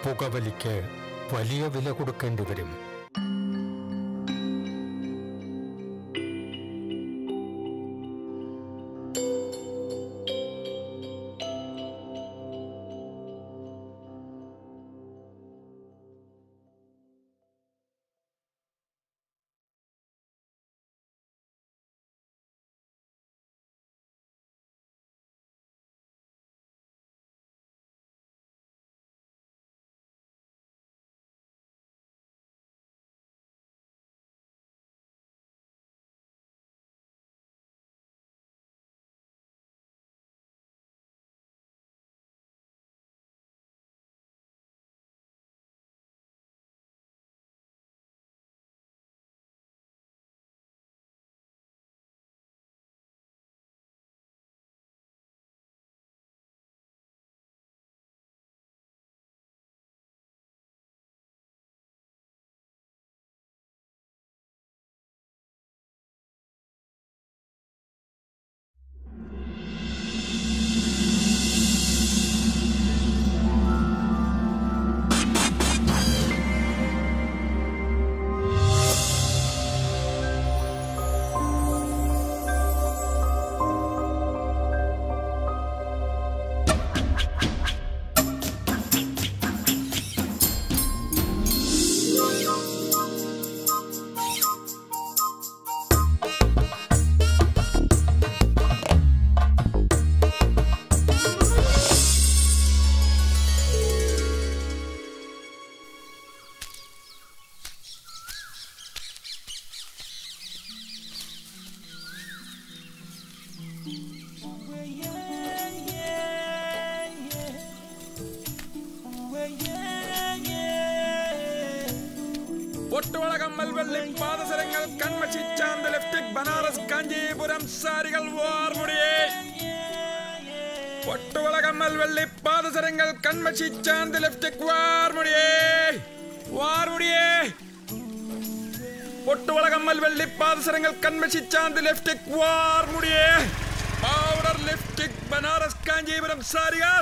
പുകവലിക്ക് വലിയ വില കൊടുക്കേണ്ടി വരും ഒട്ടുവള കമ്മൽ വെള്ളി പാദസരങ്ങൾ കൺമഷി ചാന്ത് ലിപ്സ്റ്റിക് ബനാറസ് കാഞ്ചീപുരം സാരികൾ വാർമുടിയേ ഒട്ടുവള കമ്മൽ വെള്ളി പാദസരങ്ങൾ കൺമഷി ചാന്ത് ലിപ്സ്റ്റിക് വാർമുടിയേ വാർമുടിയേ ഒട്ടുവള കമ്മൽ വെള്ളി പാദസരങ്ങൾ കൺമഷി ചാന്ത് ലിപ്സ്റ്റിക് വാർമുടിയേ പൗഡർ ലിപ്സ്റ്റിക് ബനാറസ് കാഞ്ചീപുരം സാരികൾ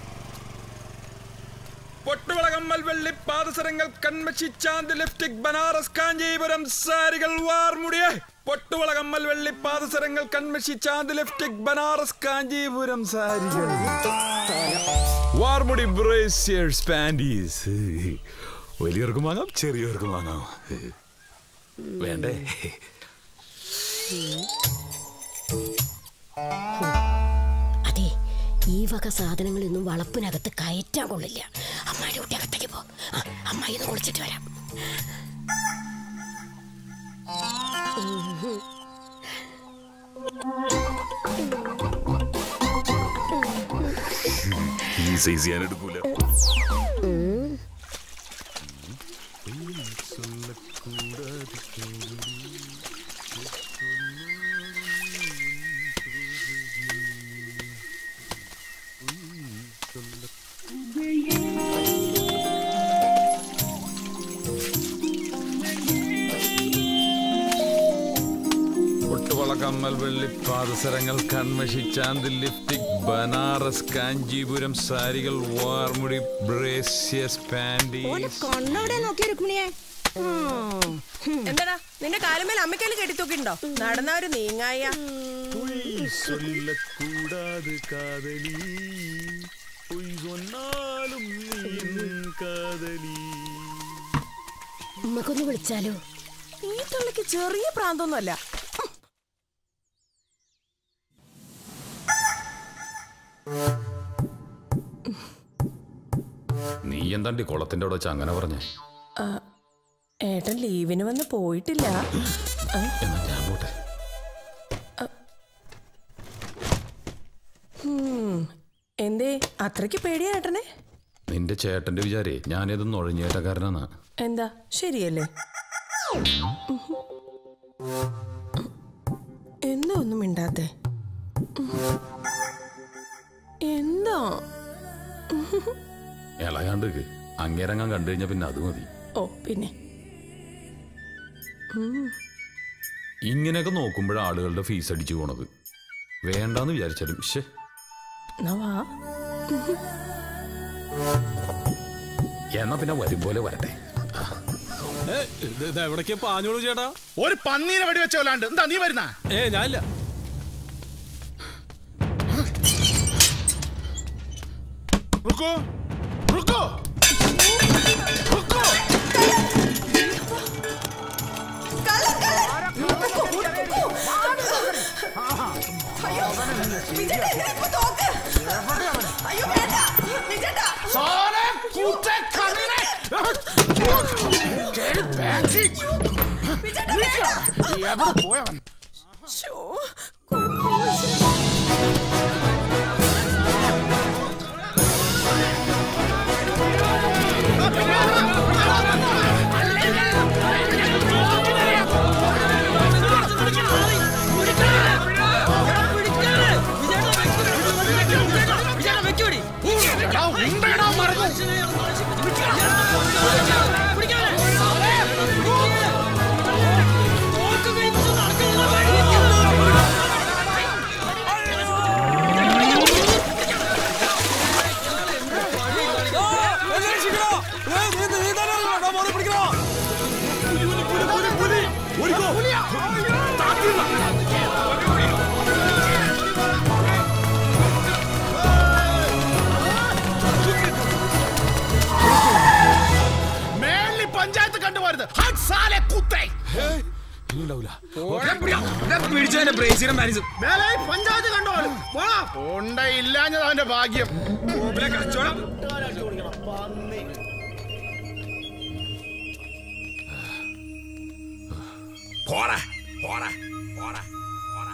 പൊട്ടുവള കമ്മൽ വെള്ളി പാദസരങ്ങൾ കൺമഷി ചാന്ത് ലിപ്സ്റ്റിക് ബനാറസ് കാഞ്ചീപുരം സാരികൾ വാർമുടിയെ പൊട്ടുവള കമ്മൽ വെള്ളി പാദസരങ്ങൾ കൺമഷി ചാന്ത് ലിപ്സ്റ്റിക് ബനാറസ് കാഞ്ചീപുരം സാരികൾ വാർമുടി ബ്രേസിയേഴ്സ് പാൻറ്റീസ് വലിയവർക്കും വാങ്ങാം ചെറിയവർക്കും വാങ്ങാം വേണ്ടേ അതെ ഈ വക സാധനങ്ങളൊന്നും വളപ്പിനകത്ത് കയറ്റാൻ കൊള്ളില്ല അമ്മായിയുടെ കുട്ടി അകത്തേക്ക് പോ ആ, അമ്മായി ഒന്ന് കുളിച്ചിട്ട് വരാം ഈ സൈസ് ഞാൻ എടുക്കൂല ഒട്ടുവള കമ്മൽ വെള്ളി പാദസരങ്ങൾ കൺമഷി ചാന്ത് ലിപ്സ്റ്റിക് ബനാറസ് കാഞ്ചീപുരം സാരികൾ വാർമുടി ബ്രേസിയസ് പാൻറ്റീസ് കണ്ണവിടെ നോക്കി രുക്മിണിയെ എന്താടാ നിന്റെ കാലുമേൽ അമ്മയ്ക്കല് കെട്ടിത്തൂക്കിണ്ടോ നടന്നവര് നീങ്ങായ சொல்லக்கூடாது காதலி பொய் சொன்னாலும் நீ காதலி ഉമ്മക്കൊന്ന് വിളിച്ചാലോ ഈ തള്ളിക്ക് ചെറിയ പ്രാന്തൊന്നുമല്ല നീ എന്താണ്ടി കുളത്തിന്റെ അവിടെ വെച്ച് അങ്ങനെ പറഞ്ഞേ ഏട്ടൻ ലീവിന് വന്ന് പോയിട്ടില്ല എന്നാ ഞാൻ പോട്ടെ ഉം. എന്തേ അത്രയ്ക്ക് പേടിയാ ഏട്ടനെ നിന്റെ ചേട്ടന്റെ വിചാരേ ഞാനേത് നുഴഞ്ഞേറ്റക്കാരനാണ് എന്താ ശരിയല്ലേ എന്താ ഒന്നും മിണ്ടാത്തെ എന്താ ഇളകാണ്ട് അങ്ങേരങ്ങാൻ കണ്ടു കഴിഞ്ഞാ പിന്നെ അത് മതി ഓ പിന്നെ ഇങ്ങനെയൊക്കെ നോക്കുമ്പോഴാ ആളുകളുടെ ഫീസ് അടിച്ചു പോണത് വേണ്ടാന്ന് വിചാരിച്ചാലും ശേ എന്നാ വാ എന്നാ പിന്നെ വരും പോലെ വരട്ടെ എവിടേക്ക് പാഞ്ഞോളൂ ചേട്ടാ ഒരു പന്നീനെ വെടിവെച്ച പോലാണ്ട് എന്താ നീ വരുന്ന ഏ ഞാനില്ല റുക്കോ റുക്കോ റുക്കോ സാറേ കൂട്ട കണ്ണിനെ എവിടെ പോയവൻ എടാ, ഉണ്ടടാ മറന്നു മേളി പഞ്ചായത്ത് കണ്ടുപോരുത് ഹട്ട് സാലെ കുത്തേ മേലെ പഞ്ചായത്ത് കണ്ടുപോലും ഉണ്ടയില്ലാഞ്ഞത് അവന്റെ ഭാഗ്യം പോടാ പോടാ പോടാ പോടാ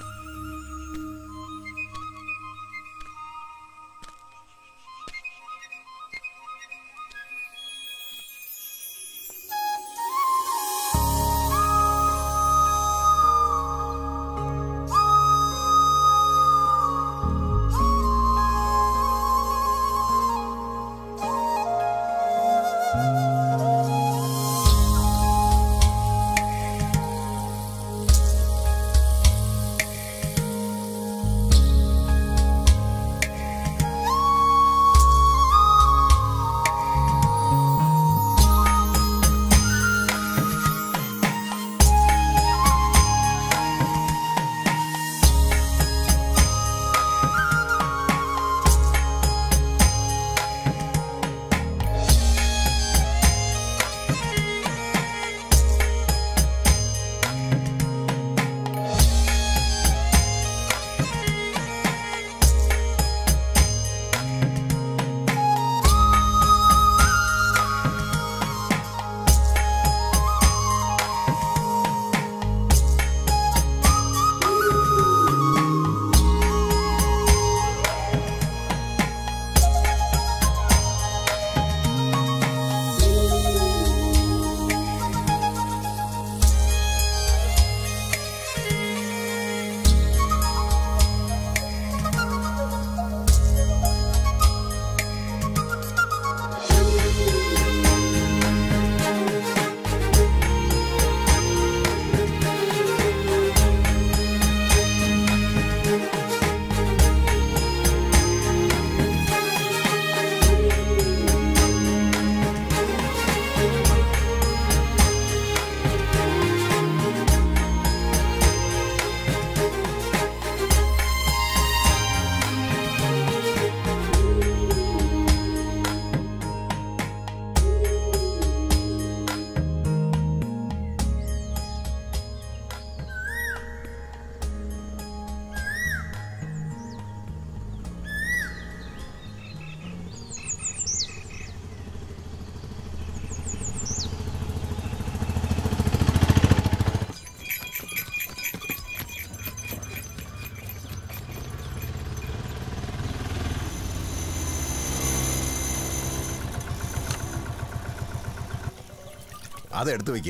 അത് എടുത്തു വെക്ക്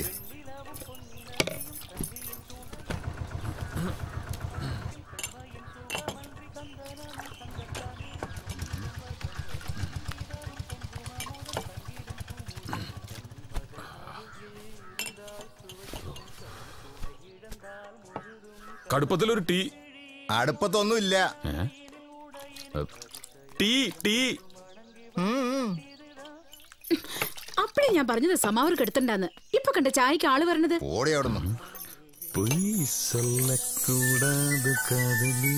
കടുപ്പത്തിലൊരു ടീ അടുപ്പത്തൊന്നും ഇല്ല ടീ ടീ ഞാൻ പറഞ്ഞത് സമാവർ കെടുത്തണ്ടാന്ന് ഇപ്പൊ കണ്ട ചായക്ക് ആള് വരണത് ഓടി അവിടുന്ന് കൂടാതെ കാതലി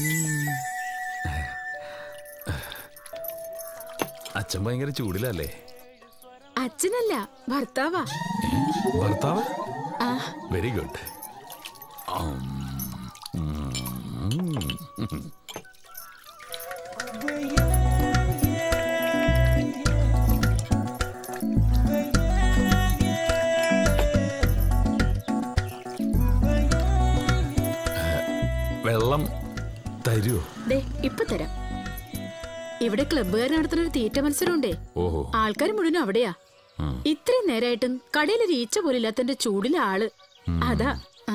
അച്ഛൻ ഭയങ്കര ചൂടിലല്ലേ അച്ഛനല്ല ഭർത്താവാ ഭർത്താവ് ആ വെരി ഗുഡ് വെള്ളം തരുമോ ദേ ഇപ്പൊ തരാം ഇവിടെ ക്ലബ്ബുകാർ നടത്തുന്ന ഒരു തീറ്റ മത്സരമുണ്ടേ ഓഹോ ആൾക്കാർ മുഴുവനും അവിടെയാ ഇത്രയും നേരായിട്ടും കടയിലൊരു ഈച്ച പോലും ഇല്ലാത്തന്റെ ചൂടിലെ ആള് അതാ ആ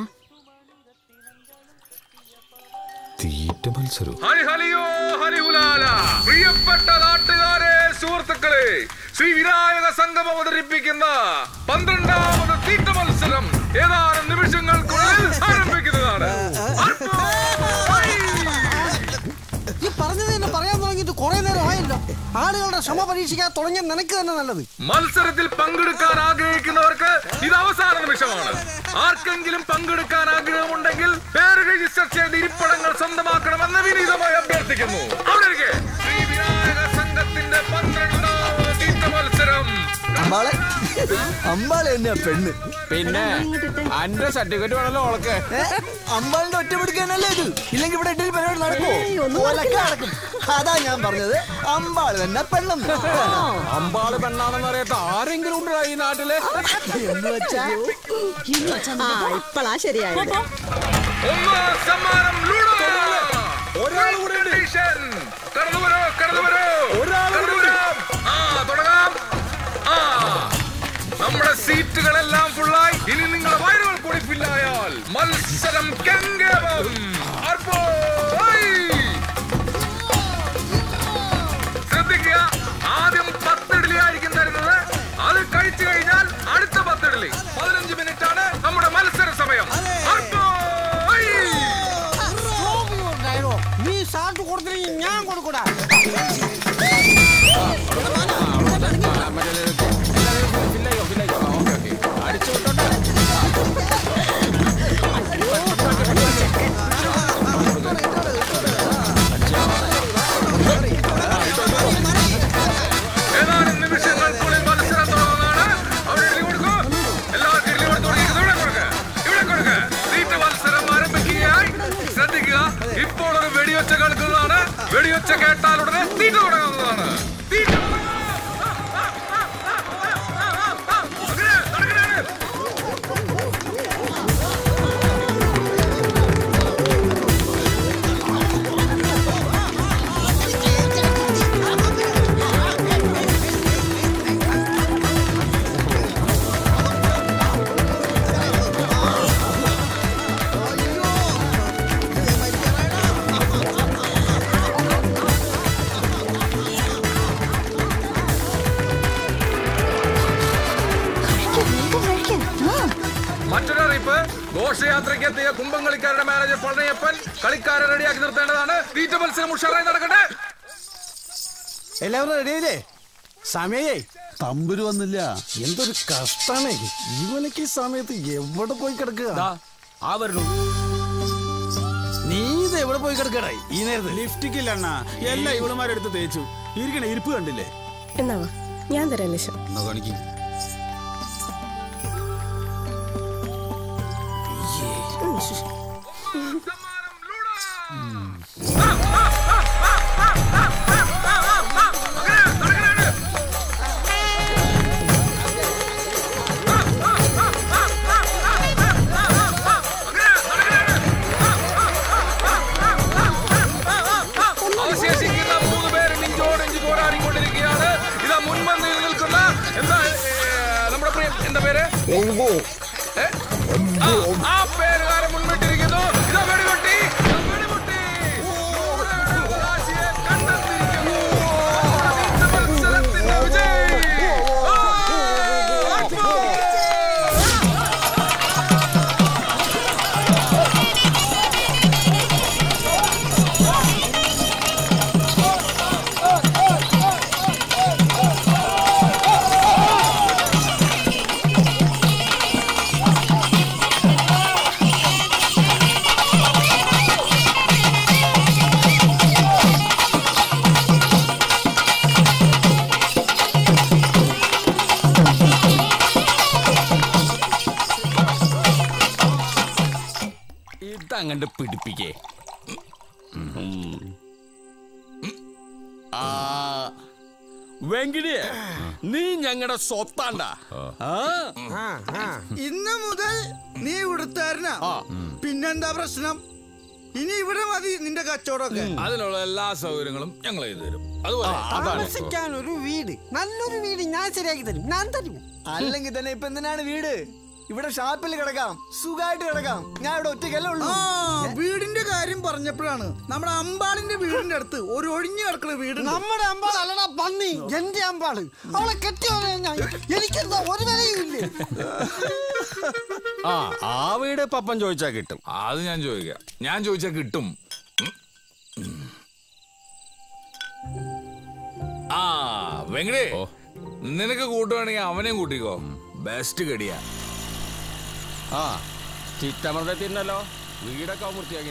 തീറ്റ മത്സരം ഹരി ഹലിയോ ഹരിഹുലാല പ്രിയപ്പെട്ട നാട്ടുകാരെ സുഹൃത്തുക്കളെ ശ്രീ വിനായക സംഘം അവതരിപ്പിക്കുന്ന പന്ത്രണ്ടാമത് തീറ്റ മത്സരം ഏതാനും നിമിഷങ്ങൾക്കുള്ളിൽ ആരംഭിക്കുന്നതാണ് അർപ്പോ! ഹൈ! ഈ പറഞ്ഞത് തന്നെ പറയാൻ തുടങ്ങിയിട്ട് കുറെ നേരം ആയല്ലോ ആളുകളുടെ ക്ഷമ പരീക്ഷിക്കാൻ തുടങ്ങിയ നിനക്ക് തന്നെ നല്ലത് മത്സരത്തിൽ പങ്കെടുക്കാൻ ആഗ്രഹിക്കുന്നവർക്ക് ഇത് അവസാന നിമിഷമാണ് ആർക്കെങ്കിലും പങ്കെടുക്കാൻ ആഗ്രഹമുണ്ടെങ്കിൽ പേര് രജിസ്റ്റർ ചെയ്ത് ഇരിപ്പിടങ്ങൾ സ്വന്തമാക്കണമെന്ന് വിനീതമായി അഭ്യർത്ഥിക്കുന്നു അവിടെ ഇരിക്കെ. ശ്രീ വിനായക സംഘത്തിന്റെ പന്ത്രണ്ടാമത് തീറ്റ മത്സരം അമ്പാളെ അമ്പാളെ തന്നെയാ പെണ്ണ് പിന്നെ അന്റെ സർട്ടിഫിക്കറ്റ് വേണല്ലോ ഓളക്ക് അമ്പാളിന്റെ ഒറ്റ പിടിക്കാനല്ലേ ഇത് ഇല്ലെങ്കിൽ ഇവിടെ ഇഡലി പരിപാടി നടക്കുമോ ഓലൊക്കെ നടക്കും അതാ ഞാൻ പറഞ്ഞത് അമ്പാള് തന്നെ പെണ്ണെന്ന് അമ്പാള് പെണ്ണാണെന്ന് അറിയാത്ത ആരെങ്കിലും ഉണ്ടോ ഈ നാട്ടില് എന്ന് വെച്ചാ ഇപ്പളാ ശരിയായത് ഒന്നാം സമ്മാനം ലൂഡോ ഒരാൾ കൂടെ ഉണ്ട്. കണ്ടീഷൻ. കടന്നു വരൂ കടന്നു വരൂ ഒരാൾ കടന്നു കൂടെ വരാം. ആ തുടങ്ങാം ആ നമ്മുടെ സീറ്റുകളെല്ലാം ഫുള്ളായി ഇനി നിങ്ങളുടെ വയറുകൾ കൂടി ഫില്ലായാൽ മത്സരം കെങ്കേവം അർപ്പോ! ഹൈ! ശ്രദ്ധിക്കുക ആദ്യം പത്ത് ഇഡ്ഡലി ആയിരിക്കും തരുന്നത് അത് കഴിച്ചു കഴിഞ്ഞാൽ അടുത്ത പത്ത് ഇഡ്ഡലി പതിനഞ്ച് മിനിറ്റ് ആണ് നമ്മുടെ മത്സര സമയം അർപ്പോ! ഹൈ! നീ ഷാർട്ട് കൊടുത്തില്ലെങ്കിൽ ഞാൻ കൊടുക്കൂടാ ഏതാനും നിമിഷങ്ങൾക്കുള്ളിൽ മത്സരം തുടങ്ങുന്നതാണ് അവിടെ ഇഡ്ഡലി കൊടുക്കൂ എല്ലാവർക്കും ഇഡ്ഡലി കൊടുത്തു കൊടുക്കുക ഇവിടെ കൊടുക്കുക ഇവിടെ കൊടുക്കുക തീറ്റ മത്സരം ആരംഭിക്കുകയായി ശ്രദ്ധിക്കുക ഇപ്പോൾ ഒരു വെടിയൊച്ച കേൾക്കുന്നതാണ് വെടിയൊച്ച കേട്ടാൽ ഉടനെ തീറ്റ തുടങ്ങുന്നതാണ് തീറ്റ തുടങ്ങുക. അങ്ങനെ, നടക്കണേ. മറ്റൊരറിയിപ്പ് ഘോഷയാത്രയ്ക്ക് എത്തിയ കുംഭംകളിക്കാരുടെ മാനേജർ പളനിയപ്പൻ കളിക്കാരെ റെഡിയാക്കി നിർത്തേണ്ടതാണ് തീറ്റ മത്സരം ഉഷാറായി നടക്കട്ടെ എല്ലാവരും റെഡിയില്ലേ സമയേ തമ്പുരു വന്നില്ല എന്തൊരു കഷ്ടാണേ ഇവനക്ക് ഈ സമയത്ത് എവിടെ പോയി കിടക്കുക ആ വരണു നീ ഇത് എവിടെ പോയി കിടക്കടായി ഈ നേരത്ത് ലിഫ്റ്റിക്കില്ല അണ്ണാ എല്ലാം ഇവളുമാരെടുത്ത് തേച്ചു ഇരിക്കണ ഇരിപ്പ് കണ്ടില്ലേ എന്നാവാ ഞാൻ തരാം ലക്ഷം എന്നാ കാണിക്കും സമ്മാനം ലൂഡോ. അങ്ങനെ, നടക്കണേ. അവശേഷിക്കുന്ന മൂന്ന് പേര് നെഞ്ചോടഞ്ച് പോരാടിക്കൊണ്ടിരിക്കുകയാണ് ഇതാ മുൻപന്തിയിൽ നിൽക്കുന്ന എന്താ ഏ, നമ്മുടെ പ്രിയ എന്താ പേര് ഏ? ആ, ആ പേരുകാരൻ മുൻപിട്ടിരിക്കുന്നു ഇതാ വെടിപൊട്ടി ഇതാ വെടിപൊട്ടി രാശിയെ കണ്ടെത്തിയിരിക്കുന്നു നമ്മുടെ മത്സരത്തിന്റെ വിജയി ആ, അക്ബർ! അങ്ങണ്ട് പിടിപ്പിക്കേ ആ വെങ്കിടിയെ നീ ഞങ്ങളുടെ സ്വത്താണ്ട ഇന്ന് മുതൽ നീ ഇവിടുത്താരനാ പിന്നെന്താ പ്രശ്നം ഇനി ഇവിടെ മതി നിന്റെ കച്ചവടമൊക്കെ അതിനുള്ള എല്ലാ സൗകര്യങ്ങളും ഞങ്ങൾ ചെയ്തു തരും അതുപോലെ താമസിക്കാൻ ഒരു വീട് നല്ലൊരു വീട് ഞാൻ ശരിയാക്കി തരും ഞാൻ തരും അല്ലെങ്കിൽ തന്നെ ഇപ്പൊ എന്തിനാണ് വീട് ഇവിടെ ഷാപ്പിൽ കിടക്കാം സുഖമായിട്ട് കിടക്കാം ഞാൻ ഇവിടെ ഒറ്റയ്ക്കല്ലേ ഉള്ളൂ വീടിന്റെ കാര്യം പറഞ്ഞപ്പോഴാണ് നമ്മുടെ അമ്പാളിന്റെ വീടിന്റെ അടുത്ത് ഒരു ഒഴിഞ്ഞു കിടക്കുന്ന വീട് നമ്മുടെ അമ്പാൾ അല്ലടാ പന്നി എന്റെ അമ്പാള് അവളെ കെട്ടിയോ ഞാൻ എനിക്കെന്താ ഒരു വിലയില്ലേ ആ ആ വീട് പപ്പൻ ചോദിച്ചാ കിട്ടും അത് ഞാൻ ചോദിക്കാം ഞാൻ ചോദിച്ചാൽ കിട്ടും ആ വെങ്കടേ നിനക്ക് കൂട്ടുവാണെങ്കിൽ അവനെയും കൂട്ടിക്കോ ബെസ്റ്റ് കടിയാ ആ ചിറ്റമൃഗത്തിന്നല്ലോ വീടൊക്കെ അവൻ വൃത്തിയാക്കി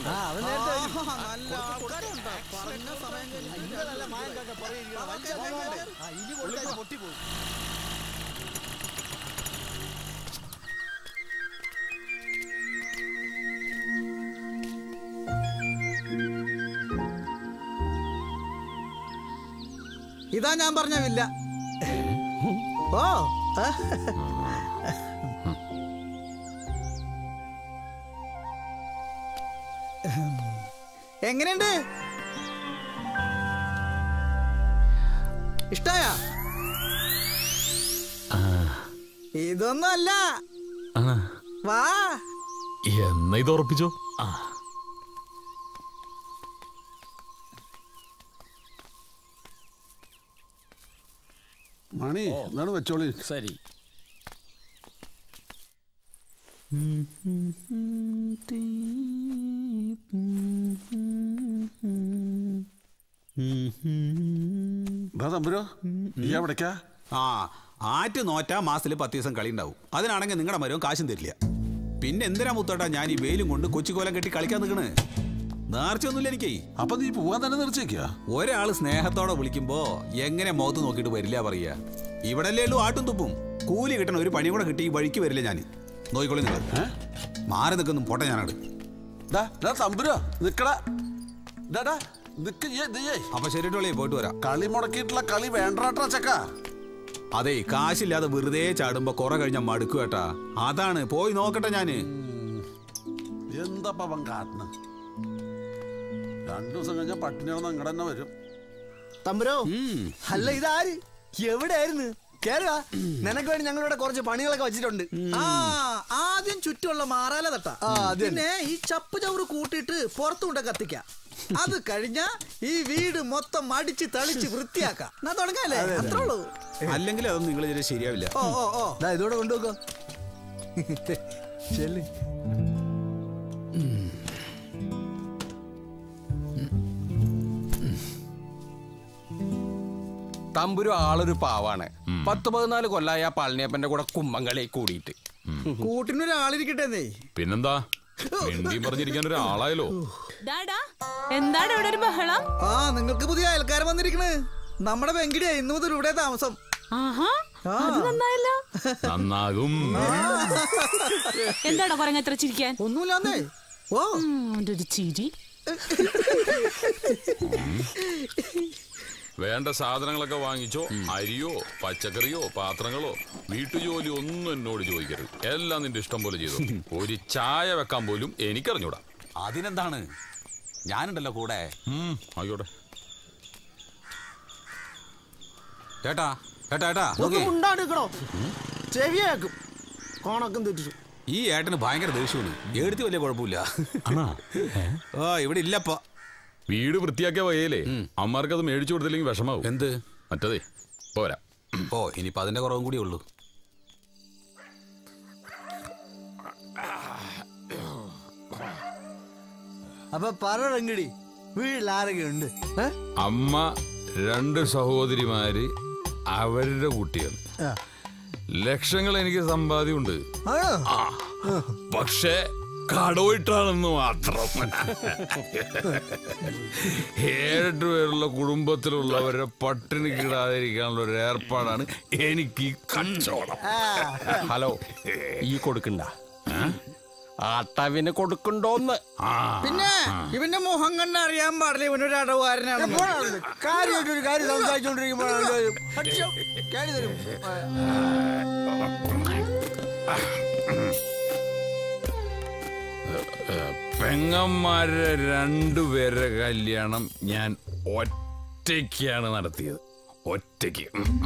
ഇതാ ഞാൻ പറഞ്ഞ വില്ല ഓ ആ. എങ്ങനെയുണ്ട് ഇഷ്ടായ ഇതൊന്നും അല്ല വാ എന്നാ ഇത് ഉറപ്പിച്ചോ ആ മണി എന്താണ് വെച്ചോളി ശരി ദാ തമ്പുരോ നീ എവിടേക്കാ ആ ആറ്റ് നോറ്റാ മാസത്തിൽ പത്ത് ദിവസം കളി ഉണ്ടാവും അതിനാണെങ്കിൽ നിങ്ങളുടെ മരവും കാശും തരില്ല പിന്നെ എന്തിനാ മുത്തോട്ടാ ഞാൻ ഈ വെയിലും കൊണ്ട് കൊച്ചിക്കോലം കെട്ടി കളിക്കാൻ നിൽക്കണ് നേർച്ചയൊന്നുമില്ല എനിക്ക് അപ്പൊ നീ പോവാൻ തന്നെ നിർച്ചേക്കാ ഒരാള് സ്നേഹത്തോടെ വിളിക്കുമ്പോ എങ്ങനെ മുഖത്ത് നോക്കിയിട്ട് വരില്ല പറയാ ഇവിടെല്ലേ ഉള്ളൂ ആട്ടും തുപ്പും കൂലി കിട്ടണ ഒരു പണി കൂടെ കിട്ടി ഈ വഴിക്ക് വരില്ല ഞാൻ നോക്കിക്കോളി നിങ്ങൾ മാറി നിൽക്കുന്നു പോട്ടെ ഞാനാണ് ഡാ ഡാ തമ്പുരോ നിക്കടാ ഡാ ഡാ നിക്ക് ഏ നീയേ അപ്പൊ ശരിട്ടോളി പോയിട്ട് വരാം കളി മുടക്കിയിട്ടുള്ള കളി വേണ്ടാട്ടാ ചക്ക അതെ കാശില്ലാതെ വെറുതെ ചാടുമ്പോ കുറെ കഴിഞ്ഞ മടുക്കു കേട്ടാ അതാണ് പോയി നോക്കട്ടെ ഞാന് എന്താ പവൻ കാട്ടണ് രണ്ടു ദിവസം കഴിഞ്ഞാൽ പട്ടിണിയാണെന്ന് അങ്ങടെ തന്നെ വരും തമ്പുരോ അല്ല ഇതാര് എവിടെയായിരുന്നു കേറുക നിനക്ക് വേണ്ടി ഞങ്ങളിവിടെ കുറച്ച് പണികളൊക്കെ വെച്ചിട്ടുണ്ട് ആ ആദ്യം ചുറ്റുമുള്ള മാറാല തട്ട പിന്നെ ഈ ചപ്പ് ചവറ് കൂട്ടിയിട്ട് പുറത്തു കൊണ്ട് കത്തിക്കാം അത് കഴിഞ്ഞ ഈ വീട് മൊത്തം അടിച്ച് തളിച്ച് വൃത്തിയാക്കാം എന്നാ തുടങ്ങാല്ലേ അത്രേ ഉള്ളൂ അല്ലെങ്കിൽ അതൊന്നും നിങ്ങൾ ഇതിന് ശരിയാവില്ല ഓ ഓ ഓ ദാ ഇതോടെ കൊണ്ടുപോക്കോ ചെല്ല് തമ്പുരു ആളൊരു പാവാണ് പത്ത് പതിനാല് കൊല്ലായ ആ പളനിയപ്പന്റെ കൂടെ കുമ്മങ്കളി കൂടിയിട്ട് കൂട്ടിനൊരാളിരിക്കട്ടെ പിന്നെന്താ മിണ്ടിയും പറഞ്ഞിരിക്കാൻ ഒരാളായല്ലോ ഡാടാ എന്താണ് ഇവിടെ ഒരു ബഹളം ആ നിങ്ങൾക്ക് പുതിയ അയൽക്കാരൻ വന്നിരിക്കണ് നമ്മുടെ വെങ്കിടിയാ ഇന്നു മുതൽ ഇവിടെ താമസം ആഹാ അത് നന്നായല്ലോ നന്നാകും എന്താടാ കുറങ്ങ എത്ര ചിരിക്കാൻ ഒന്നുമില്ലാന്നേ ഓ ഒരു ചിരി വേണ്ട സാധനങ്ങളൊക്കെ വാങ്ങിച്ചോ അരിയോ പച്ചക്കറിയോ പാത്രങ്ങളോ വീട്ടുജോലി ഒന്നും എന്നോട് ചോദിക്കരുത് എല്ലാം നിന്റെ ഇഷ്ടം പോലെ ചെയ്തു ഒരു ചായ വെക്കാൻ പോലും എനിക്കറിഞ്ഞൂടാ അതിനെന്താണ് ഞാനുണ്ടല്ലോ കൂടെ ഉം, ആയിക്കോട്ടെ ഏട്ടാ ഏട്ടാ ഏട്ടാ ഒന്ന് നോക്കിയേ. ഉണ്ടാണ്ടിക്കണോ ചെവിയാക്കും കോണക്കം തെറ്റിച്ചു ഈ ഏട്ടന് ഭയങ്കര ദേഷ്യമാണ് എടുത്ത് വലിയ കുഴപ്പമില്ല ഓ ഇവിടെ ഇല്ലപ്പ വീട് വൃത്തിയാക്കിയ വകയിലേ അമ്മമാർക്ക് അത് മേടിച്ചു കൊടുത്തില്ലെങ്കിൽ വിഷമാവും എന്ത് മറ്റതേ പോരാ ഓ ഇനിയിപ്പോ അതിന്റെ കുറവും കൂടി ഉള്ളൂ അപ്പൊ പറ വെങ്കടി വീട്ടിൽ ആരൊക്കെ ഉണ്ട് ഏ? അമ്മ രണ്ട് സഹോദരിമാര് അവരുടെ കുട്ടികൾ ആ. ലക്ഷങ്ങൾ എനിക്ക് സമ്പാദ്യമുണ്ട് ആണോ? ആ, പക്ഷേ കടവിട്ടാണെന്ന് മാത്രം ഏഴെട്ട് പേരുള്ള കുടുംബത്തിലുള്ളവരെ പട്ടിണി കിടാതിരിക്കാനുള്ള ഒരു ഏർപ്പാടാണ് എനിക്ക് ഈ കച്ചവടം ഹലോ ഈ കൊടുക്കണ്ട ആട്ടവിന് കൊടുക്കണ്ടോന്ന് പിന്നെ ഇവന്റെ മുഖം കണ്ട് അറിയാൻ പാടില്ല ഇവനൊരു അടവുകാരനാണ് കാര്യമായിട്ട് ഒരു കാര്യം സംസാരിച്ചോണ്ടിരിക്കുമ്പോഴാണ് തരും പെങ്ങന്മാരെ രണ്ടുപേരുടെ കല്യാണം ഞാൻ ഒറ്റയ്ക്കാണ് നടത്തിയത് ഒറ്റയ്ക്ക്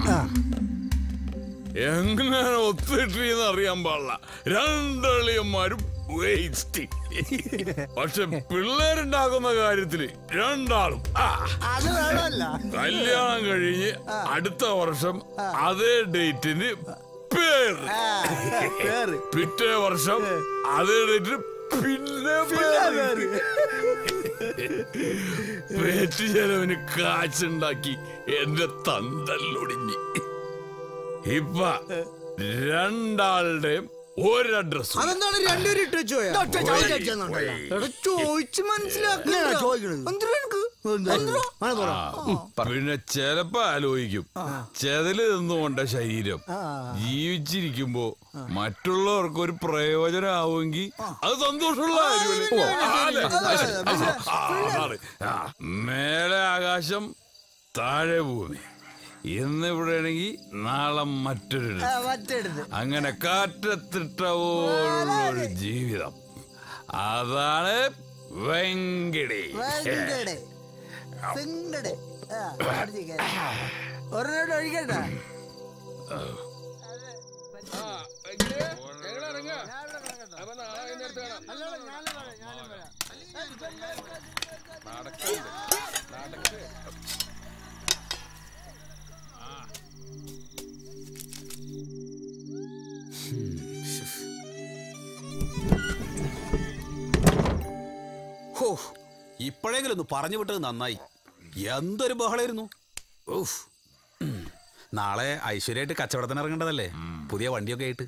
എങ്ങനെ ഒത്തിട്ടെന്ന് അറിയാൻ പാടില്ല രണ്ടളിയന്മാരും വേസ്റ്റ് പക്ഷെ പിള്ളേരുണ്ടാക്കുന്ന കാര്യത്തില് രണ്ടാളും ആ. അത് വേണമല്ല കല്യാണം കഴിഞ്ഞ് അടുത്ത വർഷം അതേ ഡേറ്റിന് പേര് പേര് പിറ്റേ വർഷം അതേ ഡേറ്റിന് പിന്നെ പേര് പേറ്റ് ചെലവിന് കാച്ചുണ്ടാക്കി എന്റെ തന്തല്ലൊടിഞ്ഞ് ഇപ്പ രണ്ടാളുടെയും ഒരഡ്രസ് അതെന്താണ് രണ്ടുപേരും ഇട്ട് വെച്ചോ ചോദിച്ച് പിന്നെ ചെലപ്പോ ആലോചിക്കും ചെതല് നിന്നുകൊണ്ട ശരീരം ജീവിച്ചിരിക്കുമ്പോ മറ്റുള്ളവർക്ക് ഒരു പ്രയോജനമാവുമെങ്കിൽ അത് സന്തോഷമുള്ള കാര്യമല്ലേ ആ, അല്ലേ? ആ, അതാണ്. ആ, മേലെ ആകാശം താഴെ ഭൂമി ഇന്നിവിടെയാണെങ്കിൽ നാളെ മറ്റൊരു മറ്റെടുത്ത് അങ്ങനെ കാറ്റത്തിട്ട പോലുള്ളൊരു ജീവിതം അതാണ് വെങ്കടി വെങ്കടെ. സിങ്കടെ. ആ, അടുത്ത കാര്യം. ഒരെണ്ണം ഒഴിക്കണ്ട ഹോ ഇപ്പോഴെങ്കിലും ഒന്ന് പറഞ്ഞു വിട്ടത് നന്നായി എന്തൊരു ബഹളായിരുന്നു ഊഫ്. ഉം. നാളെ ഐശ്വര്യമായിട്ട് കച്ചവടത്തിന് ഇറങ്ങേണ്ടതല്ലേ പുതിയ വണ്ടിയൊക്കെ ആയിട്ട്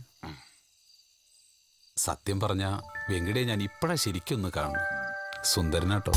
സത്യം പറഞ്ഞ വെങ്കിടെ ഞാൻ ഇപ്പോഴാ ശരിക്കും ഒന്ന് കാണുന്നു സുന്ദരനാട്ടോ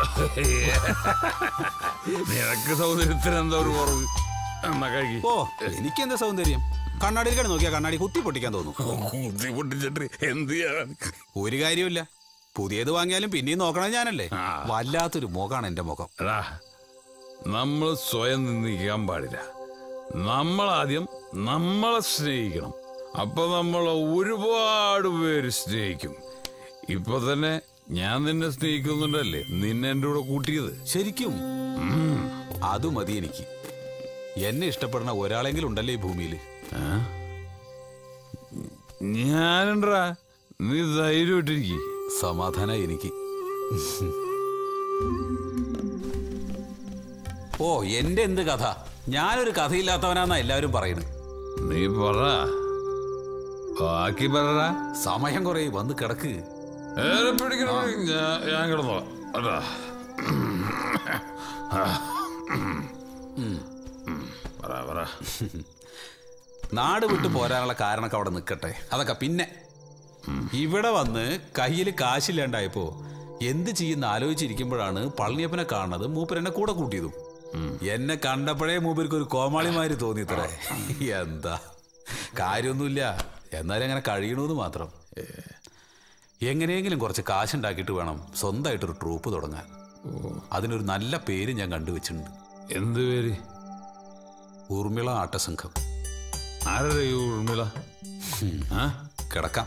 നിനക്ക് സൗന്ദര്യത്തിന് എന്താ ഒരു കുറവ് എന്നാ കഴിക്ക്. ഓ എനിക്കെന്താ സൗന്ദര്യം കണ്ണാടിയിൽ നോക്കിയാ കണ്ണാടി കുത്തി പൊട്ടിക്കാൻ തോന്നും കുത്തി പൊട്ടിച്ചിട്ട് എന്ത് ചെയ്യാൻ ഒരു കാര്യമില്ല പുതിയത് വാങ്ങിയാലും പിന്നെയും നോക്കണത് ഞാനല്ലേ വല്ലാത്തൊരു മുഖമാണ് എന്റെ മുഖം എടാ നമ്മൾ സ്വയം നിന്ദിക്കാൻ പാടില്ല നമ്മൾ ആദ്യം നമ്മളെ സ്നേഹിക്കണം അപ്പൊ നമ്മളെ ഒരുപാട് പേര് സ്നേഹിക്കും ഇപ്പൊ തന്നെ ഞാൻ നിന്നെ സ്നേഹിക്കുന്നുണ്ടല്ലേ നിന്നെ എന്റെ കൂടെ കൂട്ടിയത് ശരിക്കും അത് മതി എനിക്ക് എന്നെ ഇഷ്ടപ്പെടുന്ന ഒരാളെങ്കിലും ഉണ്ടല്ലേ ഈ ഭൂമിയിൽ ഞാനുണ്ടാ നീ ധൈര്യമായിട്ടിരിക്കും സമാധാന എനിക്ക് ഓ എന്റെ എന്ത് കഥ ഞാനൊരു കഥയില്ലാത്തവനാന്നാ എല്ലാവരും പറയുന്നത് നീ പറ ബാക്കി പറ സമയം കുറെ വന്ന് കിടക്ക് ഏറെ പിടിക്കണം ഞാൻ ഞാൻ കിടന്നോളാം അതാ പറ പറ നാട് വിട്ടു പോരാനുള്ള കാരണമൊക്കെ അവിടെ നിൽക്കട്ടെ അതൊക്കെ പിന്നെ ഇവിടെ വന്ന് കയ്യിൽ കാശില്ലാണ്ടായപ്പോ എന്ത് ചെയ്യുന്ന ആലോചിച്ചിരിക്കുമ്പോഴാണ് പളനിയപ്പനെ കാണുന്നത് മൂപ്പർ എന്നെ കൂടെ കൂട്ടിയതും എന്നെ കണ്ടപ്പോഴേ മൂപ്പർക്ക് ഒരു കോമാളിമാര് തോന്നിത്രേ എന്താ കാര്യമൊന്നുമില്ല എന്നാലും അങ്ങനെ കഴിയണമെന്ന് മാത്രം എങ്ങനെയെങ്കിലും കുറച്ച് കാശുണ്ടാക്കിയിട്ട് വേണം സ്വന്തമായിട്ടൊരു ട്രൂപ്പ് തുടങ്ങാൻ അതിനൊരു നല്ല പേര് ഞാൻ കണ്ടുവച്ചിട്ടുണ്ട് എന്ത് പേര് ഊർമിള ആട്ടസംഘം ആരുടെ ഈ ഊർമിള ആ കിടക്കാം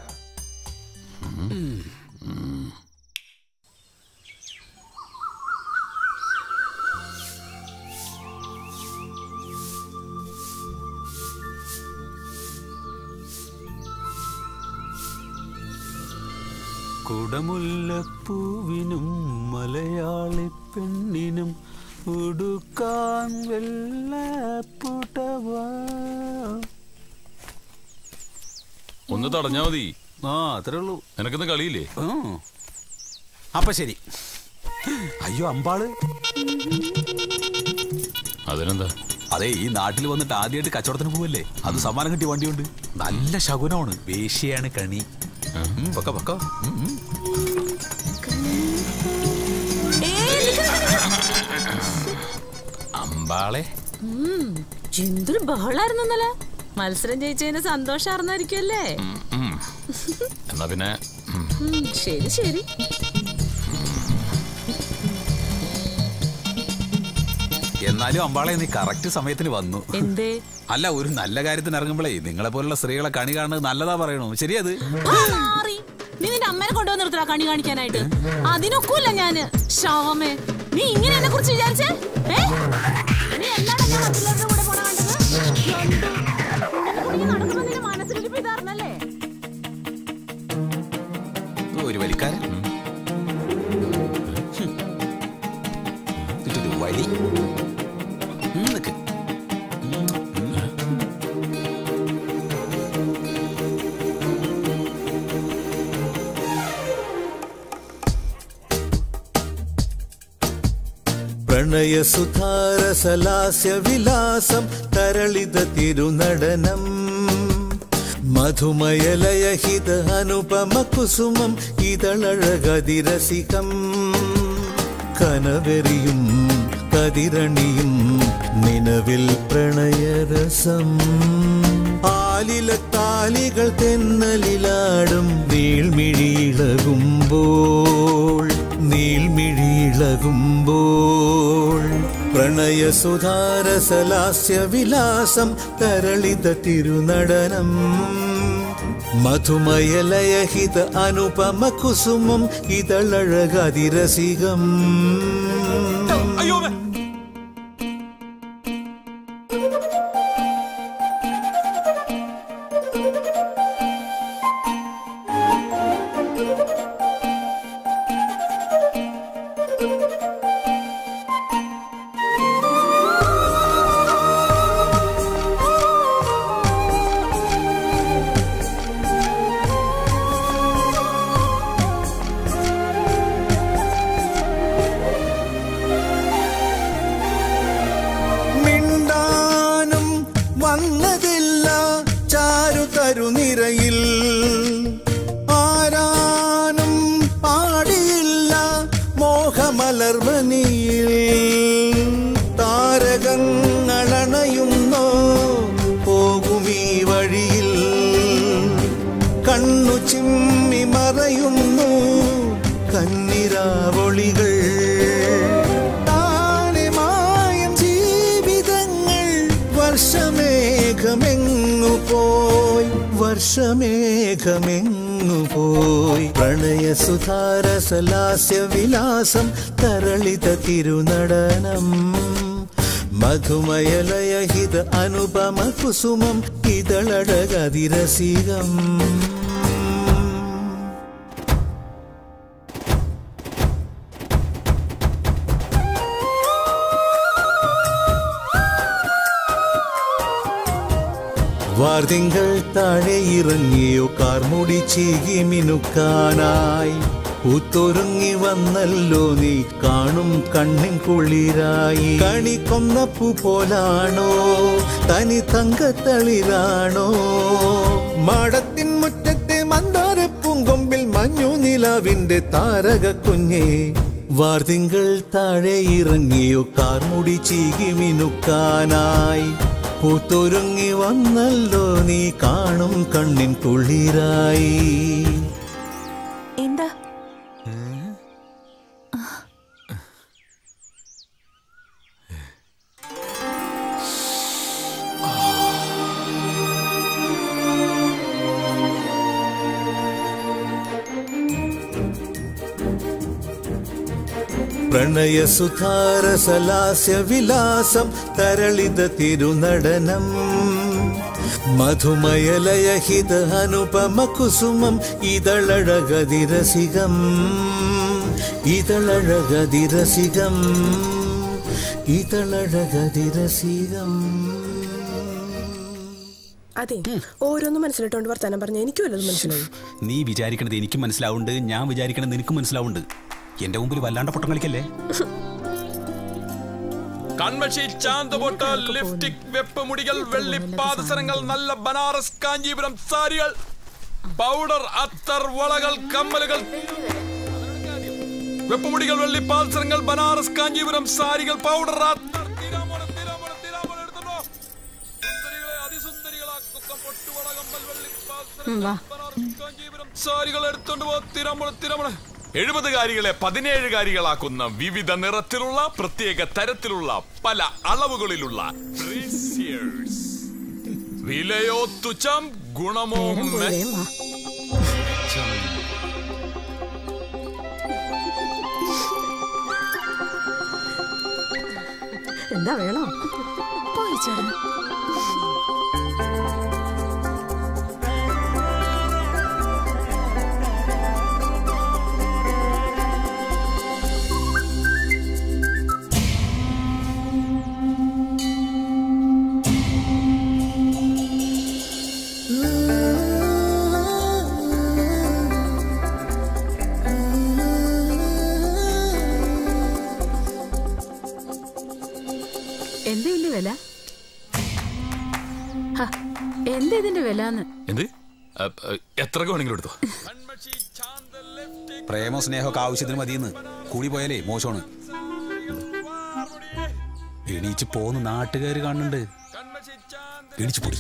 കുടമുല്ലപ്പൂവിനും മലയാളി പെണ്ണിനും ഉടുക്കാൻ വെള്ളപ്പുടവാ ഒന്ന് തടഞ്ഞാ മതി ആ അത്രേ ഉള്ളൂ നിനക്കിന്ന് കളിയില്ലേ അപ്പൊ ശരി അയ്യോ അമ്പാള് അതിനെന്താ അതെ ഈ നാട്ടിൽ വന്നിട്ട് ആദ്യമായിട്ട് കച്ചവടത്തിന് പോവല്ലേ അത് സമ്മാനം കിട്ടിയ വണ്ടിയുണ്ട് നല്ല ശകുനമാണ് വേശ്യയാണ് കണി ഉം, പൊക്കോ പൊക്കോ ഉം, ഉം. അമ്പാളെ ഉം, എന്തൊരു ബഹളായിരുന്നു ഇന്നലെ മത്സരം ജയിച്ചതിന് സന്തോഷാർന്നായിരിക്കുമല്ലേ ഉം. എന്നാ പിന്നെ ഉം. ഉം, ശരി ശരി എന്നാലും അമ്പാളെ നീ കറക്റ്റ് സമയത്തിന് വന്നു എന്തേ അല്ല ഒരു നല്ല കാര്യത്തിന് ഇറങ്ങുമ്പോഴേ നിങ്ങളെ പോലുള്ള സ്ത്രീകളെ കണി കാണുന്നത് നല്ലതാ പറയണു ശരിയത് ആ, മാറി. നീ നിന്റെ അമ്മേനെ കൊണ്ടുവന്ന് നിർത്തടാ കണി കാണിക്കാനായിട്ട് അതിനൊക്കൂല ഞാന് ശവമേ നീ ഇങ്ങനെ എന്നെ കുറിച്ച് വിചാരിച്ചേ ഏ? നീ എന്നാടാ ഞാൻ മറ്റുള്ളവരുടെ കൂടെ പോണ കണ്ടത്? എന്ത്? ഇങ്ങനെ നടക്കുമ്പോ നിന്റെ മനസ്സിലിരിപ്പ് ഇതാർന്നല്ലേ? ഒരു വലിക്കാരൻ ഹും. ഇതൊരു വലി ഉം, നിക്ക്. പ്രണയസുധാരസലാസ്യ വിലാസം തരളിത തിരുനടനം മധുമയലയഹിത അനുപമ കുസുമം ഇതളഴകതിരസികം കനവെറിയും കതിരണിയും നിലവിൽ പ്രണയരസം ആലിലത്താലികൾ തെന്നലിലാടും നീൾമിഴിയിളകുമ്പോൾ നീൾമിഴിയിളകുമ്പോൾ പ്രണയസുധാരസലാസ്യ വിലാസം തരളിത തിരുനടനം മധുമയലയഹിത അനുപമ കുസുമം ഇതളഴകതിരസികം അയ്യോ മിണ്ടാനും വന്നതില്ല ചാരു തരുനിരയിൽ ആരാനും പാടിയില്ല മോഹമലർവനിയിൽ താരകങ്ങളണയുന്നോ പോകുമീ വഴിയിൽ കണ്ണു ചിമ്മി മറയുന്നു കന്നിരാവൊളികൾ താനെ മായം ജീവിതങ്ങൾ വർഷമേഘമെങ്ങു പോയി വർഷമേഘമെങ്ങു പോയി പ്രണയസുധാരസലാസ്യ വിലാസം തരളിത തിരുനടനം മധുമയലയഹിത അനുപമ കുസുമം ഇതളടകതിരസികം വാർതിങ്കൾ താഴെ ഇറങ്ങിയോ കാർമുടി ചീകി മിനുക്കാനായി പൂത്തൊരുങ്ങി വന്നല്ലോ നീ കാണും കണ്ണിൻ കുളിരായി കണി കൊന്നപ്പു പോലാണോ തനി തങ്കത്തളിരാണോ മാടത്തിൻ മുറ്റത്തെ മന്ദാര പൂങ്കൊമ്പിൽ മഞ്ഞു നിലാവിന്റെ താരക കുഞ്ഞേ വാർതിങ്കൾ താഴെ ഇറങ്ങിയോ കാർമുടി ചീകി മിനുക്കാനായി പൂത്തൊരുങ്ങി വന്നല്ലോ നീ കാണും കണ്ണിൻ കുളിരായി എന്താ പ്രണയസുധാരസലാസ്യ വിലാസം തരളിത തിരുനടനം മധുമയലയഹിത അനുപമ കുസുമം ഇതളഴകതിരസികം ഇതളഴകതിരസികം ഇതളഴകതിരസികം അതെ ഓരോന്നും മനസ്സിലിട്ടോണ്ട് വർത്താനം പറഞ്ഞ എനിക്ക് വല്ലതും മനസ്സിലായി നീ വിചാരിക്കണത് എനിക്ക് മനസ്സിലാവുണ്ട് ഞാൻ വിചാരിക്കണത് നിനക്ക് മനസ്സിലാവുണ്ട് എന്റെ മുമ്പിൽ വല്ലാണ്ട പൊട്ടം കളിക്കല്ലേ കൺമഷി ചാന്ത് പൊട്ട ലിപ്സ്റ്റിക് വെപ്പ് മുടികൾ വെള്ളി പാദസരങ്ങൾ നല്ല ബനാറസ് കാഞ്ചീപുരം സാരികൾ പൗഡർ അത്തർ വളകൾ കമ്മലുകൾ വെപ്പുമുടികൾ വെള്ളി പാദസരങ്ങൾ ബനാറസ് കാഞ്ചീപുരം സാരികൾ പൗഡർ അത്തർ തിരാമോളം, തിരാമോളം, തിരാമോളം എടുത്തോ. സുന്ദരികളെ അതിസുന്ദരികളാക്കുന്ന പൊട്ടുവള കമ്മൽ വെള്ളി ഉം, വാ സാരികൾ എടുത്തോണ്ട് പോ തിരമുള തിരമുള എഴുപത് കാരികളെ പതിനേഴ് കാരികളാക്കുന്ന വിവിധ നിറത്തിലുള്ള പ്രത്യേക തരത്തിലുള്ള പല അളവുകളിലുള്ള braziers. വിലയോ തുച്ഛം ഗുണമോ മെ- എന്താ വേണോ പോയി ചേട്ടൻ എന്താ ഇതിന്റെ വില ഹ, എന്താ ഇതിന്റെ വില എന്ന് എന്ത് അ, അ, എത്ര വേണമെങ്കിലും എടുത്തോ പ്രേമോ സ്നേഹമൊക്കെ ആവശ്യത്തിന് മതിയെന്ന് കൂടി പോയാലേ മോശമാണ് എണീച്ച് പോന്ന് നാട്ടുകാർ കാണുന്നുണ്ട് എണീച്ച് പൊടി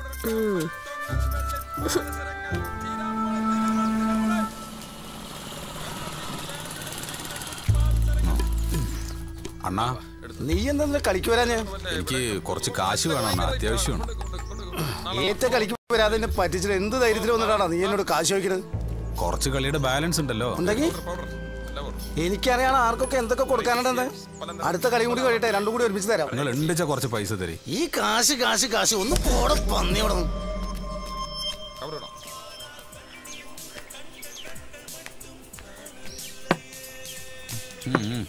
അണ്ണാ നീ എന്താ കളിക്ക് വരാന് എനിക്ക് കുറച്ച് കാശ് വേണം അണ്ണാ അത്യാവശ്യമാണ് ഏറ്റ കളിക്ക് വരാതെ എന്നെ പറ്റിച്ചിട്ട് എന്ത് ധൈര്യത്തിൽ വന്നിട്ടാണ് നീ എന്നോട് കാശ് ചോദിക്കണത് കുറച്ച് കളിയുടെ ബാലൻസ് ഉണ്ടല്ലോ ഉണ്ടെങ്കിൽ എനിക്കറിയാം ആർക്കൊക്കെ എന്തൊക്കെ കൊടുക്കാനുണ്ടെന്ന് അടുത്ത കളി കൂടി കഴിയട്ടെ രണ്ടും കൂടി ഒരുമിച്ച് തരാം നിങ്ങൾ ഉണ്ടിച്ച കുറച്ച് പൈസ തരി ഈ കാശ് കാശ് കാശ് ഒന്ന് പോടെ പന്നി അവിടെ നിന്ന്. ഉം, ഉം.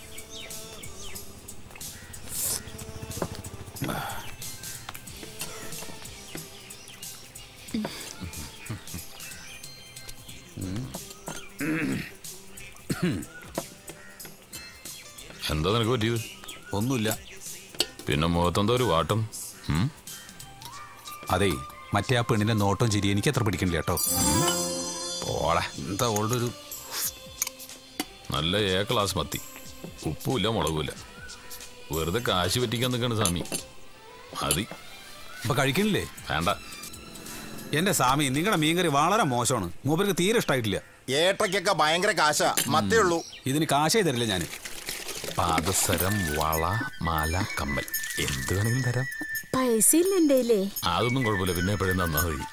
എന്താ നിനക്ക് പറ്റിയത് ഒന്നുമില്ല പിന്നെ മുഖത്തെന്താ ഒരു വാട്ടം ഉം? അതെ മറ്റേ ആ പെണ്ണിന്റെ നോട്ടം ചിരി എനിക്ക് അത്ര പിടിക്കണില്ല കേട്ടോ പോളെ എന്താ ഓളുടെ ഒരു നല്ല എ ക്ലാസ് മത്തി ഉപ്പുമില്ല മുളകുമില്ല വെറുതെ കാശ് പറ്റിക്കാൻ നിൽക്കണ സ്വാമി മതി ഇപ്പൊ കഴിക്കണില്ലേ വേണ്ട എന്റെ സ്വാമി നിങ്ങളുടെ മീൻകറി വളരെ മോശമാണ് മൂപ്പർക്ക് തീരെ ഇഷ്ടമായിട്ടില്ല ഏട്ടയ്ക്കൊക്കെ ഭയങ്കര കാശാ മത്തേ ഉള്ളൂ ഇതിന് കാശേ തരില്ല ഞാൻ പാദസരം വള മാല കമ്മൽ എന്ത് വേണമെങ്കിലും തരാം പൈസ ഇല്ലേ അതൊന്നും കുഴപ്പമില്ല പിന്നെ എപ്പോഴും തന്നാ മതി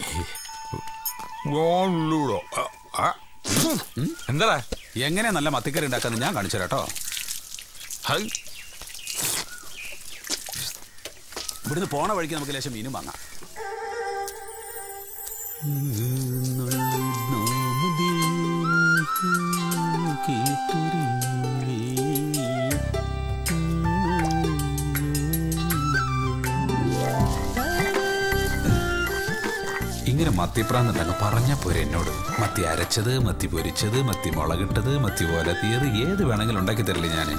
എന്താടാ എങ്ങനെ നല്ല മത്തിക്കറി ഉണ്ടാക്കാന്ന് ഞാൻ കാണിച്ചു കേട്ടോ ഇവിടുന്ന് പോണ വഴിക്ക് നമുക്ക് ലേശം മീനും വാങ്ങാം ഇങ്ങനെ മത്തിപ്രാന്നുണ്ടങ്ങ് പറഞ്ഞ പോരെ എന്നോട് മത്തി അരച്ചത് മത്തി പൊരിച്ചത് മത്തി മുളകിട്ടത് മത്തി പോലത്തിയത് ഏത് വേണമെങ്കിലും ഉണ്ടാക്കി തരില്ലേ ഞാൻ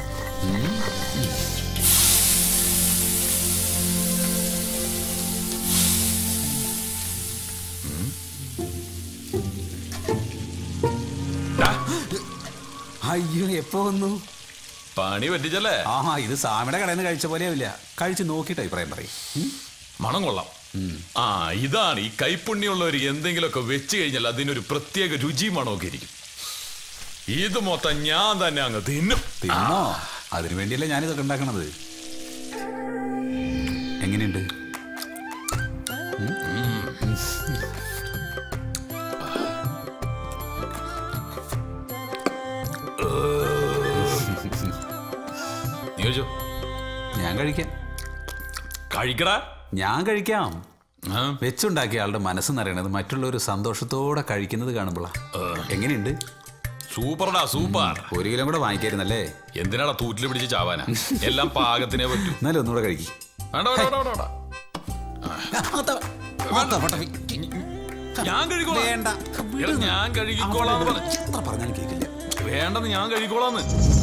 അയ്യോ എപ്പോ വന്നു പണി പറ്റിച്ചല്ലേ ആഹാ ഇത് സാമിയുടെ കടയിൽ നിന്ന് കഴിച്ച പോലെയാവില്ല കഴിച്ച് നോക്കിയിട്ട് അഭിപ്രായം പറയും മണം കൊള്ളാം ആ ഇതാണ് ഈ കൈപ്പുണ്യമുള്ളവർ എന്തെങ്കിലുമൊക്കെ വെച്ച് കഴിഞ്ഞാൽ അതിനൊരു പ്രത്യേക രുചി മണമൊക്കെ ഇരിക്കും ഇത് മൊത്തം ഞാൻ തന്നെ അങ്ങ് തിന്നും തിന്നോ അതിനു വേണ്ടിയല്ലേ ഞാനിതൊക്കെ ഉണ്ടാക്കണത് എങ്ങനെയുണ്ട് നീ കഴിച്ചോ ഞാൻ കഴിക്കാം കഴിക്കടാ ഞാൻ കഴിക്കാം വെച്ചുണ്ടാക്കിയ ആളുടെ മനസ്സ് നിറയണത് മറ്റുള്ളവർ സന്തോഷത്തോടെ കഴിക്കുന്നത് കാണുമ്പോളാ എങ്ങനെയുണ്ട് സൂപ്പർടാ സൂപ്പർ ഒരു കിലോ കൂടെ വാങ്ങിക്കായിരുന്നല്ലേ എന്തിനാടാ തൂറ്റിൽ പിടിച്ച് ചാവാനാ എല്ലാം പാകത്തിനെ പറ്റൂ എന്നാലും ഒന്നുകൂടെ കഴിക്കും വേണ്ട വേണ്ട വേണ്ട വേണ്ട വേണ്ട ഞാൻ കഴിക്കോളാം വേണ്ട എടാ, ഞാൻ കഴുകിക്കോളാന്ന് പറ എത്ര പറഞ്ഞാലും കേൾക്കില്ല വേണ്ടെന്ന് ഞാൻ കഴിക്കോളാന്ന്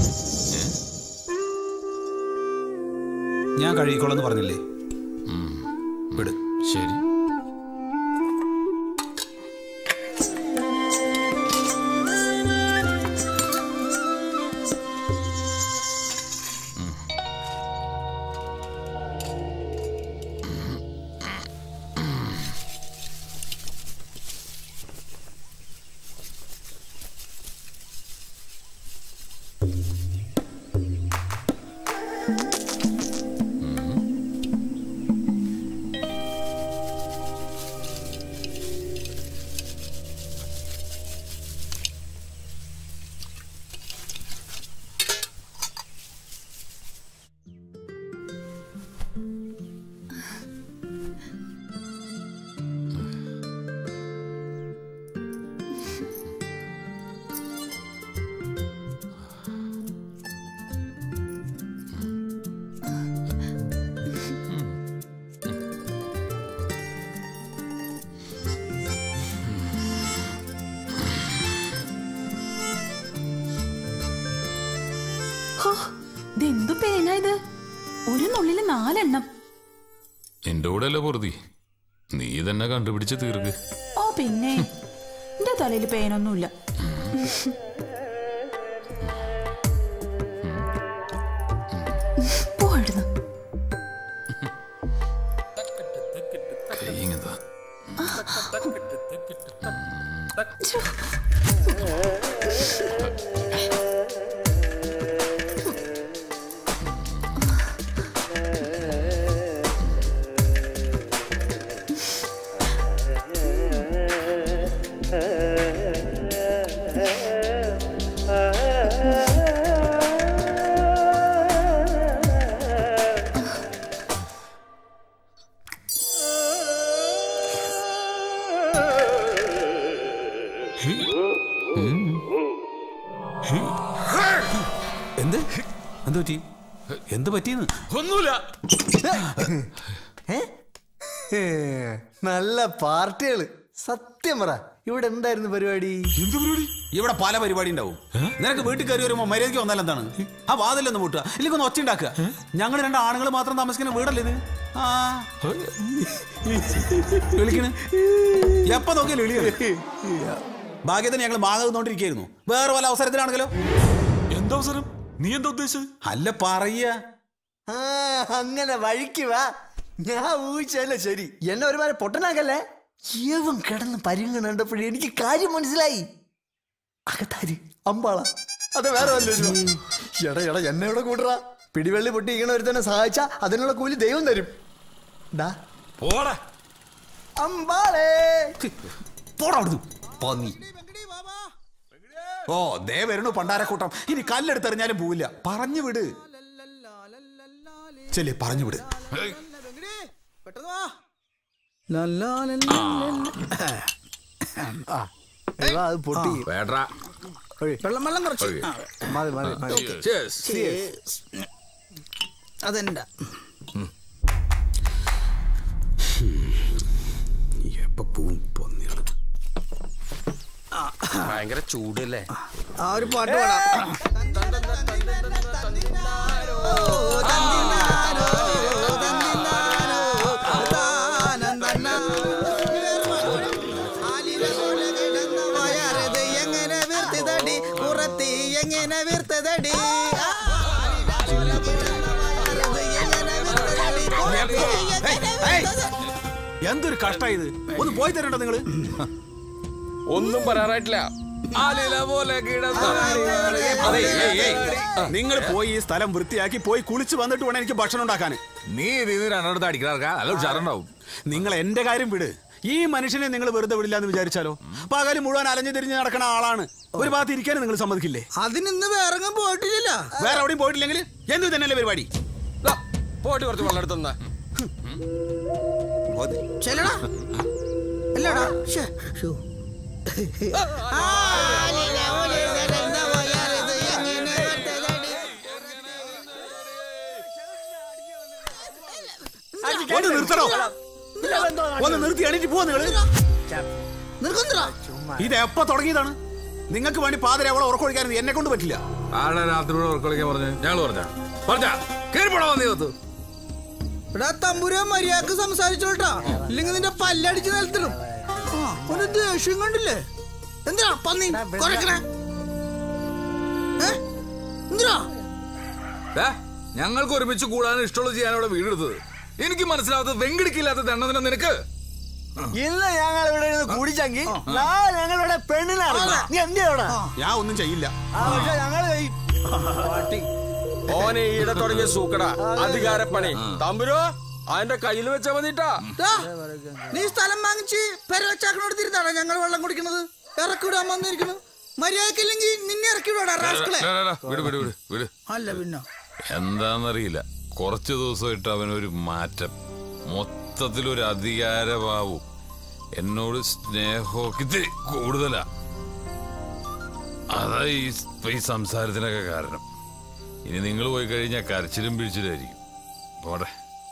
ഞാൻ കഴുകിക്കോളെന്ന് പറഞ്ഞില്ലേ വിട് ശരി ഇതിനുള്ളിൽ നാലെണ്ണം എന്റെ കൂടെ അല്ലേ പൊറുതി നീ തന്നെ കണ്ടുപിടിച്ച് തീർക്ക് ഓ പിന്നെ എന്റെ തലയിൽ പേനൊന്നുമില്ല പോയിടുന്നു കൈ ഇങ്ങതാ എന്ത് എന്ത് പറ്റി എന്ത് പറ്റിയെന്ന് ഒന്നുമില്ല ഏ, നല്ല പാർട്ടികള് സത്യം പറ ഇവിടെ എന്തായിരുന്നു പരിപാടി എന്ത് പരിപാടി ഇവിടെ പല പരിപാടി ഉണ്ടാവും നിനക്ക് വീട്ടിൽ കയറി വരുമ്പോ മര്യാദയ്ക്ക് വന്നാൽ എന്താണ് ആ വാതിലൊന്ന് മുട്ടുക ഇല്ലെങ്കിൽ ഒന്ന് ഒച്ച ഉണ്ടാക്കുക ഞങ്ങൾ രണ്ട് ആണുങ്ങൾ മാത്രം താമസിക്കുന്ന വീടല്ലേ ഇത് ആ വിളിക്കണ് എപ്പ നോക്കിയാലും വിളിയാണ് ഭാഗ്യത്തിന് ഞങ്ങൾ മാങ്ങ തിന്നോണ്ടിരിക്കുന്നു വേറെ വല്ല അവസരത്തിലാണെങ്കിലോ എന്താ അവസരം നീ എന്താ ഉദ്ദേശിച്ചത് അല്ല പറയ ആ അങ്ങനെ വഴിക്ക് വാ ഞാൻ ഊഹിച്ചല്ലേ ശരി എന്നെ ഒരുപാട് പൊട്ടനാക്കല്ലേ ഏവൻ കിടന്ന് പരിങ്ങ കണ്ടപ്പോഴേ എനിക്ക് കാര്യം മനസ്സിലായി അകത്താര് അമ്പാള അത് വേറെ വല്ലൊരു എടാ എടാ എന്നെ ഇവിടെ കൂട്ടറ പിടിവെള്ളി പൊട്ടി ഇങ്ങനെ ഒരുത്തനെ സഹായിച്ച അതിനുള്ള കൂലി ദൈവം തരും ഡാ പോടാ അമ്പാളേ പോടാ അവിടുന്ന് പന്നി ഓ ദേ വരണു പണ്ടാരക്കൂട്ടം ഇനി കല്ലെടുത്തെറിഞ്ഞാലും പോവില്ല പറഞ്ഞു വിട് ചെല്ലേ പറഞ്ഞു വിട് ആ, ഇവാ, അത് പൊട്ടി വേണ്ടാ വെള്ളം വെള്ളം കുറച്ച് ഒഴിക്ക്. ആ, മതി മതി മതി Cheers. Cheers. അതെന്താ എപ്പോ പോവും പന്നികള് ഭയങ്കര ചൂടല്ലേ ആ ഒരു പാട്ട് പാടാം എങ്ങനെ വീർത്തതടി പുറത്തി എങ്ങനെ വീർത്തതടി എന്തൊരു കഷ്ടായത് ഒന്ന് പോയി തരണ്ട നിങ്ങള് ഒന്നും പറയാറായിട്ടില്ല ആലില പോലെ അതെ ഏയ്, ഏയ്. നിങ്ങൾ പോയി ഈ സ്ഥലം വൃത്തിയാക്കി പോയി കുളിച്ച് വന്നിട്ട് വേണം എനിക്ക് ഭക്ഷണം ഉണ്ടാക്കാൻ നീ ഇതിന് രണ്ടെടുത്ത് അടിക്കാർക്കാ നല്ല ഉഷാറുണ്ടാവും നിങ്ങൾ എന്റെ കാര്യം വിട് ഈ മനുഷ്യനെ നിങ്ങൾ വെറുതെ വിടില്ല എന്ന് വിചാരിച്ചാലോ പകല് മുഴുവൻ അലഞ്ഞു തിരിഞ്ഞ് നടക്കുന്ന ആളാണ് ഒരു ഭാഗത്ത് ഇരിക്കാനും നിങ്ങൾ സമ്മതിക്കില്ലേ അതിനിന്ന് വേറെ പോയിട്ടില്ല വേറെ എവിടെയും പോയിട്ടില്ലെങ്കിൽ എന്ത് തന്നെയല്ലേ പരിപാടി പോയിട്ട് കുറച്ച് വെള്ളം എടുത്തു ചെല്ലടാ അല്ലടാ ശ്ശേ, ശ്ശോ. ഒന്ന് നിർത്തണോ ഒന്ന് നിർത്തി എണീറ്റ് പോവാ നിങ്ങള് ഇത് എപ്പോ തുടങ്ങിയതാണ് നിങ്ങൾക്ക് വേണ്ടി പാതിര അവളെ ഉറക്കൊഴിക്കാൻ എന്നെ കൊണ്ട് പറ്റില്ല ആടെ രാത്രിയോട് ഉറക്കളിക്കാൻ പറഞ്ഞു ഞങ്ങൾ പറഞ്ഞ പറഞ്ഞ കേറിപ്പോടാ വന്നീകത്ത് എടാ തമ്പുരാൻ മര്യാദക്ക് സംസാരിച്ചോട്ടാ ഇല്ലെങ്കിൽ നിന്റെ പല്ലടിച്ച് നിലത്തിടും ആ, ഒരു ദേഷ്യം കണ്ടില്ലേ എന്തിനാ പന്നി കുറക്കണേ ഏ? എന്തിനാ ദേ, ഞങ്ങൾക്ക് ഒരുമിച്ച് കൂടാൻ ഇഷ്ടമുള്ള ചെയ്യാൻ ഇവിടെ വീടെടുത്തത് എനിക്ക് മനസ്സിലാവാത്തത് വെങ്കിടിക്കില്ലാത്ത ദണ്ണതിനെ നിനക്ക് ഇന്ന് ഞങ്ങൾ ഇവിടെ ഇരുന്ന് കൂടിച്ചെങ്കിൽ നാളെ ഞങ്ങൾ ഇവിടെ പെണ്ണിനെ ഇറങ്ങും. നീ എന്തിനാ ഞാൻ ഒന്നും ചെയ്യില്ല ആ പക്ഷെ ഞങ്ങള് ഓനെ ഈടെ തുടങ്ങിയ സൂക്കട അധികാരപ്പണി തമ്പുരോ അതിന്റെ കയ്യിൽ വെച്ചാ മതിട്ടാ ദാ, നീ സ്ഥലം വാങ്ങിച്ച് പെരവച്ചാക്കനോട് തിരുത്താടാ ഞങ്ങൾ വെള്ളം കുടിക്കണത് ഇറക്കി വിടാൻ വന്നിരിക്കുന്നു മര്യാദക്കില്ലെങ്കിൽ നിന്നെ ഇറക്കി വിടാടാ റാസ്കളെ ഡാ, ഡാ, ഡാ, വിട് വിട് വിട് വിട് അല്ല പിന്നെ എന്താന്നറിയില്ല കുറച്ച് ദിവസമായിട്ട് അവനൊരു മാറ്റം മൊത്തത്തിലൊരു അധികാരഭാവവും എന്നോട് സ്നേഹമൊക്കെ ഇത്തിരി കൂടുതലാ അതാ ഈ ഇപ്പൊ ഈ സംസാരത്തിനൊക്കെ കാരണം ഇനി നിങ്ങൾ പോയി കഴിഞ്ഞാൽ കരച്ചിലും പിടിച്ചിലായിരിക്കും പോടെ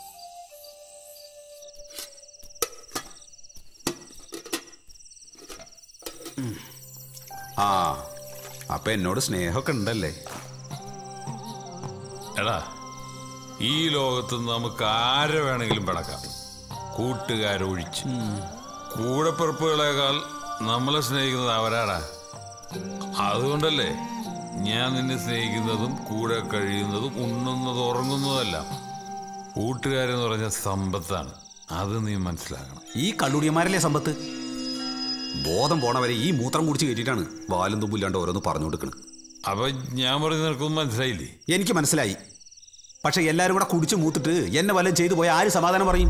ആ അപ്പൊ എന്നോട് സ്നേഹമൊക്കെ ഉണ്ടല്ലേ എടാ ഈ ലോകത്ത് നമുക്ക് ആരെ വേണമെങ്കിലും പിണക്കാം കൂട്ടുകാരൊഴിച്ച് കൂടെപ്പിറപ്പുകളേക്കാൾ നമ്മളെ സ്നേഹിക്കുന്നത് അവരാടാ അതുകൊണ്ടല്ലേ ഞാൻ നിന്നെ സ്നേഹിക്കുന്നതും കൂടെ കഴിയുന്നതും ഉണ്ണുന്നതും ഉറങ്ങുന്നതുമെല്ലാം കൂട്ടുകാരെന്ന് പറഞ്ഞ സമ്പത്താണ് അത് നീ മനസ്സിലാക്കണം ഈ കള്ളുടിയന്മാരല്ലേ സമ്പത്ത് ബോധം പോണവരെ ഈ മൂത്രം കുടിച്ച് കയറ്റിയിട്ടാണ് വാലും തുമ്പില്ലാണ്ട് ഓരോന്ന് പറഞ്ഞു കൊടുക്കുന്നത് അപ്പൊ ഞാൻ പറഞ്ഞ നിനക്കൊന്നും മനസ്സിലായില്ലേ എനിക്ക് മനസ്സിലായി പക്ഷെ എല്ലാരും കൂടെ കുടിച്ച് മൂത്തിട്ട് എന്നെ വല്ലതും ചെയ്തു പോയാൽ ആര് സമാധാനം പറയും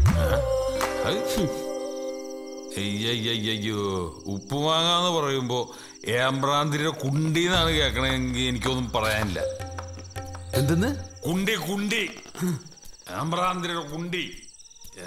അയ്യോ ഉപ്പ് വാങ്ങാന്ന് പറയുമ്പോ ഏമ്പ്രാന്തിരിയുടെ കുണ്ടിന്നാണ് കേൾക്കണമെങ്കിൽ എനിക്കൊന്നും പറയാനില്ല എന്തെന്ന് കുണ്ടി കുണ്ടി ഏമ്പ്രാന്തിരിയുടെ കുണ്ടി ഏ.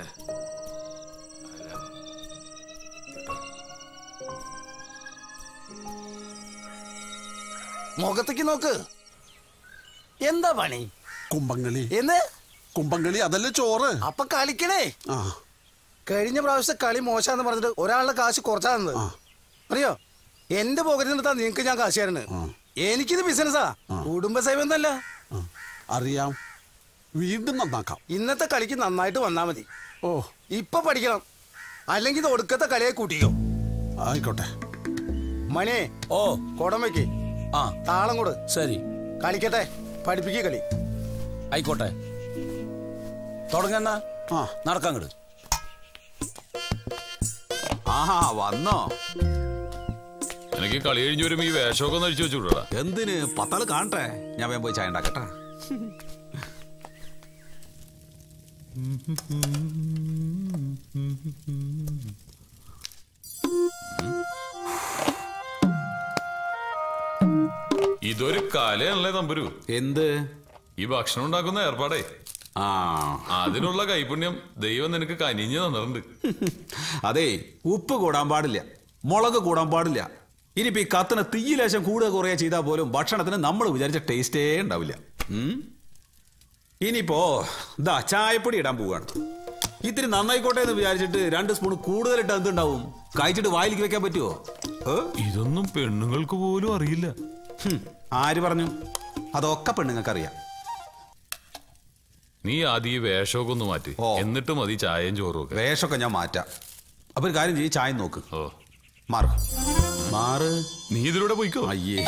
മുഖത്തേക്ക് നോക്ക് എന്താ പണി കുമ്പങ്ങളി എന്ന് കുമ്പങ്ങളി അതല്ലേ ചോറ് അപ്പൊ കളിക്കണേ ആ കഴിഞ്ഞ പ്രാവശ്യം കളി മോശാന്ന് പറഞ്ഞിട്ട് ഒരാളുടെ കാശ് കുറച്ചാ തന്നത് അറിയോ എന്റെ പോക്കറ്റിൽ നിർത്താ നിങ്ങക്ക് ഞാൻ കാശ് തരുന്നത് എനിക്കിത് ബിസിനസ്സാ കുടുംബസേവ ഒന്നല്ല അറിയാം വീണ്ടും നന്നാക്കാം ഇന്നത്തെ കളിക്ക് നന്നായിട്ട് വന്നാ മതി ഓ ഇപ്പൊ പഠിക്കണം അല്ലെങ്കിൽ ഇത് ഒടുക്കത്തെ കളിയെ കൂട്ടിക്കോ ആയിക്കോട്ടെ മണിയെ ഓ കുടം വെക്ക് ആ താളം കൊടു ശരി കളിക്കട്ടെ പഠിപ്പിക്കുക കളി ആയിക്കോട്ടെ തുടങ്ങണ്ണ ആ നടക്കാങ്ങട് ആഹാ വന്നോ എനിക്ക് കളി കഴിഞ്ഞ് വരുമ്പോ ഈ വേഷമൊക്കെ ഒന്ന് അടിച്ചു വെച്ചുവിടാ എന്തിന് പത്താള് കാണട്ടെ ഞാൻ വേഗം പോയി ചായ ഉണ്ടാക്കട്ടെ ഇതൊരു കലയാണല്ലേ തമ്പുരു എന്ത് ഈ ഭക്ഷണം ഉണ്ടാക്കുന്ന ഏർപ്പാടേ ആ അതിനുള്ള കൈപുണ്യം ദൈവം നിനക്ക് കനിഞ്ഞു തന്നിട്ടുണ്ട് അതെ ഉപ്പ് കൂടാൻ പാടില്ല മുളക് കൂടാൻ പാടില്ല ഇനിയിപ്പോ ഈ കത്തിന് തീയിലേശം കൂടുക കുറയുക ചെയ്താൽ പോലും ഭക്ഷണത്തിന് നമ്മൾ വിചാരിച്ച ടേസ്റ്റേ ഉണ്ടാവില്ല ഉം? ഇനിയിപ്പോ ദാ ചായപ്പൊടി ഇടാൻ പോവുകയാണ് ഇത്തിരി നന്നായിക്കോട്ടെ എന്ന് വിചാരിച്ചിട്ട് രണ്ട് സ്പൂൺ കൂടുതൽ ഇട്ട് എന്തുണ്ടാവും കഴിച്ചിട്ട് വായിലേക്ക് വെക്കാൻ പറ്റുമോ ഇതൊന്നും പെണ്ണുങ്ങൾക്ക് പോലും അറിയില്ല ഹും, ആര് പറഞ്ഞു അതൊക്കെ പെണ്ണുങ്ങൾക്ക് അറിയാം നീ ആദ്യം ഈ വേഷമൊക്കെ ഒന്ന് മാറ്റി എന്നിട്ട് മതി ചായയും ചോറും ഒക്കെ വേഷമൊക്കെ ഞാൻ മാറ്റാം അപ്പൊ ഒരു കാര്യം ചെയ്യ് ചായ നോക്ക് മാറ് മാറ് നീ ഇതിലൂടെ പോയിക്കോ അയ്യേ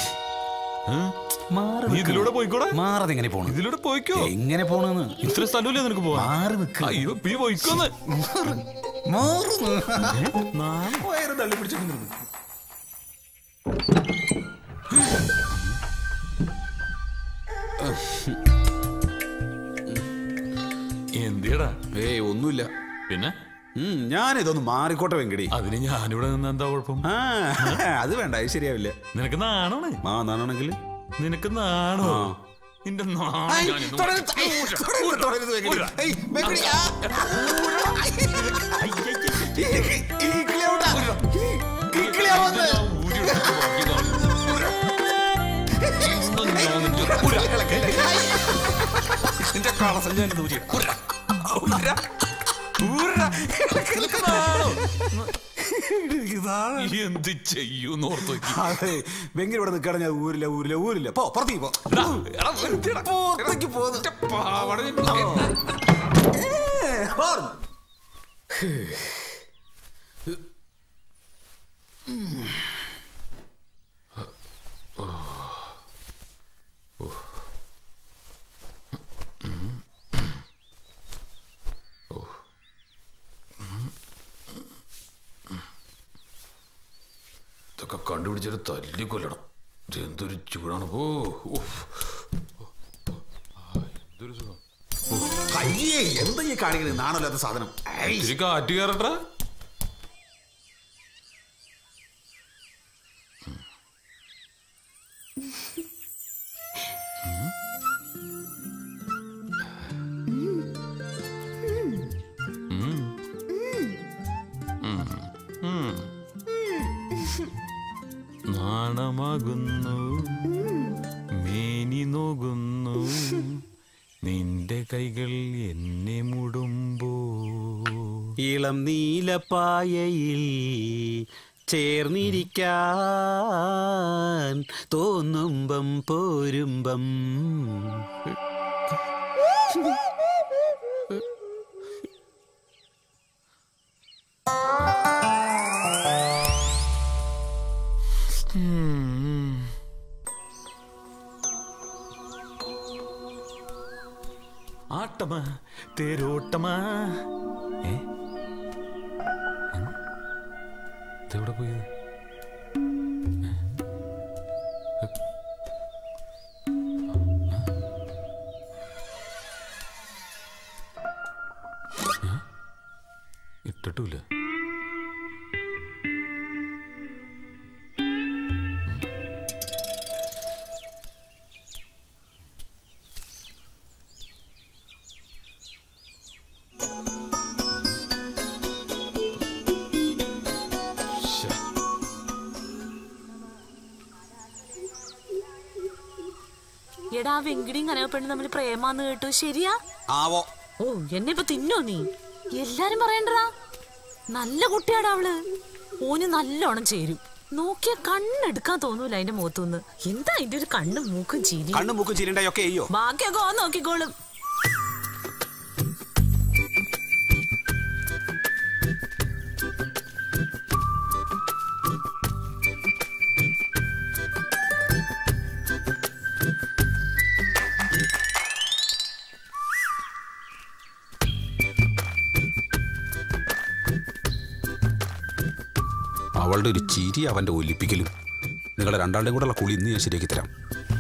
നീ ഇതിലൂടെ പോയിക്കോടാ മാറത് എങ്ങനെ പോണം ഇതിലൂടെ പോയിക്കോ എങ്ങനെ പോണെന്ന് ഇത്ര സ്ഥലമില്ലേ നിനക്ക് പോവാൻ മാറി നിൽക്ക് അയ്യോ നീ പോയിക്കോന്ന് വയറ് തള്ളി പിടിച്ചിട്ട് എന്തിയടാ ഏയ് ഒന്നുമില്ല പിന്നെ ഞാനിതൊന്ന് മാറിക്കോട്ടെ വെങ്കടി അതിന് ഞാനിവിടെ നിന്ന് എന്താ കുഴപ്പം ആ അത് വേണ്ട അത് ശരിയാവില്ല നിനക്ക് നാണാണ് ആ നാണാണെങ്കിൽ നിനക്ക് നാണോ നിന്റെ നാണം ഞാനിന്ന് ഊരാ. നിന്റെ കളസം ഞാൻ ഇന്ന് ഊരിയിടാം. ഊരാ. ഊരാ. ഊരാ. നിനക്ക് നാണോ? എന്ത് ചെയ്യൂന്ന് ഓർത്ത് നോക്കി അതെ വെങ്കി ഇവിടെ നിൽക്കണ ഞാൻ ഊരില്ല ഊരില്ല ഊരില്ല പോ പുറത്തേക്ക് പോ പുറത്തേക്ക് പോന്നു ഇതൊക്കെ കണ്ടുപിടിച്ചിട്ട് തല്ലി കൊല്ലണം ഇത് എന്തൊരു ചൂടാണ് ഓ ഉഫ്. ആ, എന്തൊരു സുഖം അയ്യേ എന്താ ഈ കാണിക്കുന്നത് നാണല്ലാത്ത സാധനം ഇത്തിരി കാറ്റ് കയറട്ടാ നാണമാകുന്നു മേനി നോകുന്നു നിന്റെ കൈകൾ എന്നെ മുടുമ്പോ ഇളം നീലപ്പായയിൽ ചേർന്നിരിക്കാൻ തോന്നുമ്പം പോരുമ്പം തേരോട്ടമാ തേരോട്ടമാ ഏ ഉം? ഇതെവിടെ പോയത് ഇട്ടിട്ടില്ല എടാ വെങ്കിടിയും കനകപ്പെണ്ണും തമ്മിൽ പ്രേമാന്ന് കേട്ടു ശരിയാ ആവോ ഓ എന്നെ ഇപ്പൊ തിന്നോ നീ എല്ലാരും പറയണ്ടടാ നല്ല കുട്ടിയാടാ അവള് ഓന് നല്ലോണം ചേരും നോക്കിയ കണ്ണെടുക്കാൻ തോന്നൂല അതിന്റെ മുഖത്തുനിന്ന് എന്താ അതിന്റെ ഒരു കണ്ണും മൂക്കും ചിരി കണ്ണും മൂക്കും ചിരിണ്ടായൊക്കെ അയ്യോ ബാക്കിയൊക്കെ ഓൻ നോക്കിക്കോളും അവളുടെ ഒരു ചിരി അവന്റെ ഒലിപ്പിക്കലും നിങ്ങളെ രണ്ടാളുടെയും കൂടെ ഉള്ള കുളി ഇന്ന് ഞാൻ ശരിയാക്കി തരാം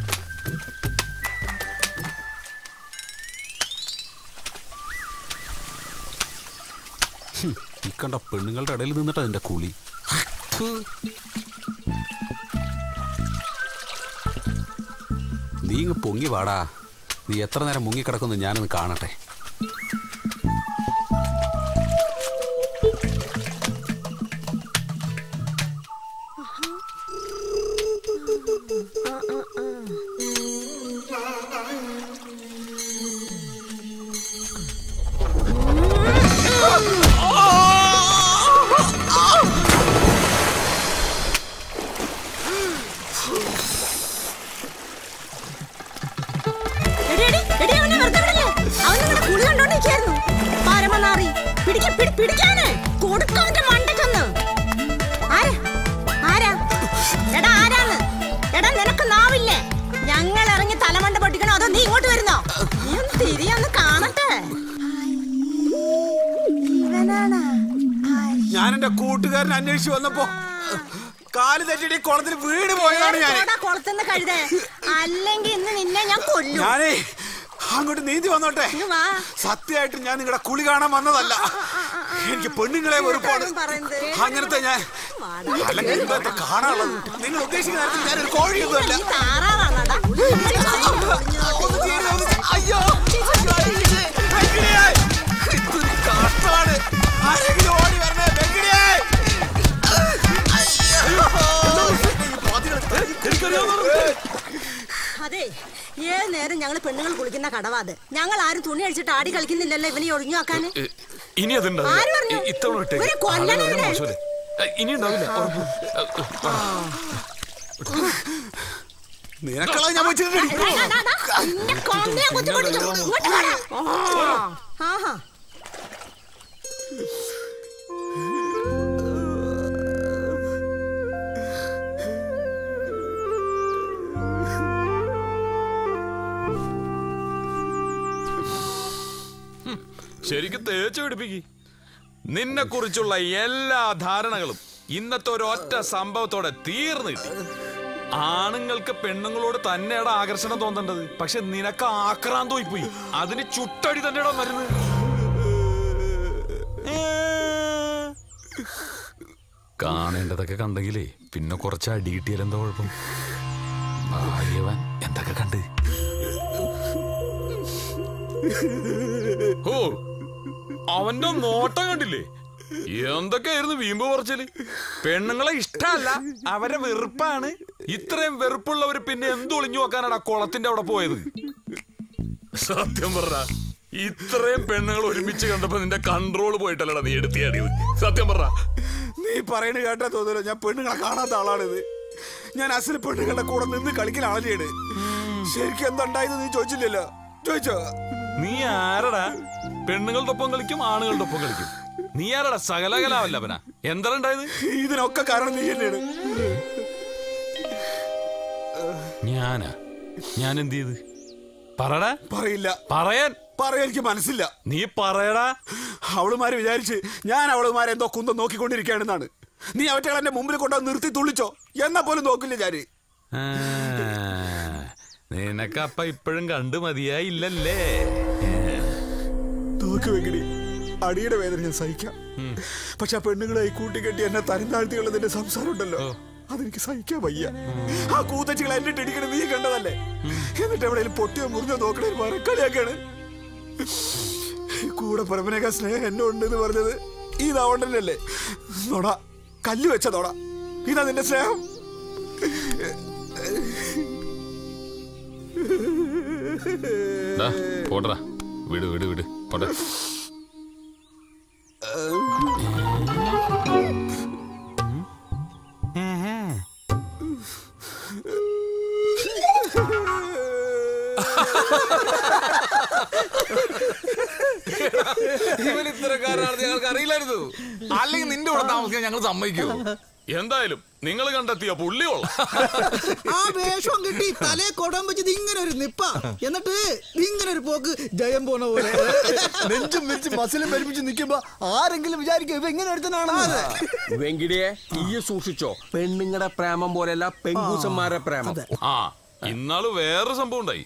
ഹും, ഈ കണ്ട പെണ്ണുങ്ങളുടെ ഇടയിൽ നിന്നിട്ട് അതിന്റെ കുളി നീ ഇങ്ങ് പൊങ്ങി വാടാ നീ എത്ര നേരം മുങ്ങിക്കിടക്കുന്നു ഞാനൊന്ന് കാണട്ടെ എടി, എടി, എടി, അവനെ വെറുതെ വിടല്ലേ? അവൻ നിങ്ങളുടെ കുളി കണ്ടോണ്ടിരിക്കായിരുന്നു. പരമനാറി. പിടിക്ക്, പിടി- പിടിക്കാന്. കൊടുക്ക് അവന്റെ മണ്ടയ്ക്കൊന്ന്. ആരാ? ആരാ? എടാ, ആരാന്ന്? എടാ, നിനക്ക് നാവില്ലേ? ഞങ്ങൾ ഇറങ്ങി തലമണ്ട പൊട്ടിക്കണോ അതോ നീ ഇങ്ങോട്ട് വരുന്നോ നീ ഒന്ന് തിരിയൊന്ന് കാണട്ടെ ഇവനാണാ ഞാൻ എന്റെ കൂട്ടുകാരൻ അന്വേഷിച്ച് വന്നപ്പോ കാല് തെറ്റിട്ട് ഈ കുളത്തിൽ വീണ് പോയതാണ് ഞാൻ പോടാ കുളത്തുനിന്ന് കഴുതേ അല്ലെങ്കിൽ ഇന്ന് നിന്നെ ഞാൻ കൊല്ലും ഞാനേ അങ്ങോട്ട് നീന്തി വന്നോട്ടെ ഇങ്ങ് വാ. സത്യമായിട്ട് ഞാൻ നിങ്ങളുടെ കുളി കാണാൻ വന്നതല്ല എനിക്ക് പെണ്ണുങ്ങളെ വെറുപ്പാണ് അങ്ങനത്തെ ഞാൻ അല്ലെങ്കിൽ ഇന്നത്തെ കാണാനുള്ളത് നിങ്ങൾ ഉദ്ദേശിക്കുന്ന കാര്യത്തിൽ ഞാനൊരു കോഴിയൊന്നുമല്ല നീ താറാവാണോടാ ഒന്ന് ചെയ്യരുത്, ഒന്ന് ചെയ്യരുത്. അയ്യോ അയ്യോ, വെങ്കിടിയേ. ഇതൊരു കഷ്ടമാണ് ആരെങ്കിലും ഓടി വരണേ വെങ്കിടിയേ അയ്യോ. ഈ പാതികളെ അതെ ഏത് നേരം ഞങ്ങൾ പെണ്ണുങ്ങൾ കുളിക്കുന്ന കടവാത് ഞങ്ങൾ ആരും തുണി അടിച്ചിട്ട് ആടി കളിക്കുന്നില്ലല്ലോ ഇവനെ ഒഴിഞ്ഞു വെക്കാന് ഇനി ആര് അതുണ്ടാവില്ല പറഞ്ഞു? ഇ- ഇത്തവണ ഇട്ടേക്ക്. ഇവരെ കൊല്ലണം ആളുകൾ ഇവരെ. മോശമല്ലേ? ഏ, ഇനി ഉണ്ടാവില്ല ഉറപ്പ്. ഏ, ആ. നിനക്കുള്ളത് ഞാൻ വെച്ചിട്ടുണ്ട് ഡാ, ഡാ, ഡാ, നിന്നെ കൊന്നേ കുത്തി പൊട്ടിക്കും. ഇങ്ങോട്ട് വാടാ. ആ, ആഹാ. ശരിക്കും തേച്ചു പിടിപ്പിക്ക് നിന്നെ കുറിച്ചുള്ള എല്ലാ ധാരണകളും ഇന്നത്തെ ഒരു ഒറ്റ സംഭവത്തോടെ തീർന്നു കിട്ടി ആണുങ്ങൾക്ക് പെണ്ണുങ്ങളോട് തന്നെയാണ് ആകർഷണം തോന്നേണ്ടത് പക്ഷെ നിനക്ക് ആക്രാന്തമായി പോയി അതിന് ചുട്ടടി തന്നെയാണോ മരുന്ന് കാണേണ്ടതൊക്കെ കണ്ടെങ്കിലേ പിന്നെ കുറച്ച് അടി കിട്ടിയാൽ എന്താ കുഴപ്പം ഭാഗ്യവാൻ എന്തൊക്കെ കണ്ട് ഓ അവന്റെ നോട്ടം കണ്ടില്ലേ എന്തൊക്കെയായിരുന്നു വീമ്പ് പറച്ചല് പെണ്ണുങ്ങളെ ഇഷ്ടമല്ല അവരെ വെറുപ്പാണ് ഇത്രയും വെറുപ്പുള്ളവര് പിന്നെ എന്ത് ഒളിഞ്ഞു നോക്കാനാണ് ആ കുളത്തിന്റെ അവിടെ പോയത് സത്യം പറ ഇത്രയും പെണ്ണുങ്ങൾ ഒരുമിച്ച് കണ്ടപ്പോ നിന്റെ കൺട്രോൾ പോയിട്ടല്ലടാ നീ എടുത്തിയാടിയത് സത്യം പറ നീ പറയണ കേട്ടാ തോന്നുന്നു ഞാൻ പെണ്ണുങ്ങളെ കാണാത്ത ആളാണിത് ഞാൻ അസൽ പെണ്ണുങ്ങളുടെ കൂടെ നിന്ന് കളിക്കൽ ആളെയാണ് ശരിക്കും എന്തുണ്ടായത് നീ ചോദിച്ചില്ലല്ലോ ചോദിച്ചോ നീ ആരടാ പെണ്ണുങ്ങളുടെ ഒപ്പം കളിക്കും ആണുങ്ങളുടെ ഒപ്പം കളിക്കും നീ ആരടാ സകലകലാവല്ലവനാ എന്താ ഉണ്ടായത് ഇതിനൊക്കെ കാരണം നീ തന്നെയാണ് ഞാനാ ഞാൻ എന്ത് ചെയ്ത് പറടാ പറയില്ല പറയാൻ പറയാൻ എനിക്ക് മനസ്സില്ല നീ പറയടാ അവളുമാര് വിചാരിച്ച് ഞാൻ അവളുമാരെ എന്തോ കുന്തം നോക്കിക്കൊണ്ടിരിക്കുകയാണെന്നാണ് നീ അവറ്റകൾ എന്റെ മുമ്പിൽ കൊണ്ടുവന്ന് നിർത്തി തുള്ളിച്ചോ എന്നാ പോലും നോക്കില്ല ഞാന് ആ, നിനക്ക് അപ്പ ഇപ്പോഴും കണ്ടു മതിയായില്ലല്ലേ നോക്ക് വെക്കടി അടിയുടെ വേദന ഞാൻ സഹിക്കാം പക്ഷെ ആ പെണ്ണുങ്ങളെ ഈ കൂട്ടിക്കെട്ടി എന്നെ തരം താഴ്ത്തിയുള്ളതിന്റെ സംസാരം ഉണ്ടല്ലോ അതെനിക്ക് സഹിക്കാൻ വയ്യ ആ കൂത്തച്ചികൾ എന്നെ ഇടിക്കണ നീ കണ്ടതല്ലേ എന്നിട്ട് എവിടെയും പൊട്ടിയോ മുറിഞ്ഞോ നോക്കണേ മരക്കളിയാക്കാണ് കൂടെ പരമനേക്കാ സ്നേഹം എന്നെ ഉണ്ടെന്ന് പറഞ്ഞത് ഇതാവണ്ടല്ലേ നോട കല്ല് വെച്ച നോട ഇതാ നിന്റെ സ്നേഹം ഡാ, പോട്ടെടാ വിട് വിട് വിട് പോട്ടെ ഇവൻ ഇത്തരക്കാരാണെന്ന് ഞങ്ങൾക്ക് അറിയില്ലായിരുന്നു അല്ലെങ്കിൽ നിന്റെ കൂടെ താമസിക്കാൻ ഞങ്ങൾ സമ്മതിക്കൂ എന്തായാലും നിങ്ങൾ കണ്ടെത്തിയ പുള്ളിയോളാം ആ വേഷം കിട്ടി തലേ കൊടാൻ വെച്ചത് ഇങ്ങനെ ഒരു നിപ്പ എന്നിട്ട് ഇങ്ങനെ ഒരു പോക്ക് ജയം പോണ പോലെ നെഞ്ചും വെച്ച് മസിലും പരിപ്പിച്ച് നിൽക്കുമ്പോ ആരെങ്കിലും വിചാരിക്കും ഇവ എങ്ങനെ ഒരുത്തനാണെന്ന് വെങ്കിടിയെ ഈ സൂക്ഷിച്ചോ പെണ്ണുങ്ങളുടെ പ്രേമം പോലെയല്ല പെങ്കൂസന്മാരുടെ പ്രേമം ആ ഇന്നാള് വേറെ സംഭവം ഉണ്ടായി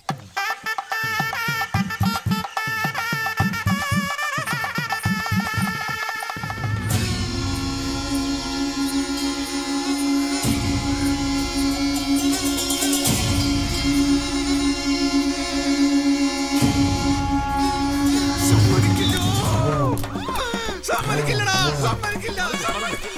സമ്മതിക്കില്ലടാ സമ്മതിക്കില്ല സമ്മതിക്കില്ല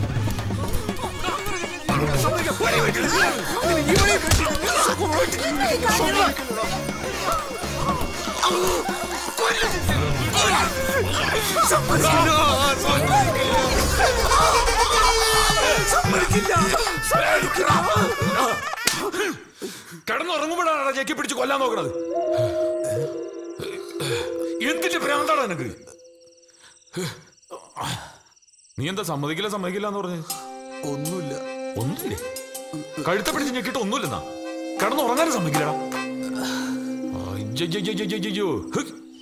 കിടന്നുറങ്ങുമ്പോഴാണ് ഞെക്കി പിടിച്ച് കൊല്ലാൻ നോക്കണത് എന്തിന്റെ ഭ്രാന്താണ് നിനക്ക് നീ എന്താ സമ്മതിക്കില്ല സമ്മതിക്കില്ല എന്ന് പറഞ്ഞു ഒന്നുമില്ല ഒന്നുമില്ലേ കഴുത്ത പിടിച്ച് ഞെക്കിട്ട് ഒന്നുമില്ലെന്നാ കിടന്നുറങ്ങാനും സമ്മതിക്കില്ലടാ അയ്യയ്യയ്യയ്യയ്യോ. ഹ്.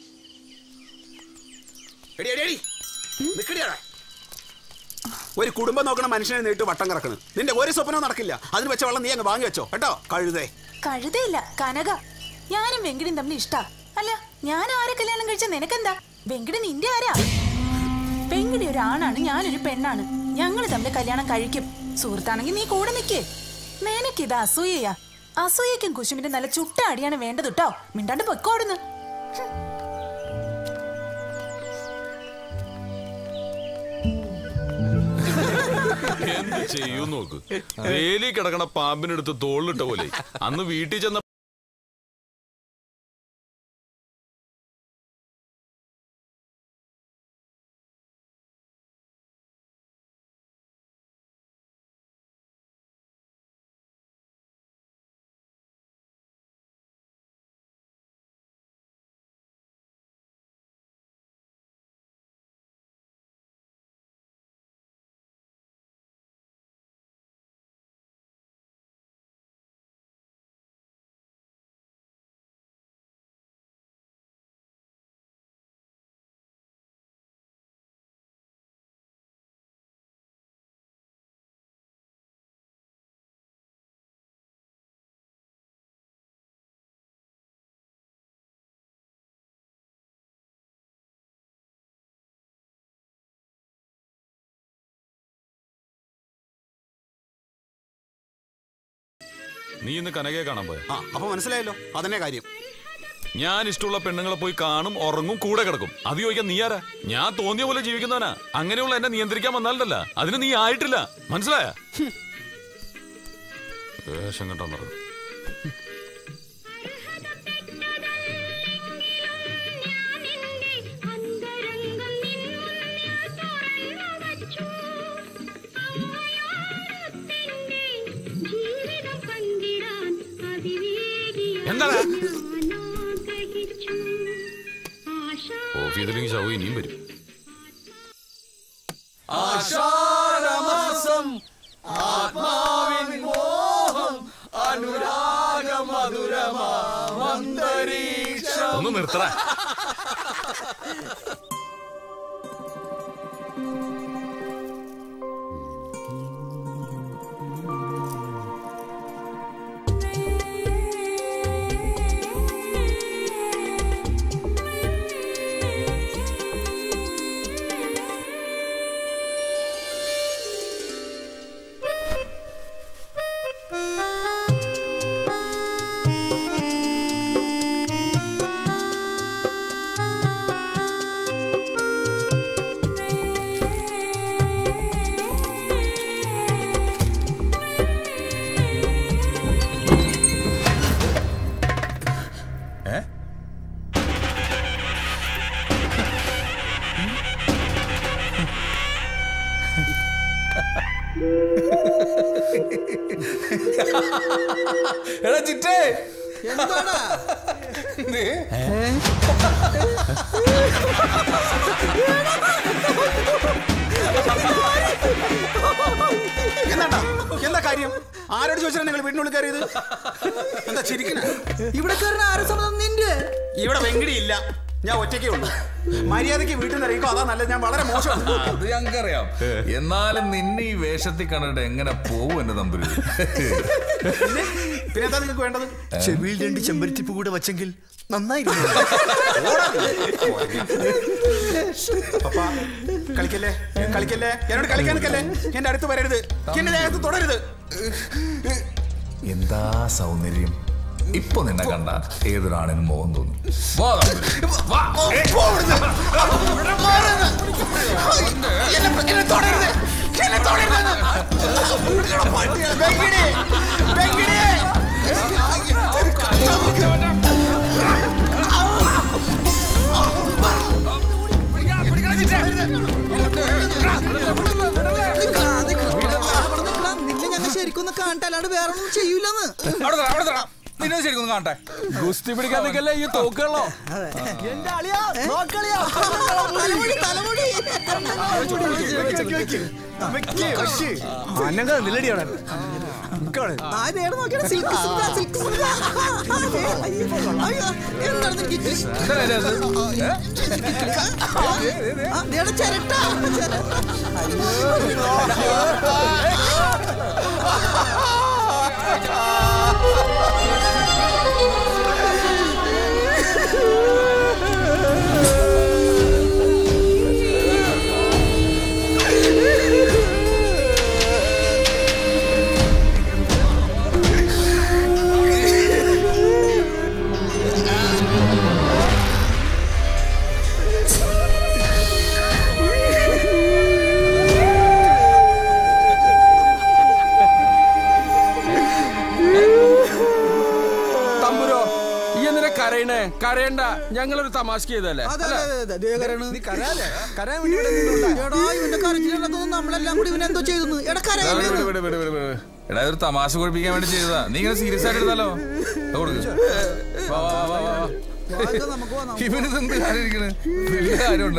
എടി, എടി, എടി. നിക്കടിയാടാ. ഒരു കുടുംബം നോക്കണ മനുഷ്യനെ നീട്ട് വട്ടം കിടക്കണ് നിന്റെ ഒരു സ്വപ്നവും നടക്കില്ല അതിന് വെച്ച വെള്ളം നീ അങ്ങ് വാങ്ങി വെച്ചോ കേട്ടോ കഴുതേ കഴുതയില്ല കനക ഞാനും വെങ്കിടും തമ്മിൽ ഇഷ്ടാ അല്ല ഞാൻ ആരെ കല്യാണം കഴിച്ച നിനക്കെന്താ വെങ്കിട് നിന്റെ ആരാ വെങ്കിടി ഒരു ആണാണ് ഞാനൊരു പെണ്ണാണ് ഞങ്ങള് തമ്മിൽ കല്യാണം കഴിക്കും സുഹൃത്താണെങ്കിൽ നീ കൂടെ നിക്കേ നിനക്കിത് അസൂയയാ അസൂയക്കും കുശുമിന്റെ നല്ല ചുട്ട അടിയാണ് വേണ്ടത് കേട്ടോ മിണ്ടാണ്ട് പൊക്കോടുന്ന് എന്ത് ചെയ്യും നോക്ക് വേലി കിടക്കണ പാമ്പിനെടുത്ത് തോളിലിട്ട പോലെ അന്ന് വീട്ടിൽ ചെന്ന നീ ഇന്ന് കനകയെ കാണാൻ പോയ ആ അപ്പൊ മനസ്സിലായല്ലോ അതന്നെ കാര്യം ഞാൻ ഇഷ്ടമുള്ള പെണ്ണുങ്ങളെ പോയി കാണും ഉറങ്ങും കൂടെ കിടക്കും അത് ചോദിക്കാൻ നീ ആരാ ഞാൻ തോന്നിയ പോലെ ജീവിക്കുന്നവനാ അങ്ങനെയുള്ള എന്നെ നിയന്ത്രിക്കാൻ വന്നാലല്ല അതിന് നീ ആയിട്ടില്ല മനസ്സിലായ വേഷം കെട്ടാൻ പറഞ്ഞു എന്താണ് ഓഫീസിലേക്ക് ശവ ഇനിയും വരും ആഷാഢമാസം ആത്മാവിൻ മോഹം അനുരാഗ മധുരമാന്തരീക്ഷം ഒന്ന് നിർത്തടാ എടാ ചിറ്റേ എന്താടാ എന്താ എന്താ കാര്യം ആരോട് ചോദിച്ചാൽ നിങ്ങൾ വീടിനുള്ളിൽ കയറിയത് എന്താ ചിരിക്കണ ഇവിടെ കയറുന്ന ആരെ സമ്മതം നിന്റെ ഇവിടെ വെങ്കിടി ഇല്ല ഞാൻ ഒറ്റയ്ക്കേ ഉള്ളൂ മര്യാദയ്ക്ക് വീട്ടിൽ നിന്ന് ഇറങ്ങിക്കോ അതാ നല്ലത് ഞാൻ വളരെ മോശം അത് ഞങ്ങൾക്കറിയാം എന്നാലും നിന്നെ ഈ വേഷത്തിൽ കണ്ടിട്ട് എങ്ങനെ പോവും എന്റെ തമ്പുരു പിന്നെ എന്താ നിങ്ങൾക്ക് വേണ്ടത് ചെവിയിൽ രണ്ട് ചെമ്പരത്തിപ്പ് കൂടെ വച്ചെങ്കിൽ നന്നായിരുന്നു പപ്പ കളിക്കല്ലേ കളിക്കല്ലേ എന്നോട് കളിക്കാൻ നിൽക്കല്ലേ എന്റെ അടുത്ത് വരരുത് എന്റെ ദേഹത്ത് തുടരുത് എന്താ സൗന്ദര്യം ഇപ്പൊ നിന്നെ കണ്ട ഏതൊരാണിനും മോഹം തോന്നും വാ തമ്പുരു. വാ. ഏ, പോ ഇവിടുന്ന്. എന്നെ തുടരുത് എന്നെ തുടരുത് വെങ്കിടി വെങ്കിടി നിന്നെ ഞങ്ങൾ ശരിക്കൊന്ന് കാണട്ടെ അല്ലാണ്ട് വേറെ ഒന്നും ചെയ്യൂലെന്ന് അവിടെ തരാം, അവിടെ തരാം. നിന്നെ ശരിക്കും കാണട്ടെ ഗുസ്തി പിടിക്കാൻ നിൽക്കല്ലേ ഈ തോക്കുകളോ എന്റെ അളിയാ നോക്കളിയാ തലമുടി തലമുടി അന്നങ്ക നില്ലടി അവിടെ ആ നേടെ നോക്കിയാണ് സിൽക്ക് സുന്ദ സിൽക്ക് സുന്ദ അയ്യോ എന്താണ് നിനക്ക് ആ, ദേടാ ചിരട്ട ചിരട്ട തമ്പുരോ ഈ എന്തിനാ കരയണേ കരയണ്ട ഞങ്ങളൊരു തമാശക്ക് ചെയ്തല്ലേ അതെ അതെ അതെ ദേ കരയണ്. എടാ ഇവന്റെ കരച്ചിലുള്ളതൊന്നും നമ്മളെല്ലാം കൂടി ഇവൻ എന്തോ ചെയ്തു എടാ വിട്, കരയല്ലേ വിട്, വിട്, വിട്, വിട്, വിട്. എടാ ഒരു തമാശ കുഴപ്പിക്കാൻ വേണ്ടി ചെയ്തതാ നീ ഇങ്ങനെ സീരിയസ് ആയിട്ട് എടുത്താലോ ദാ കൊടുക്ക്. വാ, വാ, വാ, വാ, വാ. ഇവനിത് എന്ത് കാര്യം ഇരിക്കണ് വലിയ കാര്യമുണ്ട്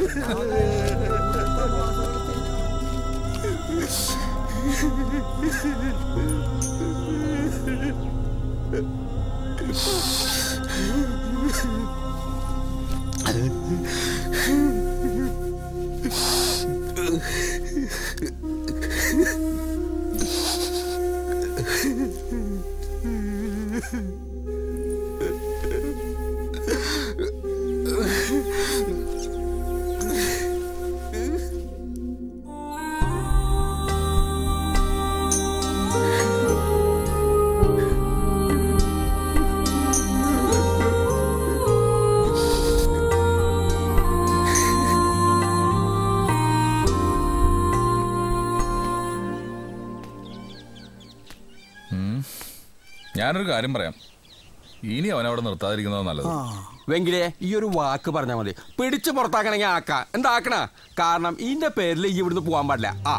ഉം. ഞാനൊരു കാര്യം പറയാം ഇനി അവൻ അവിടെ നിർത്താതിരിക്കുന്നത് നല്ലത് വെങ്കിലേ ഈ ഒരു വാക്ക് പറഞ്ഞാൽ മതി പിടിച്ചു പുറത്താക്കണമെങ്കിൽ ആക്ക എന്താ ആക്കണ കാരണം ഇതിന്റെ പേരിൽ ഈ ഇവിടുന്ന് പോകാൻ പാടില്ല ആ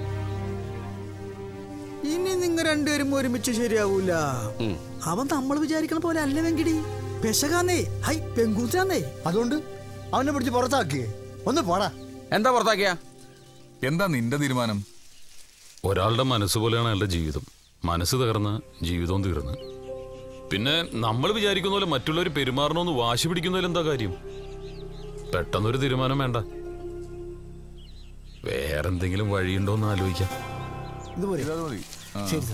ഇനി നിങ്ങൾ രണ്ടുപേരും ഒരുമിച്ച് ശരിയാവൂല അവൻ നമ്മൾ വിചാരിക്കണ പോലെ അല്ല വെങ്കിടി പെശകാന്നേ ഹൈ പെങ്കൂച്ചാന്നേ അതുകൊണ്ട് അവനെ പിടിച്ച് പുറത്താക്കിയേ ഒന്ന് പോടാ എന്താ പുറത്താക്കിയ എന്താ നിന്റെ തീരുമാനം ഒരാളുടെ മനസ്സ് പോലെയാണ് അയാളുടെ ജീവിതം മനസ്സ് തകർന്ന് ജീവിതവും തീർന്ന് പിന്നെ നമ്മൾ വിചാരിക്കുന്ന പോലെ മറ്റുള്ളവർ പെരുമാറണമെന്ന് വാശി പിടിക്കുന്നതിൽ എന്താ കാര്യം പെട്ടെന്നൊരു തീരുമാനം വേണ്ട വേറെന്തെങ്കിലും വഴിയുണ്ടോ എന്ന് ആലോചിക്കാം ശരി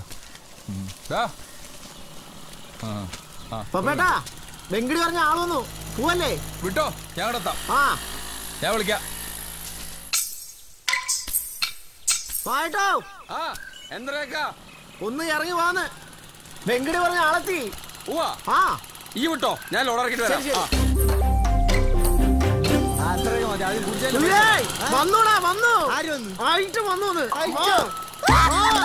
പപ്പേട്ടാ വെങ്കടി പറഞ്ഞ ആളൊന്നു പോവല്ലേ വിട്ടോ ഞാൻ അവിടെ എത്താം ആ ഞാൻ വിളിക്കാം വാട്ടോ ആ എന്തരേക്കാ ഒന്ന് ഇറങ്ങി വാന്ന് വെങ്കടി പറഞ്ഞ ആളെത്തി ഉവാ ആ ഈ വിട്ടോ ഞാൻ ലോഡ് ഇറക്കിട്ട് വരാം ശരി, ശരി. ആ. അത്രയും മതി അത് കുടിച്ചാൽ ഏയ്, വന്നോടാ വന്നു ആയിട്ട് വന്നു ഒന്ന്. ആ. ആ.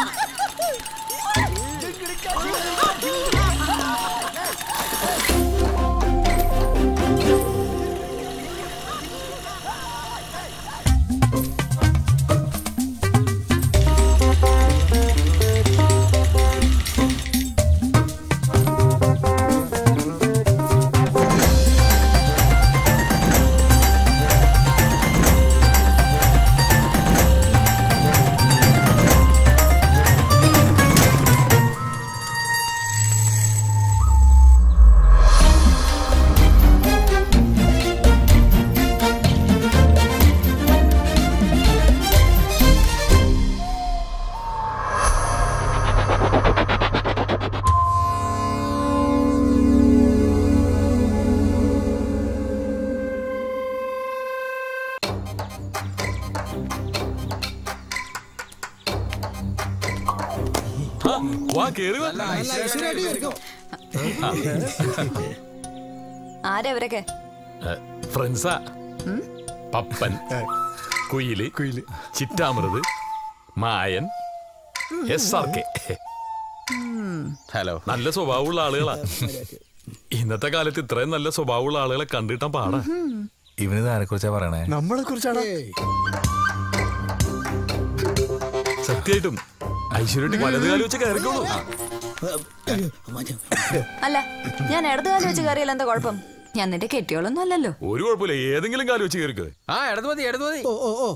വാ കേറി വാ. ആരാ ഇവരൊക്കെ ഏ, ഫ്രണ്ട്സാ പപ്പൻ കുയില് കുയില് ചിറ്റാമൃത് മായൻ എസ് ആർ കെ ഹലോ നല്ല സ്വഭാവമുള്ള ആളുകളാ ഇന്നത്തെ കാലത്ത് ഇത്രയും നല്ല സ്വഭാവമുള്ള ആളുകളെ കണ്ടിട്ടാൻ പാടാ ഇവനിത് ആരെ കുറിച്ചാ പറയണേ നമ്മളെ കുറിച്ചാണ് സത്യമായിട്ടും ഐശ്വര്യട്ടി വലത് കാലം വെച്ച് കയറിക്കോളൂ അല്ല ഞാൻ ഇടത് കാലം വെച്ച് കയറിയാൽ എന്താ കുഴപ്പം ഞാൻ നിന്റെ കെട്ടിയോളൊന്നും അല്ലല്ലോ ഒരു കുഴപ്പമില്ല ഏതെങ്കിലും കാലം വെച്ച് കയറിക്കോ ആ ഇടത് മതി ഇടത് മതി ഓ ഓ ഓ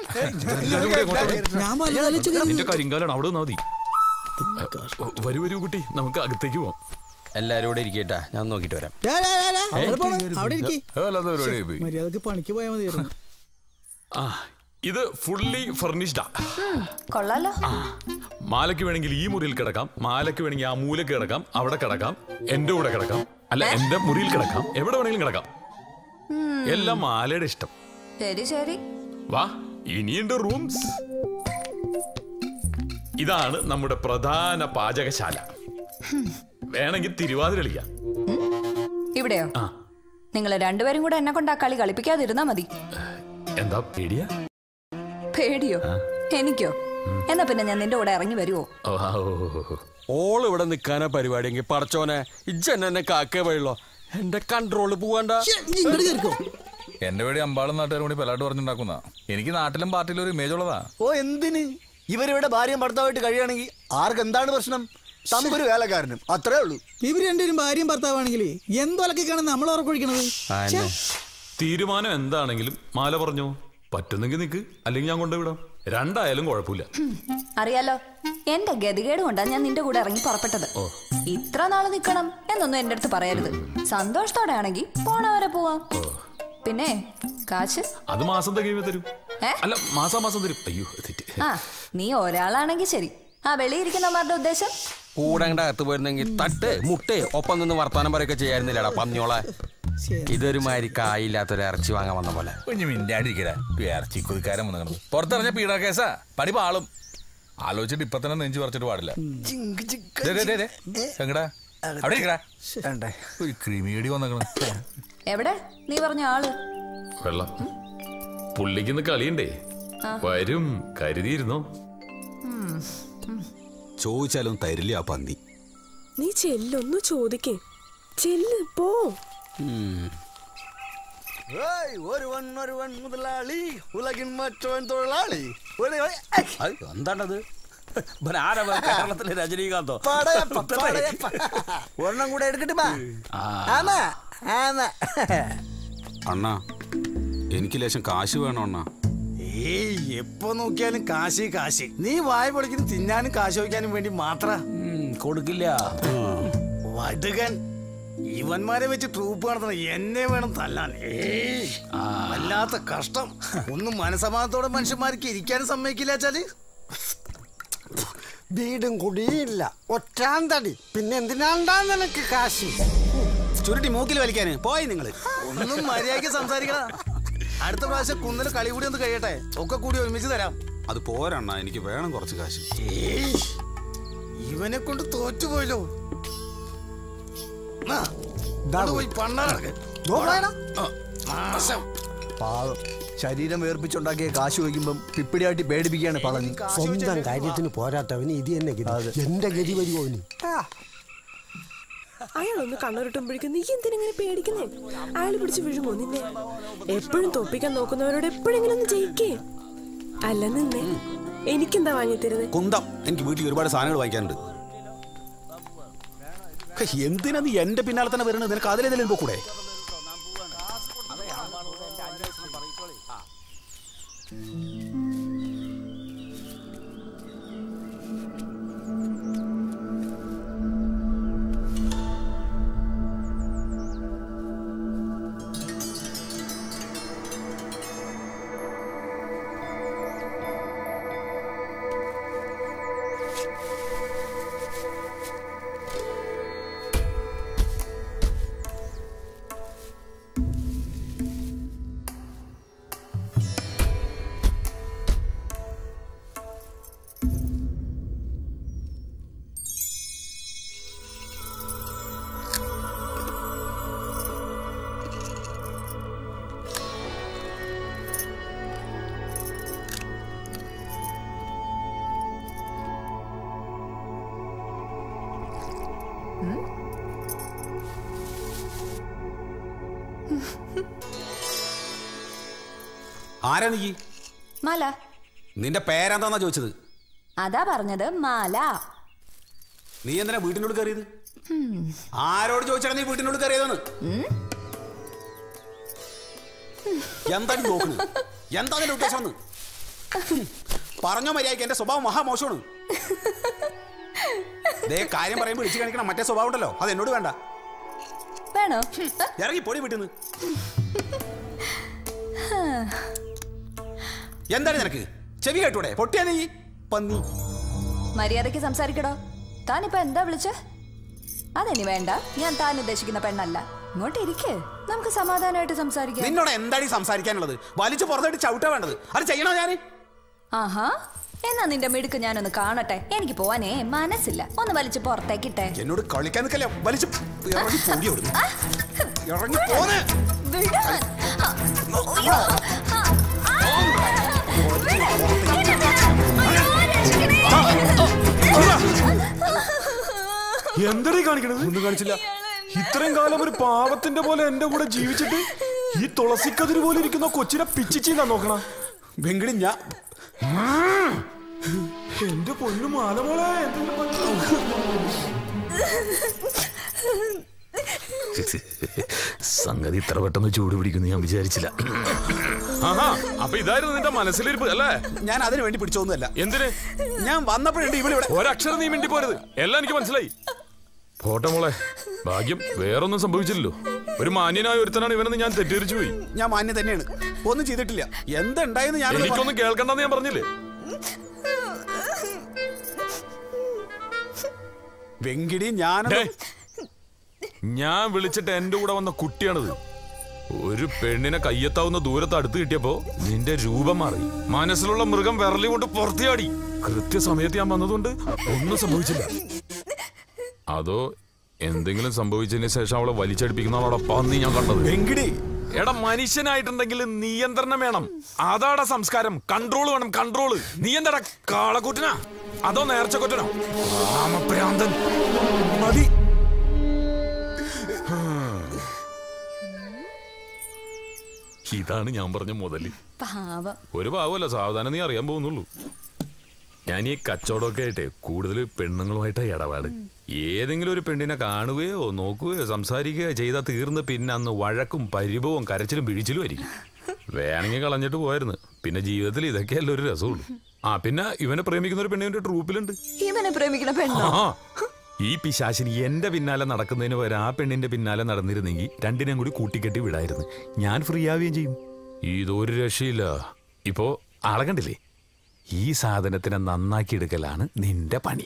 ഞാൻ വലുതാലോചിച്ച് എന്റെ കരിങ്കാലാണ് അവിടെ നിന്നാ മതി വരൂ വരൂ കുട്ടി നമുക്ക് അകത്തേക്ക് പോവാം എല്ലാരും കൂടെ ഇരിക്കട്ടാ ഞാൻ നോക്കിട്ട് വരാം ഡാ, ഡാ, ഡാ, ഡാ, അവിടെ പോണം. അവിടെ ഇരിക്ക്. വല്ലാത്ത പരിപാടിയായി പോയി. മര്യാദക്ക് പണിക്ക് പോയാൽ മതിയായിരുന്നു ആ ഇത് ഫുള്ളി ഫർണിഷ്ഡാ കൊള്ളാലോ മാലയ്ക്ക് വേണമെങ്കിൽ ഈ മുറിയിൽ കിടക്കാം മാലയ്ക്ക് വേണമെങ്കിൽ ആ മൂലക്ക് കിടക്കാം അവിടെ കിടക്കാം എന്റെ കൂടെ കിടക്കാം അല്ല എന്റെ മുറിയിൽ കിടക്കാം എവിടെ വേണമെങ്കിലും കിടക്കാം എല്ലാം മാലയുടെ ഇഷ്ടം ശരി ശരി വാ ഇനിയുണ്ട് റൂംസ് ഇതാണ് നമ്മുടെ പ്രധാന പാചകശാല വേണമെങ്കിൽ തിരുവാതിര കളിക്കാം ഇവിടെയോ ആ. നിങ്ങൾ രണ്ടുപേരും കൂടെ എന്നെ കൊണ്ട് ആ കളി കളിപ്പിക്കാതിരുന്നാ മതി എന്താ പേടിയാ പേടിയോ എനിക്കോ എന്നാ പിന്നെ ഞാൻ നിന്റെ കൂടെ ഇറങ്ങി വരുവോ ഓ, ആ, ഓ, ഓ, ഓ. ഓള് ഇവിടെ നിക്കാനാ പരിപാടിയെങ്കിൽ പടച്ചോനെ ഇജ്ജെന്നെ എന്നെ കാക്കേ വഴിയുള്ളോ എന്റെ കൺട്രോള് പോവാണ്ട ഇങ്ങോട്ട് കയറിക്കോ എന്റെ വേടി അമ്പാളും നാട്ടുകാരും കൂടി പെലാട്ട് പറഞ്ഞുണ്ടാക്കുന്ന എനിക്ക് നാട്ടിലും പാർട്ടിയിലും ഒരു ഇമേജ് ഉള്ളതാ ഓ എന്തിന് ഇവരിവിടെ ഭാര്യയും ഭർത്താവായിട്ട് കഴിയുകയാണെങ്കിൽ ആർക്ക് എന്താണ് പ്രശ്നം തമ്പൊരു വേലക്കാരനും അത്രേ ഉള്ളൂ ഇവര് രണ്ടുപേരും ഭാര്യയും ഭർത്താവാണെങ്കിലേ എന്തൊലക്കാണ് നമ്മൾ ഉറക്കൊഴിക്കണത് തീരുമാനം എന്താണെങ്കിലും മാല പറഞ്ഞോ പറ്റുന്നെങ്കിൽ നിക്ക് അല്ലെങ്കിൽ ഞാൻ കൊണ്ടുവിടാം രണ്ടായാലും കുഴപ്പമില്ല അറിയാലോ എന്റെ ഗതികേട് കൊണ്ടാ ഞാൻ നിന്റെ കൂടെ ഇറങ്ങി പുറപ്പെട്ടത് ഓ ഇത്ര നാള് നിക്കണം എന്നൊന്നും എന്റെ അടുത്ത് പറയരുത് സന്തോഷത്തോടെ ആണെങ്കിൽ പോണ വരെ പോവാം പിന്നെ കാശ് അത് മാസം തികയുമ്പോ തരും ഏ? അല്ല മാസാ മാസം തരും അയ്യോ തെറ്റ് ആ നീ ഒരാളാണെങ്കിൽ ശരി ആ വെളിയിരിക്കുന്നവന്മാരുടെ ഉദ്ദേശം കൂടെ അങ്ങട് അകത്ത് പോയിരുന്നെങ്കിൽ തട്ട് മുട്ട് ഒപ്പം നിന്ന് വർത്താനം പറയൊക്കെ ചെയ്യായിരുന്നില്ലടാ പന്നിയോളെ ഇതൊരു മാതിരി കായില്ലാത്തൊരു ഇറച്ചി വാങ്ങാൻ വന്ന പോലെ കുഞ്ഞു മിണ്ടാണ്ടിരിക്കടാ ഇറച്ചി കുതിക്കാരൻ വന്നു കിടന്നു പുറത്തിറങ്ങിയ പീഡ കേസാ പടി പാളും ആലോചിച്ചിട്ട് ഇപ്പൊ തന്നെ നെഞ്ചു പറിച്ചിട്ട് പാടില്ല ദേ, ദേ, ദേ, ദേ. എങ്ങടാ അവിടെ ഇരിക്കടാ ഒരു ക്രിമിയടി വന്നേക്കണം എവിടെ നീ പറഞ്ഞ ആള് വെള്ളം പുള്ളിക്കിന്ന് കളിയുണ്ടേ ആ. വരും കരുതിയിരുന്നോ ഉം. ചോദിച്ചാലും തരില്ല ആ പന്നി നീ ചെല്ലൊന്നു ചോദിക്കേ ചെല്ല് പോ ഏയ്, ഒരുവൻ ഒരുവൻ മുതലാളി ഉലകിൻ മറ്റവൻ തൊഴിലാളി ഒരു- ഒരു- എന്താണത് കേരളത്തിലെ രജനീകാന്തോ പടയപ്പ, പടയപ്പ. ഒരെണ്ണം കൂടെ എടുക്കട്ടെ ബാ ആമാ ആമാ അണ്ണാ എനിക്ക് ലേശം കാശ് വേണം അണ്ണാ ഏയ് എപ്പോ നോക്കിയാലും കാശി കാശി നീ വായ പൊളിക്കുന്ന തിന്നാനും കാശ് വയ്ക്കാനും വേണ്ടി മാത്ര കൊടുക്കില്ല വടുകൻ ഇവന്മാരെ വെച്ച് ട്രൂപ്പ് നടത്തണം എന്നെ വേണം തല്ലാൻ ഏയ്, വല്ലാത്ത കഷ്ടം ഒന്നും മനസമാനത്തോടെ മനുഷ്യന്മാർക്ക് ഇരിക്കാനും സമ്മതിക്കില്ല വെച്ചാല് വീടും കുടിയില്ല ഒറ്റാന്തടി പിന്നെ എന്തിനാണ്ടാ നിനക്ക് കാശ് ചുരുട്ടി മൂക്കിൽ വലിക്കാന് പോയി നിങ്ങള് ഒന്നും മര്യാദയ്ക്ക് സംസാരിക്കണ അടുത്ത പ്രാവശ്യം കുന്നല് കളി കൂടി ഒന്ന് കഴിയട്ടെ ഒക്കെ കൂടി ഒരുമിച്ച് തരാം അത് പോരണ്ണ എനിക്ക് വേണം കുറച്ച് കാശ് ഏയ്, ഇവനെ കൊണ്ട് തോറ്റുപോയല്ലോ നാ, കൊണ്ടുപോയി പണ്ടാറക്ക് നാശം പാവം ശരീരം വേർപ്പിച്ചുണ്ടാക്കിയ കാശ് വയ്ക്കുമ്പം പിപ്പിടിയാട്ടി പേടിപ്പിക്കുകയാണ് പളനി സ്വന്തം കാര്യത്തിന് പോരാത്തവന് ഇത് തന്നെ ഗതി എന്റെ ഗതി വരുമോ ഇനി അയാളൊന്ന് കണ്ണുരുട്ടുമ്പോഴേക്കും നീ എന്തിനെങ്ങനെ പേടിക്കുന്നേ അയാൾ പിടിച്ച് വീഴുമോ നിന്നെ എപ്പോഴും തോപ്പിക്കാൻ നോക്കുന്നവരോട് എപ്പോഴെങ്കിലും ഒന്ന് ജയിക്കേ അല്ല നിന്നെ എനിക്കെന്താ വാങ്ങിത്തരുന്നത് കുന്തം എനിക്ക് വീട്ടിൽ ഒരുപാട് സാധനങ്ങൾ വാങ്ങിക്കാനുണ്ട് ഹേ, എന്തിനാ നീ എന്റെ പിന്നാലെ തന്നെ വരുന്നത് നിനക്ക് അതിലേതെങ്കിലും പോക്കൂടെ ആരാ നീ മാല നിന്റെ പേരെന്താന്നാ ചോദിച്ചത് അതാ പറഞ്ഞത് മാല നീ എന്തിനാ വീട്ടിനോട് കയറിയത് ഉം. ആരോട് ചോദിച്ചാണ് നീ വീട്ടിനോട് കയറിയതെന്ന് ഉം? എന്താ നീ നോക്കുന്നത് എന്താ നിന്റെ ഉദ്ദേശം എന്ന് പറഞ്ഞോ മര്യാദയ്ക്ക് എന്റെ സ്വഭാവം മഹാമോശമാണ് ദേ കാര്യം പറയുമ്പോൾ ഇടിച്ചു കാണിക്കണം മറ്റേ സ്വഭാവം ഉണ്ടല്ലോ അത് എന്നോട് വേണ്ട വേണോ ഇറങ്ങി പൊടി വിട്ടുന്ന് എന്താണ് നിനക്ക് ചെവി കേട്ടൂടെ പൊട്ടിയാ നീ പന്നി മര്യാദയ്ക്ക് സംസാരിക്കടോ താനിപ്പോ എന്താ വിളിച്ച അതിനി വേണ്ട ഞാൻ താൻ ഉദ്ദേശിക്കുന്ന പെണ്ണല്ല ഇങ്ങോട്ട് ഇരിക്ക് നമുക്ക് സമാധാനമായിട്ട് സംസാരിക്കാം നിന്നോട് എന്താടി സംസാരിക്കാനുള്ളത് വലിച്ചു പുറത്തോട്ട് ചവിട്ടാ വേണ്ടത് അത് ചെയ്യണോ ഞാന് ആഹാ എന്നാ നിന്റെ മിടുക്ക് ഞാനൊന്ന് കാണട്ടെ എനിക്ക് പോവാനേ മനസ്സില്ല ഒന്ന് വലിച്ചു പുറത്തേക്കിട്ടെ എന്നോട് കളിക്കാൻ നിൽക്കല്ലേ വലിച്ചു ഇറങ്ങി പൊടി അവിടുന്ന്. ഇറങ്ങി പോന്നെ വിടാൻ. ആ, അയ്യോ. ആ, ആ. എന്തടീ കാണിക്കണത് ഒന്നും കാണിച്ചില്ല ഇത്രയും കാലം ഒരു പാവത്തിന്റെ പോലെ എന്റെ കൂടെ ജീവിച്ചിട്ട് ഈ തുളസിക്കതിര് പോലെ ഇരിക്കുന്ന കൊച്ചിനെ പിച്ചിച്ചീന്നാ നോക്കണ വെങ്കിടി ഞാൻ എന്റെ പൊന്നു മാലമോളെ എന്തെങ്കിലും പറ്റോ? സംഗതി ഇത്ര പെട്ടെന്ന് ചൂട് പിടിക്കുന്നു ഞാൻ വിചാരിച്ചില്ല ആഹാ അപ്പൊ ഇതായിരുന്നു നിന്റെ മനസ്സിലിരിപ്പ് അല്ലേ ഞാൻ അതിനു വേണ്ടി പിടിച്ചോന്നല്ല എന്തിന് ഞാൻ വന്നപ്പോഴുണ്ട് ഇവളിവിടെ ഒരക്ഷരം നീ മിണ്ടി പോരുത് എല്ലാം എനിക്ക് മനസ്സിലായി പോട്ടെ മോളെ ഭാഗ്യം വേറൊന്നും സംഭവിച്ചില്ലല്ലോ ഒരു മാന്യനായ ഒരുത്തനാണ് ഇവനെന്ന് ഞാൻ തെറ്റിദ്ധരിച്ചു പോയി ഞാൻ മാന്യ തന്നെയാണ് ഒന്നും ചെയ്തിട്ടില്ല എന്തുണ്ടായെന്ന് ഞാൻ എനിക്കൊന്നും കേൾക്കണ്ടെന്ന് ഞാൻ പറഞ്ഞില്ലേ വെങ്കിടി ഞാൻ ഡേ, ഞാൻ വിളിച്ചിട്ട് എന്റെ കൂടെ വന്ന കുട്ടിയാണിത് ഒരു പെണ്ണിനെ കയ്യെത്താവുന്ന ദൂരത്ത് അടുത്ത് കിട്ടിയപ്പോ നിന്റെ രൂപം മാറി മനസ്സിലുള്ള മൃഗം വിരലി കൊണ്ട് പുറത്തിയാടി കൃത്യസമയത്ത് ഞാൻ വന്നതുകൊണ്ട് ഒന്നും സംഭവിച്ചില്ല അതോ എന്തെങ്കിലും സംഭവിച്ചതിന് ശേഷം അവളെ വലിച്ചടിപ്പിക്കുന്നവളോടെ പന്നി ഞാൻ കണ്ടത് വെങ്കിടി എടാ മനുഷ്യനായിട്ടുണ്ടെങ്കിൽ നിയന്ത്രണം വേണം അതാടാ സംസ്കാരം കൺട്രോൾ വേണം കൺട്രോൾ നീ എന്താടാ കാളക്കൂറ്റനാ അതോ നേർച്ചക്കൊറ്റനോ രാമപ്രാന്തൻ മതി ഇതാണ് ഞാൻ പറഞ്ഞ മുതല് പാവം ഒരു പാവമല്ല സാവധാനം നീ അറിയാൻ പോകുന്നുള്ളൂ ഞാൻ ഈ കച്ചവടമൊക്കെ ആയിട്ടെ കൂടുതൽ പെണ്ണുങ്ങളുമായിട്ടാ ഇടപാട് ഏതെങ്കിലും ഒരു പെണ്ണിനെ കാണുകയോ നോക്കുകയോ സംസാരിക്കുകയോ ചെയ്താൽ തീർന്ന് പിന്നെ അന്ന് വഴക്കും പരിഭവവും കരച്ചിലും പിഴിച്ചിലും ആയിരിക്കും വേണമെങ്കിൽ കളഞ്ഞിട്ട് പോയായിരുന്നു പിന്നെ ജീവിതത്തിൽ ഇതൊക്കെയല്ല ഒരു രസമുള്ളൂ ആ പിന്നെ ഇവനെ പ്രേമിക്കുന്ന ഒരു പെണ്ണിന്റെ ട്രൂപ്പിലുണ്ട് ഇവനെ പ്രേമിക്കണ പെണ്ണോ ആ ഈ പിശാശിനി എന്റെ പിന്നാലെ നടക്കുന്നതിന് പകരം ആ പെണ്ണിന്റെ പിന്നാലെ നടന്നിരുന്നെങ്കിൽ രണ്ടിനെയും കൂടി കൂട്ടിക്കെട്ടി വിടായിരുന്നു ഞാൻ ഫ്രീ ആവുകയും ചെയ്യും ഇതൊരു രക്ഷയില്ല ഇപ്പോ ആളെ കണ്ടില്ലേ ഈ സാധനത്തിനെ നന്നാക്കി എടുക്കലാണ് നിന്റെ പണി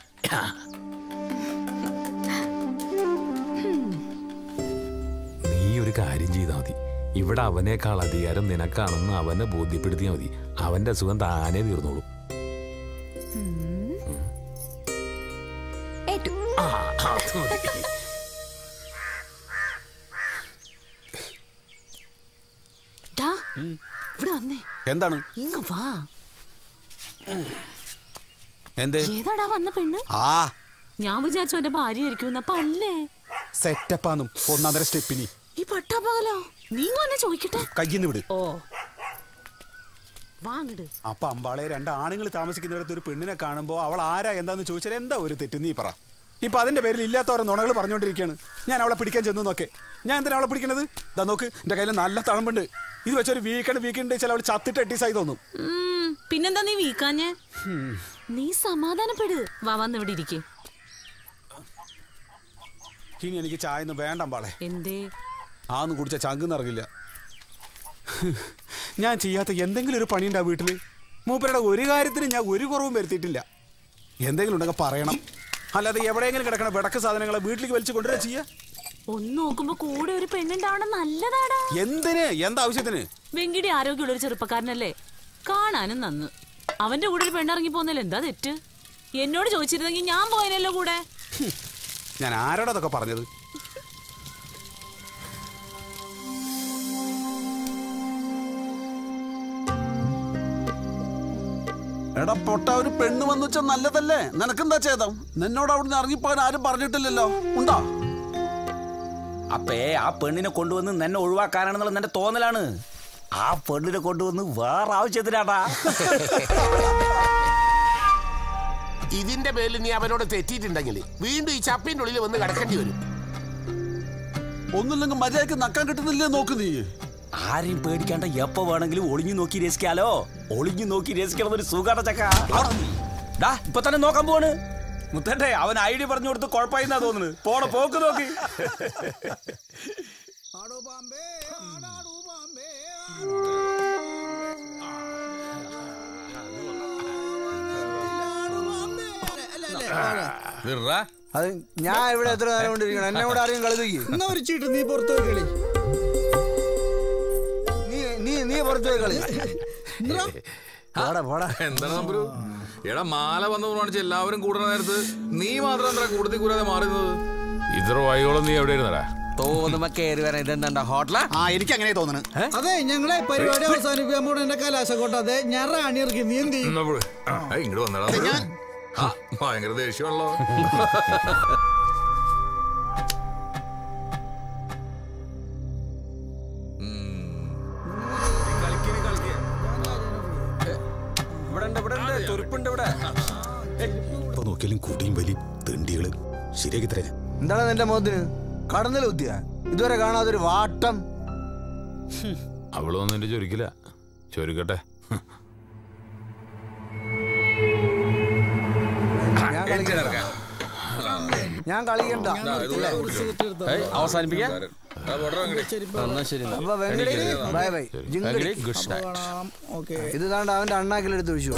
നീ ഒരു കാര്യം ചെയ്താൽ മതി ഇവിടെ അവനേക്കാൾ അധികാരം നിനക്കാണെന്ന് അവനെ ബോധ്യപ്പെടുത്തിയാൽ മതി അവന്റെ അസുഖം താനേ തീർന്നോളൂ ഏറ്റു ആ, അത് മതി. ഡാ, ഇവിടെ വന്നേ എന്താണ് ഇങ്ങ് വാ എന്തേ ഏതാടാ വന്ന പെണ്ണ് ആ ഞാൻ വിചാരിച്ചു എന്റെ ഭാര്യ ആയിരിക്കും അപ്പൊ അല്ലേ സെറ്റപ്പാന്നും ഒന്നര സ്റ്റെപ്പിനി ഈ പട്ടാപ്പകലോ നീ വന്നെ ചോദിക്കട്ടെ കയ്യിന്ന് വിട് ഓ വാങ്ങിട് അപ്പൊ അമ്പാളെ രണ്ട് ആണുങ്ങൾ താമസിക്കുന്നിടത്ത് ഒരു പെണ്ണിനെ കാണുമ്പോ അവൾ ആരാ എന്താന്ന് ചോദിച്ചാൽ എന്താ ഒരു തെറ്റ് നീ പറ ഇപ്പൊ അതിന്റെ പേരിൽ ഇല്ലാത്തവരെ നുണകൾ പറഞ്ഞുകൊണ്ടിരിക്കുകയാണ് ഞാൻ അവളെ പിടിക്കാൻ ചെന്നു നോക്കെ ഞാൻ എന്തിനാ അവളെ പിടിക്കണത് ഇതാ നോക്ക് എന്റെ കയ്യിൽ നല്ല തളമ്പുണ്ട് ഇത് വെച്ചൊരു വീക്കെൻഡ് വീക്കെൻഡ് ചില അവൾ ചത്തിട്ട് എട്ടീസായി തോന്നും ഉം, പിന്നെന്താ നീ വീക്കാഞ്ഞേ ഹും. നീ സമാധാനപ്പെട് വാ വന്ന് ഇവിടെ ഇരിക്കേ ഇനി എനിക്ക് ചായ ഒന്നും വേണ്ട അമ്പാളെ എന്തേ ആന്ന് കുടിച്ച ചങ്ക് നിറങ്ങില്ല ഞാൻ ചെയ്യാത്ത എന്തെങ്കിലും ഒരു പണിയുണ്ടാ വീട്ടില് മൂപ്പരുടെ ഒരു കാര്യത്തിന് ഞാൻ ഒരു കുറവും വരുത്തിയിട്ടില്ല എന്തെങ്കിലും ഉണ്ടെങ്കിൽ പറയണം അല്ലാതെ എവിടെയെങ്കിലും കിടക്കണ വിടക്ക് സാധനങ്ങളെ വീട്ടിലേക്ക് വലിച്ചു കൊണ്ടുവരാ ചെയ്യാ ഒന്ന് നോക്കുമ്പോ കൂടെ ഒരു പെണ്ണുണ്ടാവണ നല്ലതാടാ എന്തിന് എന്താവശ്യത്തിന് വെങ്കിടി ആരോഗ്യമുള്ള ഒരു ചെറുപ്പക്കാരനല്ലേ കാണാനും നന്ന് അവന്റെ കൂടെ ഒരു പെണ്ണിറങ്ങി പോന്നല്ലോ എന്താ തെറ്റ് എന്നോട് ചോദിച്ചിരുന്നെങ്കിൽ ഞാൻ പോയനല്ലോ കൂടെ ഞാൻ ആരോടാ അതൊക്കെ പറഞ്ഞത് എടാ പൊട്ട ഒരു പെണ്ണ് വന്നു വെച്ചാൽ നല്ലതല്ലേ നിനക്കെന്താ ചെയ്തം നിന്നോട് അവിടുന്ന് ഇറങ്ങിപ്പോകാൻ ആരും പറഞ്ഞിട്ടില്ലല്ലോ ഉണ്ടോ അപ്പേ ആ പെണ്ണിനെ കൊണ്ടുവന്ന് നിന്നെ ഒഴിവാക്കാനാണെന്നുള്ള നിന്റെ തോന്നലാണ് ആ പെണ്ണിനെ കൊണ്ടുവന്ന് വേറെ ആവശ്യത്തിനാടാ ഇതിന്റെ പേരിൽ നീ അവനോട് തെറ്റിയിട്ടുണ്ടെങ്കിൽ വീണ്ടും ഈ ചപ്പിന്റെ ഉള്ളിൽ വന്ന് കിടക്കേണ്ടി വരും ഒന്നുമില്ലെങ്കിൽ മര്യാദക്ക് നക്കാൻ കിട്ടുന്നില്ലേ നോക്ക് നീ ആരെയും പേടിക്കാണ്ട എപ്പോ വേണമെങ്കിലും ഒളിഞ്ഞു നോക്കി രസിക്കാലോ ഒളിഞ്ഞു നോക്കി രസിക്കണം ഒരു സുഖാട ചക്ക അവിടെ നീ. ഡാ ഇപ്പൊ തന്നെ നോക്കാൻ പോവാണ് മുത്തട്ടെ അവൻ ഐഡിയ പറഞ്ഞു കൊടുത്ത് കുഴപ്പമായിന്നാ തോന്നുന്നു പോണ പോക്ക് നോക്കി അത് ഞാൻ ഇവിടെ എത്ര നേരം കൊണ്ടിരിക്കണം എന്നെ കൂടെ ആരെയും കളിപ്പിക്കും എന്നാ ഒരു ചീട്ട് നീ പുറത്തു പോയി കളി നീ നീ നീ പുറത്തു പോയി കളി പോടാ പോടാ എന്താണ് നമ്പരു എടാ മാല വന്നു കാണിച്ച് എല്ലാവരും കൂടുന്ന നേരത്ത് നീ മാത്രം എന്താ കൂടുതൽ കൂടാതെ മാറുന്നത് ഇത്ര വൈകോളം നീ എവിടെ ഇരുന്നടാ തോന്നുമ്പോ കേറി വരാൻ ഇതെന്താ ഹോട്ടലാ ആ എനിക്ക് അങ്ങനെ തോന്നുന്നു അതെ ഞങ്ങളെ പരിപാടി അവസാനിപ്പിക്കാൻ പോണ എന്റെ കലാശക്കോട്ട അതെ ഞാൻ റാണി ഇറക്കി നീ എന്ത് ചെയ്യും ഇങ്ങോട്ട് വന്നടാ ആ, ഭയങ്കര ദേഷ്യമാണല്ലോ ഇവിടെ ഉണ്ട് ഇവിടെ ഉണ്ട് തുരുപ്പുണ്ട് ഇവിടെ ഇപ്പൊ നോക്കിയാലും കൂട്ടിയും വലി തെണ്ടികള് ശരിയാക്കി തരാം എന്താണ് നിന്റെ മുഖത്തിന് കടന്നൽ ബുദ്ധിയാ ഇതുവരെ കാണാതൊരു വാട്ടം അവളൊന്നും എന്റെ ചൊരിക്കില്ല ചൊരുക്കട്ടെ ഞാൻ കളിക്കണ്ട ഞാൻ കളിക്കണ്ട ഏയ്, അവസാനിപ്പിക്കാം എന്നാ ശരി എന്നാ. അപ്പൊ വെങ്കടി ബൈ ബൈ ജിങ്കടി ഗുഡ് നൈറ്റ് ഓക്കെ ഇത് താണ്ട് അവന്റെ അണ്ണാക്കിലെടുത്ത് ഒഴിച്ചു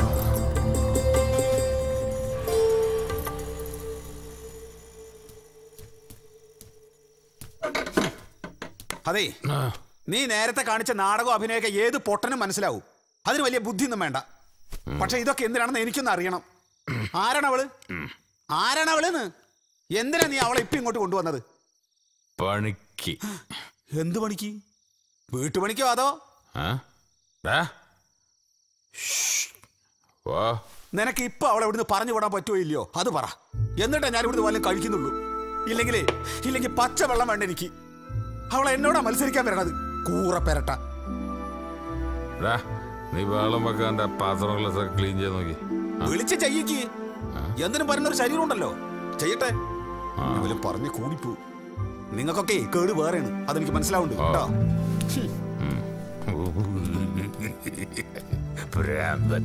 അതെ നീ നേരത്തെ കാണിച്ച നാടകം അഭിനയൊക്കെ ഏത് പൊട്ടനും മനസ്സിലാവും അതിന് വലിയ ബുദ്ധിയൊന്നും വേണ്ട പക്ഷെ ഇതൊക്കെ എന്തിനാണെന്ന് എനിക്കൊന്ന് അറിയണം ആരാണ് അവള് ആരാണ് അവളെന്ന് എന്തിനാ നീ അവളെ ഇപ്പൊ ഇങ്ങോട്ട് കൊണ്ടുവന്നത് പണിക്ക് എന്ത് പണിക്ക് വീട്ടുപണിക്കോ അതോ ആ? ഡാ. ഷ്ഷ്. വാ നിനക്ക് ഇപ്പൊ അവളെ ഇവിടുന്ന് പറഞ്ഞു വിടാൻ പറ്റുമോ ഇല്ലയോ അത് പറ എന്നിട്ടാ ഞാൻ ഇവിടുന്ന് വല്ലതും കഴിക്കുന്നുള്ളൂ ഇല്ലെങ്കിലേ ഇല്ലെങ്കിൽ പച്ച വെള്ളം വേണ്ട എനിക്ക് അവളെ എന്നോടാ മത്സരിക്കാൻ വരണത് കൂറ പെരട്ട ഡാ, നീ വെള്ളം വെക്കാൻ്റെ പാത്രങ്ങളൊക്കെ ക്ലീൻ ചെയ്ത് നോക്കി വിളിച്ച് ചെയ്യിക്ക് എന്തിനും പറയുന്ന ഒരു ശരീരം ഉണ്ടല്ലോ ചെയ്യട്ടെ ഞാൻ വല്ലതും പറഞ്ഞ് കൂടിപ്പോ നിങ്ങൾക്കൊക്കെ കേട് വേറെയാണ് അതെനിക്ക് മനസ്സിലാവുന്നുണ്ട് കേട്ടോ ഭ്രാന്തൻ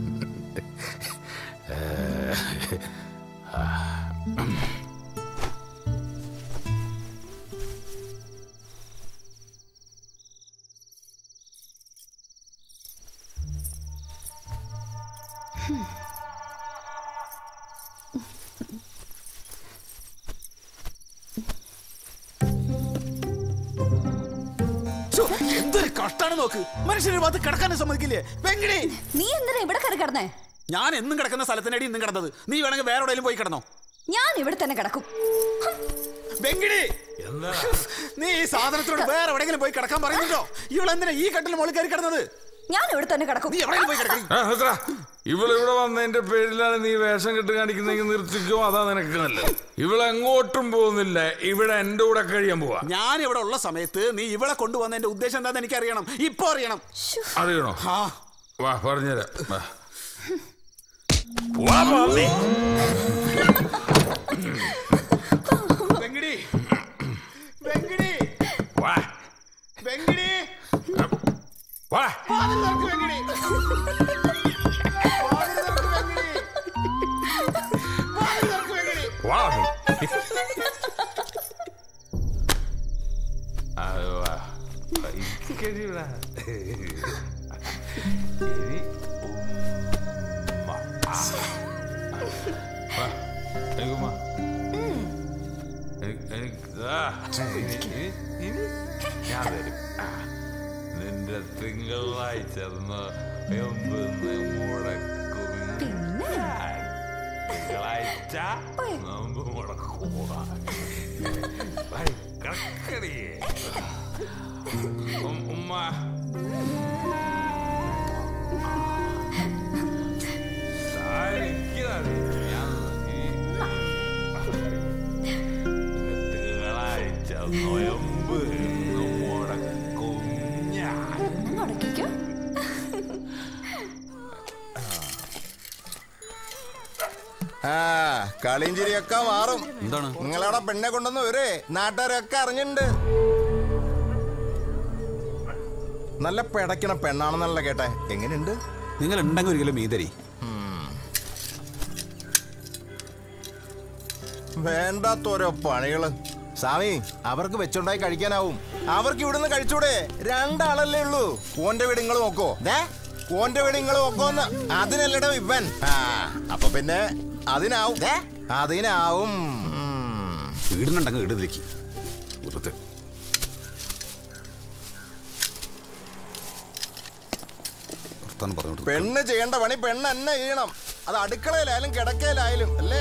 ശ്ശോ, എന്തൊരു കഷ്ടാണ് നോക്ക് മനുഷ്യന് ഭാഗത്ത് കിടക്കാനും സമ്മതിക്കില്ലേ വെങ്കിടി നീ എന്തിനാ ഇവിടെ കയറി കിടന്നേ ഞാൻ എന്നും കിടക്കുന്ന സ്ഥലത്തിനടി ഇന്നും കിടന്നത് നീ വേണമെങ്കിൽ വേറെ എവിടെയെങ്കിലും പോയി കിടന്നോ ഞാൻ ഇവിടെ തന്നെ കിടക്കും വെങ്കിടി നീ ഈ സാധനത്തോട് വേറെ എവിടെയെങ്കിലും പോയി കിടക്കാൻ പറയുന്നുണ്ടോ ഇവളെന്തിനാ ഈ കട്ടിൽ മുകളിൽ കയറി കിടന്നത് ഞാൻ ഇവിടെ തന്നെ കിടക്കും നീ എവിടെയെങ്കിലും പോയി കിടക്കും ആ, നിർത്തടാ. ഇവളിവിടെ വന്നതിന്റെ പേരിലാണ് നീ വേഷം കെട്ട് കാണിക്കുന്നെങ്കിൽ നിർത്തിക്കോ അതാ നിനക്ക് നല്ലത് ഇവളെങ്ങോട്ടും പോകുന്നില്ല ഇവിടെ എന്റെ കൂടെ കഴിയാൻ പോവാ ഞാൻ ഇവിടെ ഉള്ള സമയത്ത് നീ ഇവളെ കൊണ്ടുവന്നതിന്റെ ഉദ്ദേശം എന്താന്ന് എനിക്ക് അറിയണം ഇപ്പൊ അറിയണം അറിയണോ ആ വാ പറഞ്ഞുതരാം വാ. വാ, പന്നി. വെങ്കിടി വെങ്കിടി വാ. വെങ്കിടി വാ. വാതിൽ തുറക്ക് വെങ്കിടി വാതിൽ തുറക്ക് വെങ്കിടി വാതിൽ തുറക്ക് വെങ്കിടി വാ നീ. ആ, വാ. ഇരിക്കടിടാ. ഇനി ഉമ്മ. ആ. വാ. എനിക്ക് ഉമ്മ. എനിക്ക്- എനിക്ക്- ആ. ഇനി- ഇനി- ഇനി ഞാൻ തരും ആ. നിന്റെ തിങ്കളാഴ്ച എമ്പെന്ന് മുടക്കും ഞാൻ. തിങ്കളാഴ്ച നോമ്പ് മുടക്കും കിടക്കടി ഉം- ഉമ്മ സാരിക്കാതെ ഞാൻ തിങ്കളാഴ്ച നോയമ്പ് മുടക്കും ഞാൻ മുടക്കിക്കോ ആ കളിയും ചിരിയൊക്കെ മാറും എന്താണ് നിങ്ങളവിടെ പെണ്ണെ കൊണ്ടുവന്ന് വരെ നാട്ടുകാരൊക്കെ അറിഞ്ഞിട്ടുണ്ട് നല്ല പിടയ്ക്കണ പെണ്ണാണെന്നല്ല കേട്ടെ എങ്ങനെയുണ്ട് നിങ്ങൾ ഉണ്ടെങ്കിൽ ഒരിക്കലും മീൻ തരി വേണ്ടാത്തോരോ പണികള് സ്വാമി അവർക്ക് വെച്ചുണ്ടായി കഴിക്കാനാവും അവർക്ക് ഇവിടുന്ന് കഴിച്ചൂടെ രണ്ടാളല്ലേ ഉള്ളൂ ഓന്റെ വീട് നിങ്ങൾ നോക്കോ ദേ ഓന്റെ വീട് നിങ്ങൾ നോക്കോന്ന് അതിനല്ലടോ ഇവൻ ആ അപ്പൊ പിന്നെ അതിനാവും ദേ അതിനാവും വീടിനുണ്ടെങ്കിൽ വീടിലേക്ക് വെറുതെ വർത്താനം പറഞ്ഞോട്ട് പെണ്ണ് ചെയ്യേണ്ട പണി പെണ്ണ് തന്നെ ചെയ്യണം അത് അടുക്കളയിലായാലും കിടക്കയിലായാലും അല്ലേ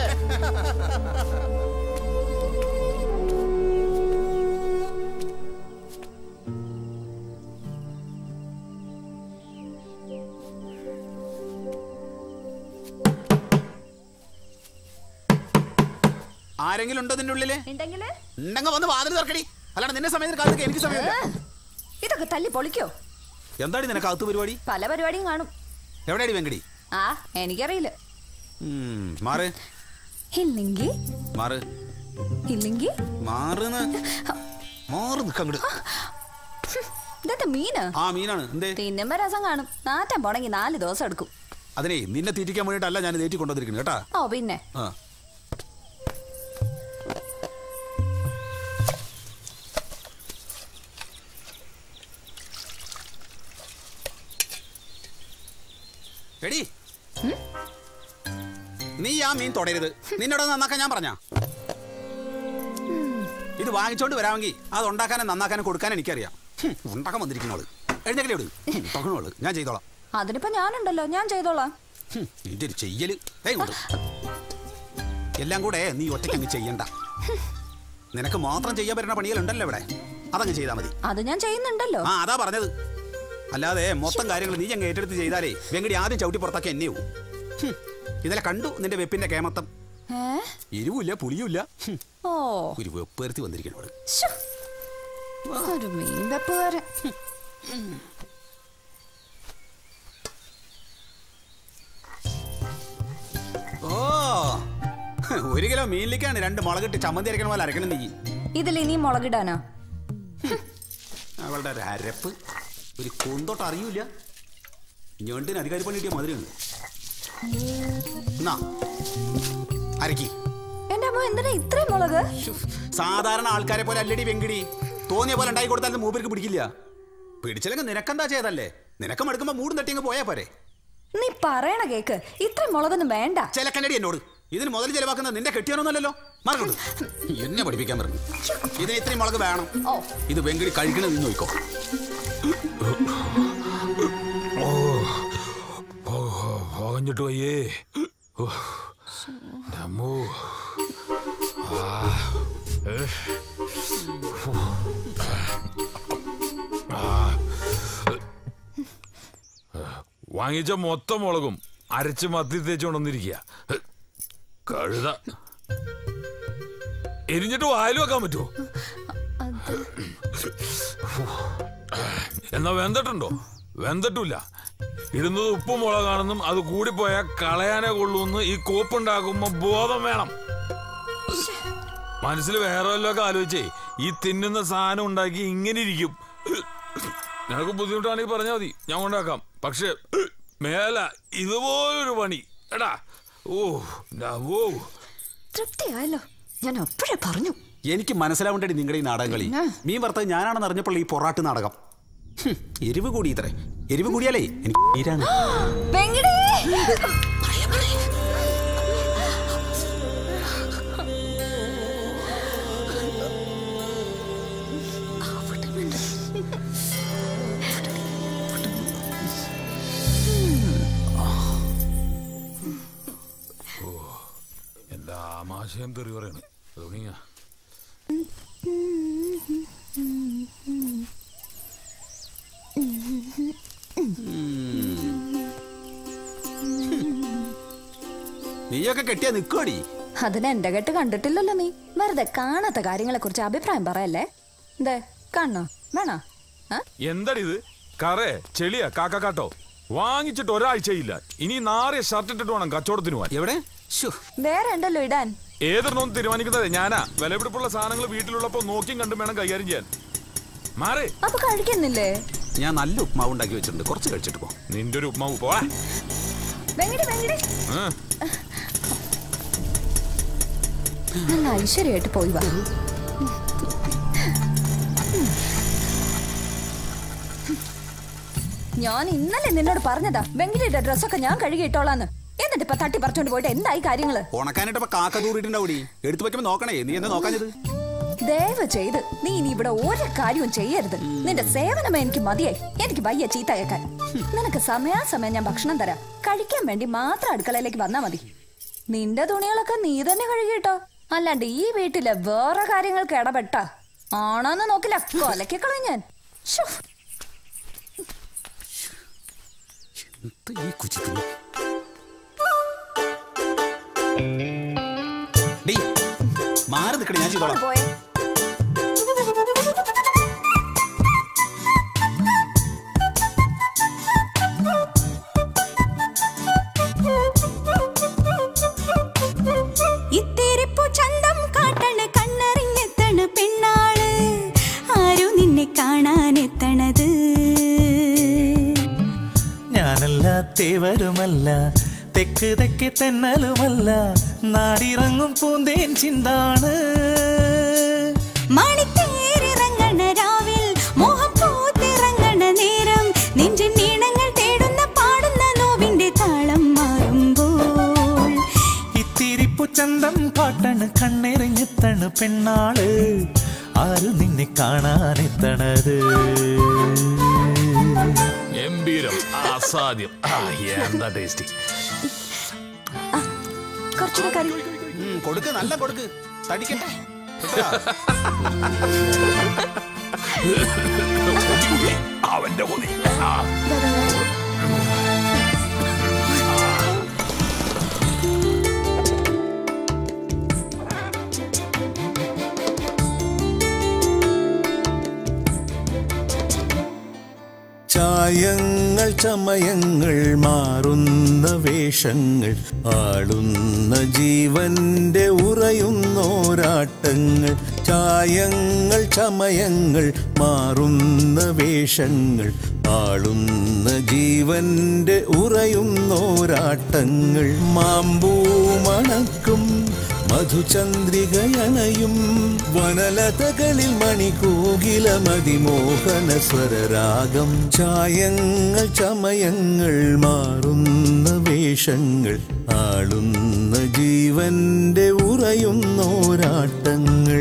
ആരെങ്കിലും ഉണ്ടോ നിന്റെ ഉള്ളില് ഉണ്ടെങ്കില് ഉണ്ടെങ്കിൽ വന്ന് വാതിൽ തുറക്കടി അല്ലാണ്ട് നിന്നെ സമയത്തിന് കാലത്ത് എനിക്ക് സമയമില്ല ഇതൊക്കെ തല്ലി പൊളിക്കോ എന്താണ് നിനക്ക് അകത്ത് പരിപാടി പല പരിപാടിയും കാണും എവിടെയാടി വെങ്കടി ആ എനിക്കറിയില്ല ഉം, മാറ് ഇല്ലെങ്കിൽ മാറ് ഇല്ലെങ്കിൽ മാറുന്ന് മാറ് നിക്കങ്ങട് ഇതെന്താ മീന് ആ മീനാണ് എന്തേ തിന്നുമ്പോ രസം കാണും നാറ്റം പോണെങ്കി നാല് ദിവസം എടുക്കും അതിനെ നിന്നെ തീറ്റിക്കാൻ വേണ്ടിയിട്ടല്ല ഞാൻ തേറ്റി കൊണ്ടുവന്നിരിക്കുന്നത് കേട്ടാ ഓ പിന്നെ ആ എടി നീ ആ മീൻ തുടരുത് നിന്നോട് നന്നാക്കാൻ ഞാൻ പറഞ്ഞ ഇത് വാങ്ങിച്ചോണ്ട് വരാമെങ്കിൽ അത് ഉണ്ടാക്കാനും നന്നാക്കാനും കൊടുക്കാൻ എനിക്കറിയാം ഹും, ഉണ്ടാക്കാൻ വന്നിരിക്കുന്നോള് എഴുന്നേക്കലേ വിട് ഉണ്ടാക്കണോള് ഞാൻ ചെയ്തോളാം അതിനിപ്പോ ഞാനുണ്ടല്ലോ ഞാൻ ചെയ്തോളാം ഹും, നിന്റെ ഒരു ചെയ്യല് ഏയ് ഇങ്ങോട്ട്. എല്ലാം കൂടെ നീ ഒറ്റയ്ക്ക് അങ്ങ് ചെയ്യണ്ട നിനക്ക് മാത്രം ചെയ്യാൻ പറ്റുന്ന പണികളുണ്ടല്ലോ ഇവിടെ അതങ്ങ് ചെയ്താൽ മതി അത് ഞാൻ ചെയ്യുന്നുണ്ടല്ലോ ആ അതാ പറഞ്ഞത് അല്ലാതെ മൊത്തം കാര്യങ്ങൾ നീ അങ്ങ് ഏറ്റെടുത്ത് ചെയ്താലേ വെങ്കടി ആദ്യം ചവിട്ടി പുറത്താക്കി എന്നെ പോവും ഹും, ഇന്നലെ കണ്ടു നിന്റെ വെപ്പിന്റെ കേമത്തം ഏ എരിവുമില്ല പുളിയുമില്ല ഹും, ഓ ഒരു വെപ്പേർത്തി വന്നിരിക്കണം ഇവിടെ ശ്ശോ. ഒരു മീൻ വെപ്പുകാരൻ ഓ ഒരു കിലോ മീനിലേക്കാണ് രണ്ട് മുളകിട്ട് ചമ്മന്തി അരക്കണ പോലെ അരക്കണം നീ ഇതിൽ ഇനി മുളകിടാനോ അവളുടെ ഒരു അരപ്പ് ഒരു കുന്തോട്ട് അറിയൂല ഞണ്ടിന് അധികാരി പണി കിട്ടിയ മധുരമാണ് എന്നാ അരക്കി എന്റെ അമ്മ എന്തിനാ ഇത്രയും മുളക് സാധാരണ ആൾക്കാരെ പോലെ അല്ലടി വെങ്കിടി തോന്നിയ പോലെ ഉണ്ടായി കൊടുത്താൽ മൂപ്പർക്ക് പിടിക്കില്ല പിടിച്ചില്ലെങ്കിൽ നിനക്കെന്താ ചെയ്തല്ലേ നിനക്ക് മടുക്കുമ്പോ മൂടും തട്ടിങ്ങ് പോയാ പോരെ നീ പറയണ കേക്ക് ഇത്രയും മുളകൊന്നും വേണ്ട ചിലക്കണ്ടടി എന്നോട് ഇതിന് മുതൽ ചെലവാക്കുന്ന നിന്റെ കെട്ടിയാണോന്നല്ലോ മാർക്കോട്ട് എന്നെ പഠിപ്പിക്കാൻ പറഞ്ഞു ഇതിന് ഇത്രയും മുളക് വേണം ഇത് വെങ്കിടി കഴിക്കണത് നീ നോക്കോ പോകഞ്ഞിട്ട് വയ്യേ ഓ, എൻ്റെ അമ്മോ. ആ, ഏ. ഫു. ആ. വാങ്ങിച്ച മൊത്തം മുളകും അരച്ച് മത്തി തേച്ച് കൊണ്ടുവന്നിരിക്കുക കഴുത എരിഞ്ഞിട്ട് വായിൽ വെക്കാൻ പറ്റുമോ എന്നാ വെന്തട്ടുണ്ടോ വെന്തട്ടില്ല ഇടുന്നത് ഉപ്പും മുളകാണെന്നും അത് കൂടിപ്പോയാൽ കളയാനേ കൊള്ളൂന്ന് ഈ കോപ്പുണ്ടാക്കുമ്പോ ബോധം വേണം മനസ്സിൽ വേറെ വല്ലതൊക്കെ ആലോചിച്ചേ ഈ തിന്നുന്ന സാധനം ഉണ്ടാക്കി ഇങ്ങനെ ഇരിക്കും നിനക്ക് ബുദ്ധിമുട്ടാണെങ്കിൽ പറഞ്ഞാൽ മതി ഞാൻ കൊണ്ടാക്കാം പക്ഷെ മേല ഇതുപോലൊരു പണി എടാ ഓ ന്റെ ഓ തൃപ്തിയായല്ലോ ഞാൻ അപ്പോഴേ പറഞ്ഞു എനിക്ക് മനസ്സിലാവേണ്ടി നിങ്ങളുടെ ഈ നാടകം കളി ആ. മീൻ വറുത്തത് ഞാനാണെന്ന് അറിഞ്ഞപ്പോൾ ഈ പൊറാട്ട് നാടകം ഹും, എരിവ് കൂടി ഇത്രേ എരിവ് കൂടിയാലേ എനിക്ക് തീരാണ് വെങ്കിടേ എന്താ ആമാശയം തെറി പറയണ് തുടങ്ങിയ നീയൊക്കെ കെട്ടിയാ നിക്കോടി അതിന് എന്റെ കെട്ട് കണ്ടിട്ടില്ലല്ലോ നീ വെറുതെ കാണാത്ത കാര്യങ്ങളെ കുറിച്ച് അഭിപ്രായം പറയല്ലേ ദേ കാണണോ വേണോ ആ? എന്താടി ഇത് കറേ ചെളിയാ കാക്കാട്ടോ വാങ്ങിച്ചിട്ട് ഒരാഴ്ചയില്ല ഇനി നാറിയ ഷർട്ട് ഇട്ടിട്ട് വേണം കച്ചവടത്തിന് പോവാൻ എവിടെ വേറെ ഉണ്ടല്ലോ ഇടാൻ ഏതൊരെണ്ണം തീരുമാനിക്കുന്നത് ഞാനാ വിലപിടിപ്പുള്ള സാധനങ്ങൾ വീട്ടിലുള്ളപ്പോ നോക്കിയും കണ്ടും വേണം കൈകാര്യം ചെയ്യാൻ മാറേ അപ്പൊ കഴിക്കുന്നില്ലേ ഞാൻ നല്ല ഉപ്മാവ് ഉണ്ടാക്കി വെച്ചിട്ടുണ്ട് കുറച്ച് കഴിച്ചിട്ട് പോ നിന്റെ ഒരു ഉപ്മാവ് പോവാ വെങ്കിടി വെങ്കിടി ആ. നല്ല ഐശ്വര്യമായിട്ട് പോയി വാ ഞാൻ ഇന്നലെ നിന്നോട് പറഞ്ഞതാ വെങ്കിടിയുടെ ഡ്രസ്സൊക്കെ ഞാൻ കഴുകിയിട്ടോളാന്ന് എന്നിട്ട് ഇപ്പൊ തട്ടി പറിച്ചോണ്ട് പോയിട്ട് എന്തായി കാര്യങ്ങള് ഉണക്കാനായിട്ട് കാക്ക തൂറിയിട്ടുണ്ടാവൂടി എടുത്തു വെക്കുമ്പോ നോക്കണേ നീ എന്താ നോക്കാഞ്ഞത് ദയവ് ചെയ്ത് നീ ഇനി ഇവിടെ ഒരു കാര്യവും ചെയ്യരുത് നിന്റെ സേവനം എനിക്ക് മതിയായി എനിക്ക് വയ്യ ചീത്ത കേൾക്കാൻ നിനക്ക് സമയാസമയം ഞാൻ ഭക്ഷണം തരാം കഴിക്കാൻ വേണ്ടി മാത്രം അടുക്കളയിലേക്ക് വന്നാ മതി നിന്റെ തുണികളൊക്കെ നീ തന്നെ കഴുകിട്ടോ അല്ലാണ്ട് ഈ വീട്ടിലെ വേറെ കാര്യങ്ങൾക്ക് ഇടപെട്ട ആണോന്ന് നോക്കില്ല കൊലക്കി കളയും ഞാൻ ശ്ശോ. ഈ കുച്ചിത്തിന് ഡീ മാറി നിൽക്കണേ ഞാൻ ചെയ്തോളാം പോയെ ഇത്തിരിപ്പു ചന്തം കാട്ടണ കണ്ണറിഞ്ഞെത്തണ പെണ്ണാള് ആരു നിന്നെ കാണാനെത്തണത് ഞാനല്ല തേവരുമല്ല തെക്ക് തെക്ക് തെന്നലുമല്ല നാടിറങ്ങും പൂന്തേൻ ചിന്താണ് മണിത്തേരിറങ്ങണ രാവിൽ മോഹം പൂത്തിറങ്ങണ നേരം നെഞ്ചിൻ നീണങ്ങൾ തേടുന്ന പാടുന്ന നോവിന്റെ താളം മാറുമ്പോൾ ഇത്തിരിപ്പു ചന്തം കാട്ടണ് കണ്ണെറിഞ്ഞെത്തണ് പെണ്ണാള് ആരു നിന്നെ കാണാനെത്തണത് ഗംഭീരം അസാധ്യം ആ, എന്താ ടേസ്റ്റി കുറച്ചുകൂടെ കറി ഉം, കൊടുക്ക് നല്ല കൊടുക്ക് തടിക്കട്ടെ അവന്റെ കൊതി ആ. ചായങ്ങൾ ചമയങ്ങൾ മാറുന്ന വേഷങ്ങൾ ആളുന്ന ജീവന്റെ ഉറയുന്നോരാട്ടങ്ങൾ ചായങ്ങൾ ചമയങ്ങൾ മാറുന്ന വേഷങ്ങൾ ആളുന്ന ജീവന്റെ ഉറയുന്നോരാട്ടങ്ങൾ മാമ്പൂ മണക്കും മധുചന്ദ്രികയണയും വനലതകളിൽ മണികൂകില മതിമോഹന സ്വരരാഗം ചായങ്ങൾ ചമയങ്ങൾ മാറുന്ന വേഷ വിശേഷങ്ങൾ ആളുന്ന ജീവന്റെ ഉറയുന്നോരാട്ടങ്ങൾ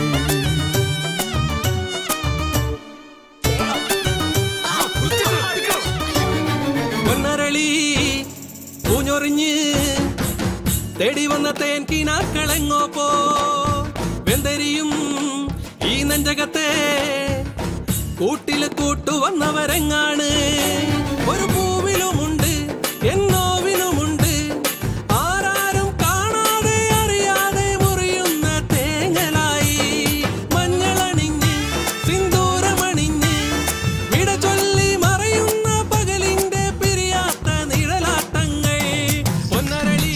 പൊന്നരളി പൂഞ്ഞൊറിഞ്ഞ് തേടി വന്ന തേൻ കിനാക്കളെങ്ങോ പോ വെന്തരിയും ഈ നെഞ്ചകത്തെ കൂട്ടില് കൂട്ടുവന്നവരെങ്ങാണ് ഒരു പൂവിലുമുണ്ട് എന്നോവിലുമുണ്ട് ആരാരും കാണാതെ അറിയാതെ മുറിയുന്ന തേങ്ങലായി മഞ്ഞളണിഞ്ഞ് സിന്ദൂരമണിഞ്ഞ് വിട ചൊല്ലി മറയുന്ന പകലിന്റെ പിരിയാത്ത നിഴലാട്ടങ്ങൾ പൊന്നരളി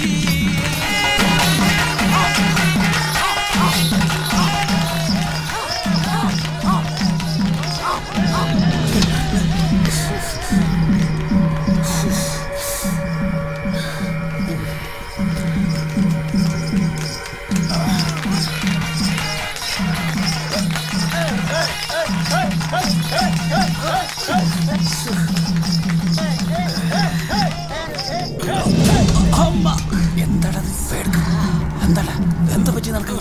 അമ്മ എന്താടാ ഇത്? പേടിക്ക. എന്താടാ എന്താ പറ്റി നടക്കുക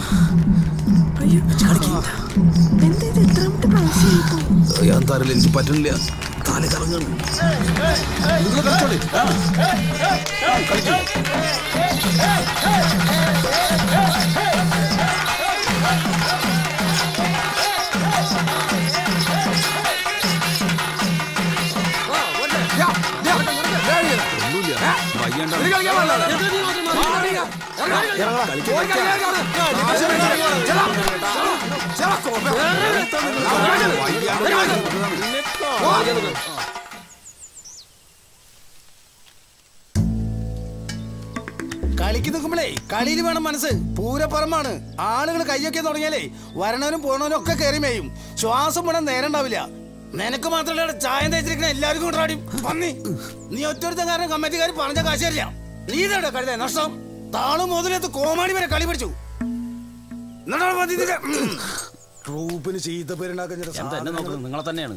ഞാൻ തരല്ല എനിക്ക് പറ്റുന്നില്ല തല കറങ്ങാണ് നിങ്ങൾ കളിച്ചോളി ആ. കളിക്കൂ. കളിക്ക് നിൽക്കുമ്പോഴേ കളിയിൽ വേണം മനസ്സ് പൂരപ്പറമ്പാണ് ആളുകൾ കയ്യൊക്കെ തുടങ്ങിയാലേ വരണവനും പോണവനും ഒക്കെ കയറി മേയും ശ്വാസം വിടാൻ നേരം ഉണ്ടാവില്ല നിനക്ക് മാത്രമല്ല ചായം തേച്ചിരിക്കണ എല്ലാവർക്കും കൊണ്ടാടി പന്നി നീ ഒറ്റൊരുത്തൻ കാരണം കമ്മിറ്റിക്കാർ പറഞ്ഞ കാശ് തരില്ല നീ ഇതവിടെ കഴുതേ നഷ്ടം താളും മുതലെത്ത് കോമാടി വരെ കളി പഠിച്ചു എന്നിട്ടാണ് മതി ഇതിന്റെ, ഉം. ട്രൂപ്പിന് ചീത്ത പേരുണ്ടാക്കാൻ ചില എന്താ എന്നെ നോക്കുന്നത് നിങ്ങളെ തന്നെയാണ്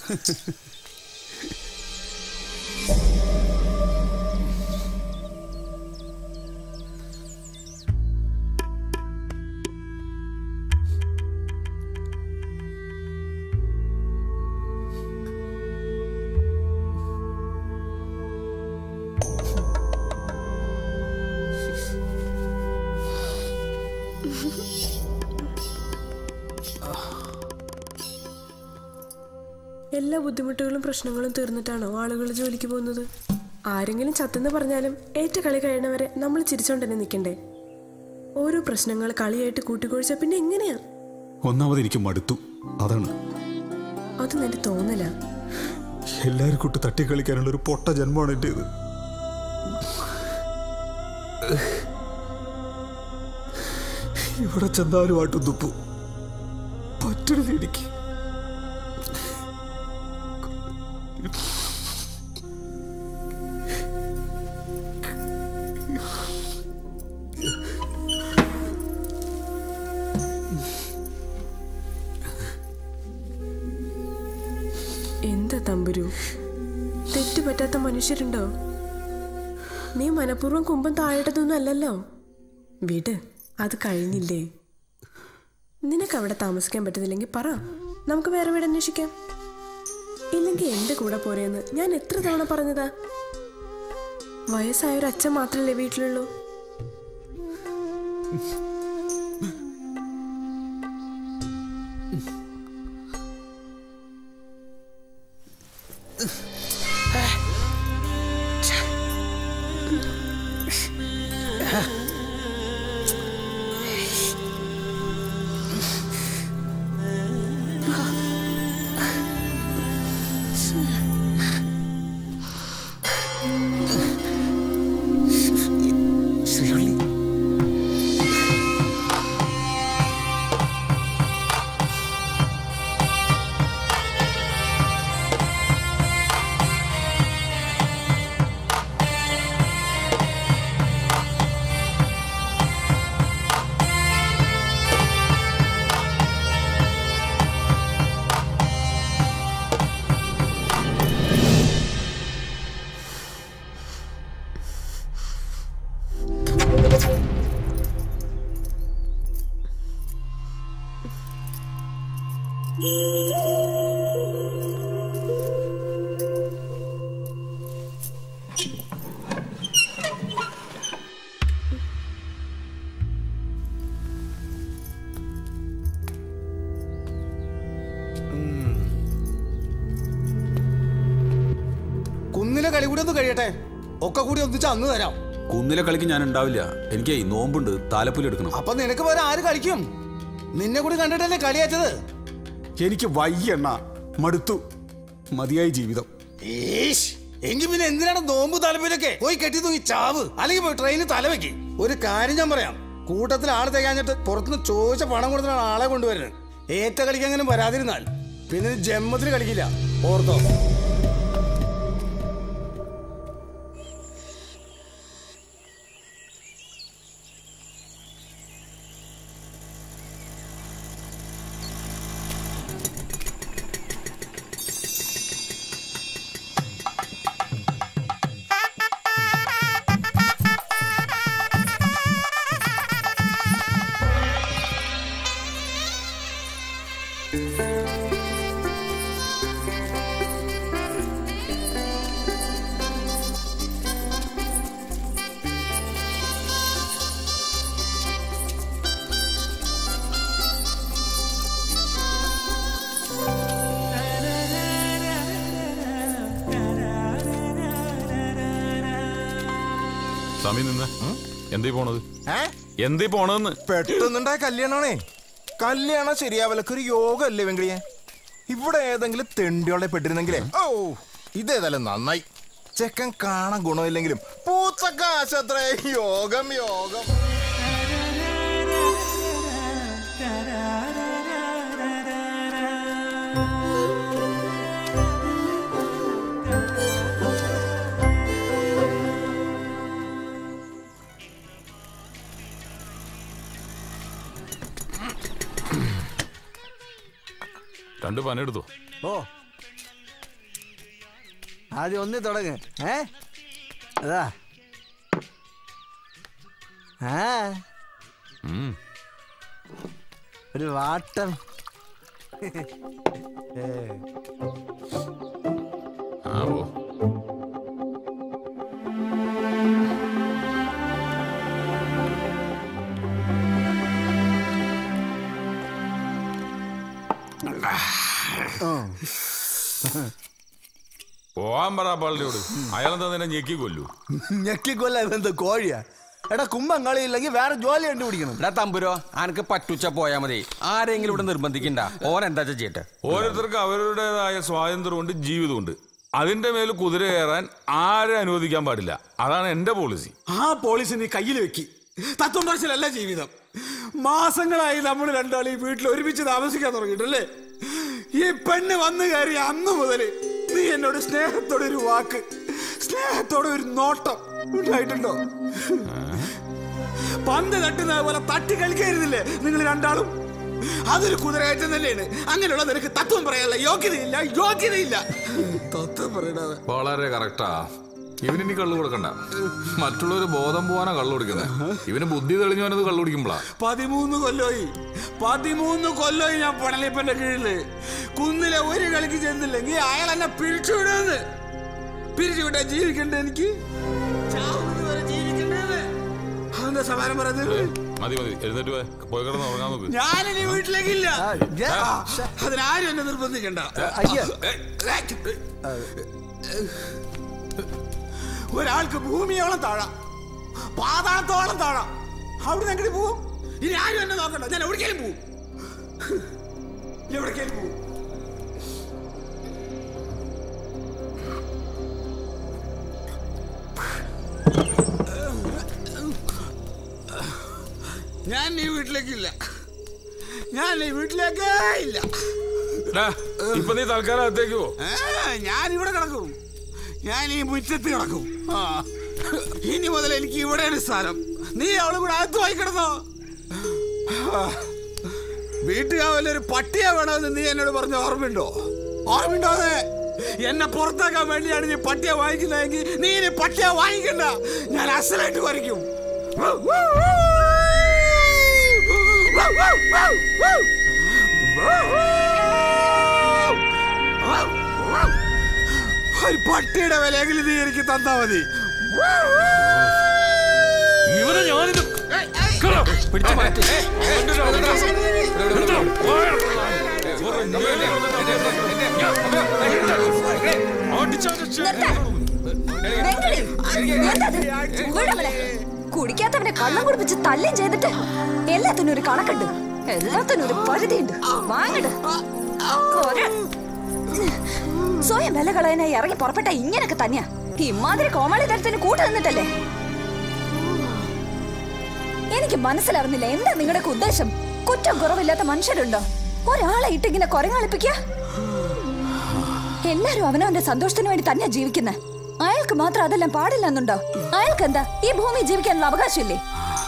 എല്ലാ ബുദ്ധിമുട്ടുകളും പ്രശ്നങ്ങളും തീർന്നിട്ടാണോ ആളുകൾ ജോലിക്ക് പോകുന്നത് ആരെങ്കിലും ചത്തെന്ന് പറഞ്ഞാലും ഏറ്റ കളി കഴിയണവരെ നമ്മൾ ചിരിച്ചോണ്ട് നിൽക്കണ്ടേ ഓരോ പ്രശ്നങ്ങൾ കളിയായിട്ട് കൂട്ടിക്കൊഴിച്ച പിന്നെ എങ്ങനെയാ ഒന്നാമത് എനിക്ക് മടുത്തു അതാണ് അത് നിന്റെ തോന്നല എല്ലാരും കൂട്ട് തട്ടിക്കളിക്കാനുള്ള ഒരു പൊട്ട ജന്മമാണ് എന്റേത് ഇവിടെ ചെന്നാലും ആട്ടും തുപ്പു പറ്റരുത് എനിക്ക് എന്താ തമ്പുരു തെറ്റ് പറ്റാത്ത മനുഷ്യരുണ്ടോ നീ മനഃപൂർവ്വം കുമ്പം താഴേട്ടതൊന്നും അല്ലല്ലോ വിട് അത് കഴിഞ്ഞില്ലേ നിനക്ക് അവിടെ താമസിക്കാൻ പറ്റുന്നില്ലെങ്കിൽ പറ നമുക്ക് വേറെ വീട് അന്വേഷിക്കാം ഇല്ലെങ്കിൽ എന്റെ കൂടെ പോരെയെന്ന് ഞാൻ എത്ര തവണ പറഞ്ഞതാ വയസ്സായ ഒരു അച്ഛൻ മാത്രമല്ലേ വീട്ടിലുള്ളൂ ശ്രീവള്ളി കുന്നിലെ കളി കൂടി ഒന്ന് കഴിയട്ടെ ഒക്കെ കൂടി ഒന്നിച്ച് അന്ന് തരാം കുന്നിലെ കളിക്ക് ഞാൻ ഉണ്ടാവില്ല എനിക്ക് നോമ്പുണ്ട് താലപ്പൊലി എടുക്കണം അപ്പൊ നിനക്ക് വേറെ ആര് കളിക്കും നിന്നെ കൂടി കണ്ടിട്ടല്ലേ കളിയാച്ചത് എനിക്ക് വയ്യണ്ണ മടുത്തു മതിയായി ജീവിതം ഈശ് എങ്കിൽ പിന്നെ എന്തിനാണ് നോമ്പ് തലപ്പിലൊക്കെ പോയി കെട്ടി തൂങ്ങി ചാവ് അല്ലെങ്കിൽ പോയി ട്രെയിനിൽ തലവെക്ക് ഒരു കാര്യം ഞാൻ പറയാം കൂട്ടത്തിൽ ആള് തികഞ്ഞിട്ട് പുറത്തുനിന്ന് ചോദിച്ച പണം കൊടുത്തിട്ടാണ് ആളെ കൊണ്ടുവരുന്നത് ഏറ്റ കളിക്കെങ്ങനെ വരാതിരുന്നാൽ പിന്നെ ഇത് ജന്മത്തിൽ കളിക്കില്ല ഓർത്തോ സമയം നിന്ന് എന്തീ പോണത് എന്തീ പോണതെന്ന് പെട്ടെന്നുണ്ടായ കല്യാണമാണേ കല്യാണം ശരിയാവലൊക്കെ ഒരു യോഗ അല്ലേ വെങ്കിടിയെ ഇവിടെ ഏതെങ്കിലും തെണ്ടിയോളെ പെട്ടിരുന്നെങ്കിലേ ഓ ഇതേതായാലും നന്നായി ചെക്കൻ കാണാൻ ഗുണമില്ലെങ്കിലും പൂച്ച കാശത്രേ യോഗം യോഗം രണ്ട് പനെടുത്തു ഓ ആദ്യം ഒന്നി തുടങ്ങ് ഏ അതാ ആ ഒരു വാട്ടം ഏ. ആവോ പോവാൻ പറ പള്ളിയോട് അയാളെന്താ നിന്നെ ഞെക്കി കൊല്ലു ഞെക്കിക്കൊല്ല ഇതെന്ത് കോഴിയാ എടാ കുമ്പം കളിയില്ലെങ്കിൽ വേറെ ജോലി കണ്ടുപിടിക്കണം എടാ തമ്പുരോ അനക്ക് പറ്റുച്ച പോയാ മതി ആരെങ്കിലും ഇവിടെ നിർബന്ധിക്കണ്ട ഓൻ എന്താ ചെയ്യട്ടെ ഓരോരുത്തർക്ക് അവരുടേതായ സ്വാതന്ത്ര്യമുണ്ട് ജീവിതമുണ്ട് അതിന്റെ മേൽ കുതിര കയറാൻ ആരെ അനുവദിക്കാൻ പാടില്ല അതാണ് എന്റെ പോളിസി ആ പോളിസി നീ കയ്യിൽ വെക്കി തത്വം പറച്ചിലല്ല ജീവിതം മാസങ്ങളായി നമ്മൾ രണ്ടാളും ഈ വീട്ടിൽ ഒരുമിച്ച് താമസിക്കാൻ തുടങ്ങിയിട്ടല്ലേ ഈ പെണ്ണ് വന്നു കയറി അന്ന് മുതൽ നീ എന്നോട് സ്നേഹത്തോടെ ഒരു വാക്ക് സ്നേഹത്തോടെ ഒരു നോട്ടം ഉണ്ടായിട്ടുണ്ടോ പന്ത് തട്ടുന്നത് പോലെ തട്ടി കളിക്കരുതില്ലേ നിങ്ങൾ രണ്ടാളും അതൊരു കുതിരകയറ്റം തന്നെയാണ് അങ്ങനെയുള്ള നിനക്ക് തത്വം പറയാനുള്ള യോഗ്യതയില്ല യോഗ്യതയില്ല തത്വം പറയണത് വളരെ കറക്റ്റാ ഇവനിനി കള്ളു കൊടുക്കണ്ട മറ്റുള്ളവർ ബോധം പോവാനാ കള്ളു കുടിക്കുന്നത് ഇവന് ബുദ്ധി തെളിഞ്ഞവനത് കള്ളു കുടിക്കുമ്പോളാ പതിമൂന്ന് കൊല്ലോയി പതിമൂന്ന് കൊല്ലോയി ഞാൻ പടലിപ്പന്റെ കീഴില് കുന്നിലെ ഒരു കളിക്ക് ചെന്നില്ലെങ്കിൽ അയാൾ എന്നെ പിരിച്ചുവിടുന്നത് പിരിച്ചുവിട്ടാ ജീവിക്കണ്ട എനിക്ക് ചാവുന്നത് വരെ ജീവിക്കണ്ടേന്ന് അതെന്താ സമാനം പറയുന്നത് മതി മതി എഴുന്നേറ്റ് പോയി പോയി കിടന്ന് ഉറങ്ങാൻ നോക്ക് ഞാനിനി വീട്ടിലേക്കില്ല ആ, അതിനാരും എന്നെ നിർബന്ധിക്കണ്ട ഒരാൾക്ക് ഭൂമിയോളം താഴാം പാതാളത്തോളം താഴാം അവിടെ എങ്ങനെ പോവും ഇനി ആരും എന്നെ നോക്കണ്ട ഞാൻ എവിടേക്കാലും പോവും എവിടേക്കാലും പോവും ഞാൻ ഈ വീട്ടിലേക്കില്ല ഞാൻ ഈ വീട്ടിലേക്കേ ഇല്ല ഡാ, ഇപ്പൊ നീ തൽക്കാലം അകത്തേക്ക് പോ ഏ, ഞാൻ ഇവിടെ കിടക്കും ഞാൻ ഈ മുറ്റത്ത് കിടക്കും ആ ഇനി മുതൽ എനിക്ക് ഇവിടെയാണ് സ്ഥലം നീ അവളെ കൂടെ അകത്ത് പോയി കിടന്നോ ആ, വീട്ടുകാവലൊരു പട്ടിയെ വേണമെന്ന് നീ എന്നോട് പറഞ്ഞ ഓർമ്മയുണ്ടോ ഓർമ്മയുണ്ടോ അത് എന്നെ പുറത്താക്കാൻ വേണ്ടിയാണ് നീ പട്ടിയെ വാങ്ങിക്കുന്നതെങ്കിൽ നീ ഇനി പട്ടിയെ വാങ്ങിക്കണ്ട ഞാൻ അസലായിട്ട് കുറയ്ക്കും ഒരു പട്ടിയുടെ വിലയെങ്കിലും നീ എനിക്ക് തന്നാ മതി ഇവനെ ഞാനിത് പിടിച്ചു മാറ്റി കുടിക്കാത്തവനെ കള്ളം കുടിപ്പിച്ച് തല്ലും ചെയ്തിട്ട് എല്ലാത്തിനും ഒരു കണക്കുണ്ട് എല്ലാത്തിനും ഒരു പരിധിയുണ്ട് വാങ്ങട് ഒരു- സ്വയം വില കളയാനായി ഇറങ്ങി പുറപ്പെട്ട ഇങ്ങനൊക്കെ തന്നെയാ ഇമാതിരി കോമാളി തരത്തിന് കൂട്ടു നിന്നിട്ടല്ലേ എനിക്ക് മനസ്സിലാവുന്നില്ല എന്താ നിങ്ങളുടെ ഉദ്ദേശം കുറ്റം കുറവില്ലാത്ത മനുഷ്യരുണ്ടോ ഒരാളെ ഇട്ടിങ്ങനെ കൊരങ്ങളിപ്പിക്ക എല്ലാരും അവനവന്റെ സന്തോഷത്തിന് വേണ്ടി തന്നെയാ ജീവിക്കുന്നത് അയാൾക്ക് മാത്രം അതെല്ലാം പാടില്ലെന്നുണ്ടോ അയാൾക്ക് എന്താ ഈ ഭൂമി ജീവിക്കാനുള്ള അവകാശമില്ലേ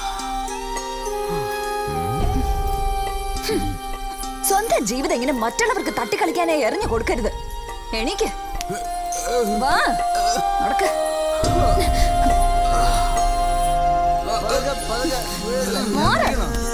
ഹും. സ്വന്തം ജീവിതം ഇങ്ങനെ മറ്റുള്ളവർക്ക് തട്ടിക്കളിക്കാനായി എറിഞ്ഞു കൊടുക്കരുത് എണീക്ക് വാ നടക്ക് മാറ്.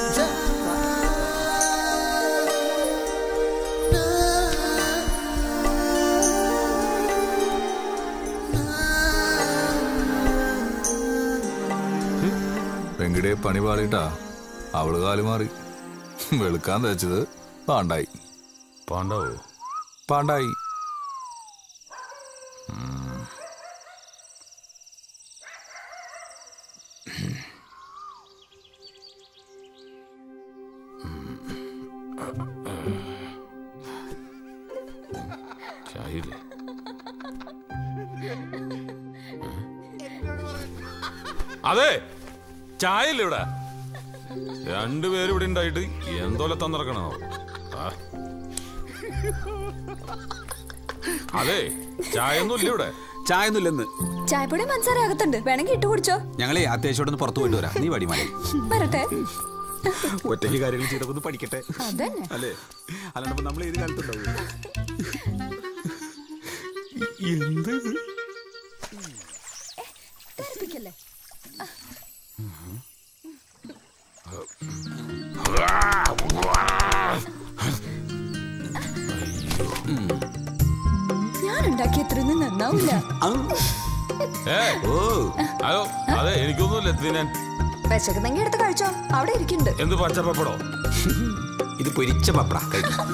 വെങ്കിടെ പണി പാളിട്ടാ അവള് കാല് മാറി വെളുക്കാൻ തേച്ചത് പാണ്ടായി പാണ്ടാവോ പാണ്ടായി ചായയില്ലേ അതെ ചായയില്ല ഇവിടെ രണ്ടുപേരും ഇവിടെ ഉണ്ടായിട്ട് എന്തോലെ തന്നിറക്കണോ ആ. അതെ ചായ ഒന്നും ഇല്ല ഇവിടെ ചായ ഒന്നും ഇല്ലെന്ന് ചായപ്പൊടി മനസ്സാര അകത്തുണ്ട് വേണമെങ്കിൽ ഇട്ട് കുടിച്ചോ ഞങ്ങളെ അത്യാവശ്യം പുറത്തു പോയിട്ട് വരാം നീ വടിമാലി വരട്ടെ ഒറ്റയ്ക്ക് കാര്യങ്ങൾ ചെയ്തൊക്കെ ഒന്ന് പഠിക്കട്ടെ അതന്നെ അല്ലേ അല്ലാണ്ട് നമ്മൾ ഏത് കാലത്തുണ്ടാവും എന്ത് തെറിപ്പിക്കല്ലേ ഞാൻ ഉണ്ടാക്കിയ അത്രയൊന്നും നന്നാവില്ല ഏ ഓ അയ്യോ അതെ എനിക്കൊന്നുമില്ല തിന്നാൻ വിശക്കുന്നെങ്കിൽ എടുത്ത് കഴിച്ചോ അവിടെ ഇരിക്കുന്നുണ്ട് എന്ത് പച്ചപ്പപ്പടോ ഇത് പൊരിച്ച പപ്പട കഴിക്കും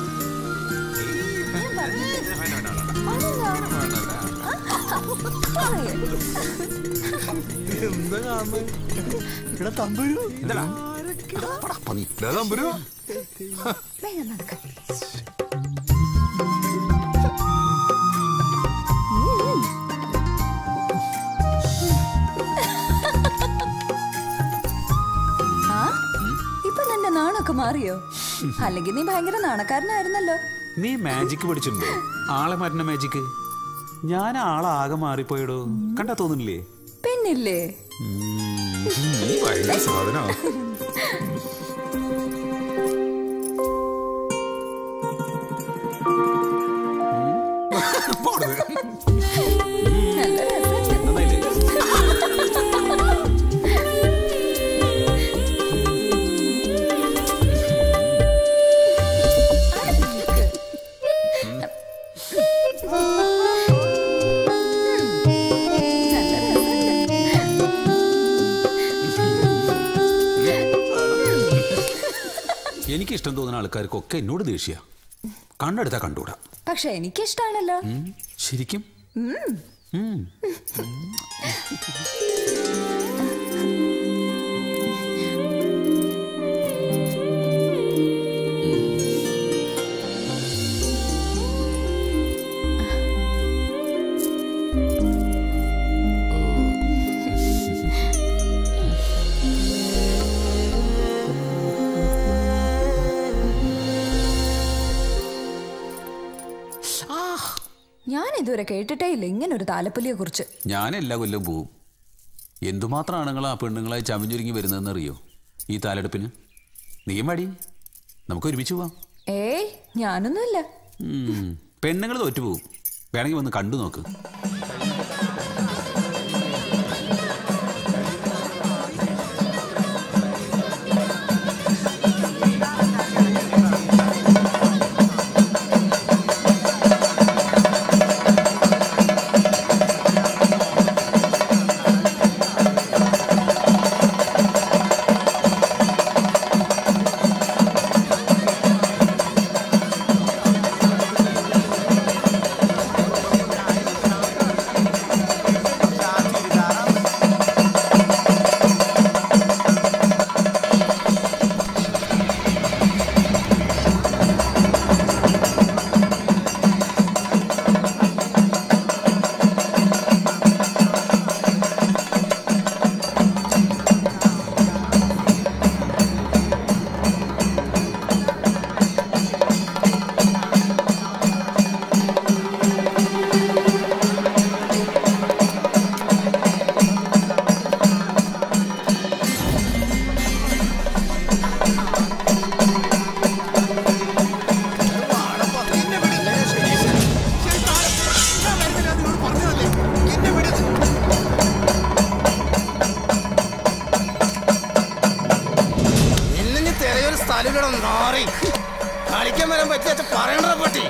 എന്താ കാണുന്നത് ഇവിടെ തമ്പുരു എന്താടാ തമ്പുരു വേഗം നടക്ക ആ ഇപ്പൊ നിന്റെ നാണൊക്കെ മാറിയോ അല്ലെങ്കിൽ നീ ഭയങ്കര നാണക്കാരനായിരുന്നല്ലോ നീ മാജിക് പഠിച്ചിട്ടുണ്ടോ ആളെ മരണ മാജിക് ഞാൻ ആളാകെ മാറിപ്പോയടോ കണ്ടാ തോന്നുന്നില്ലേ പിന്നില്ലേ നീ ഭയങ്കര സാധനോ നല്ല രസമുണ്ട്. എനിക്ക് ഇഷ്ടം തോന്നുന്ന ആൾക്കാർക്കൊക്കെ എന്നോട് ദേഷ്യ കണ്ടെടുത്താ കണ്ടുകൂടാ പക്ഷെ എനിക്കിഷ്ടാണല്ലോ ഉം, ശരിക്കും ഉം. ഉം. ഞാൻ ഇതുവരെ കേട്ടിട്ടേ ഇല്ല ഇങ്ങനെ ഒരു താലപ്പൊലിയെ കുറിച്ച് ഞാൻ എല്ലാ കൊല്ലം പോവും എന്തുമാത്രം ആണുങ്ങൾ ആ പെണ്ണുങ്ങളായി ചമഞ്ഞൊരുങ്ങി വരുന്നതെന്ന് അറിയോ ഈ താലെടുപ്പിന് നീയും മടി നമുക്ക് ഒരുമിച്ച് പോവാം ഏയ് ഞാനൊന്നുമില്ല ഉം. പെണ്ണുങ്ങൾ തോറ്റുപോകും വേണമെങ്കിൽ വന്ന് കണ്ടു നോക്ക് സ്ഥലം മാറി കളിക്കാൻ വരാൻ പറ്റിയ പറയണ പറ്റി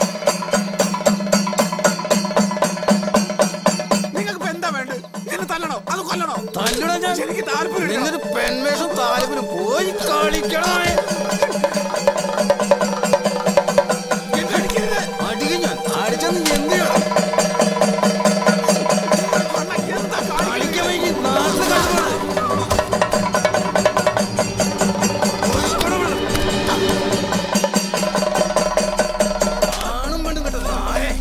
നിങ്ങൾക്ക് ഇപ്പൊ എന്താ വേണ്ടത് നിന്നെ തല്ലണോ അത് കൊല്ലണോ തല്ലണോ ഞാൻ എനിക്ക് താല്പര്യം നിന്നൊരു പെൺവേഷം താല്പര്യം പോയി കളിക്കണോ അടിക്കും ഞാൻ അടിച്ചെന്ന് എന്ത് ചെയ്യണം കളിക്കാൻ വൈകി നാട്ടിൽ കളിക്കണം ആണും പെണ്ണും കെട്ട നായേ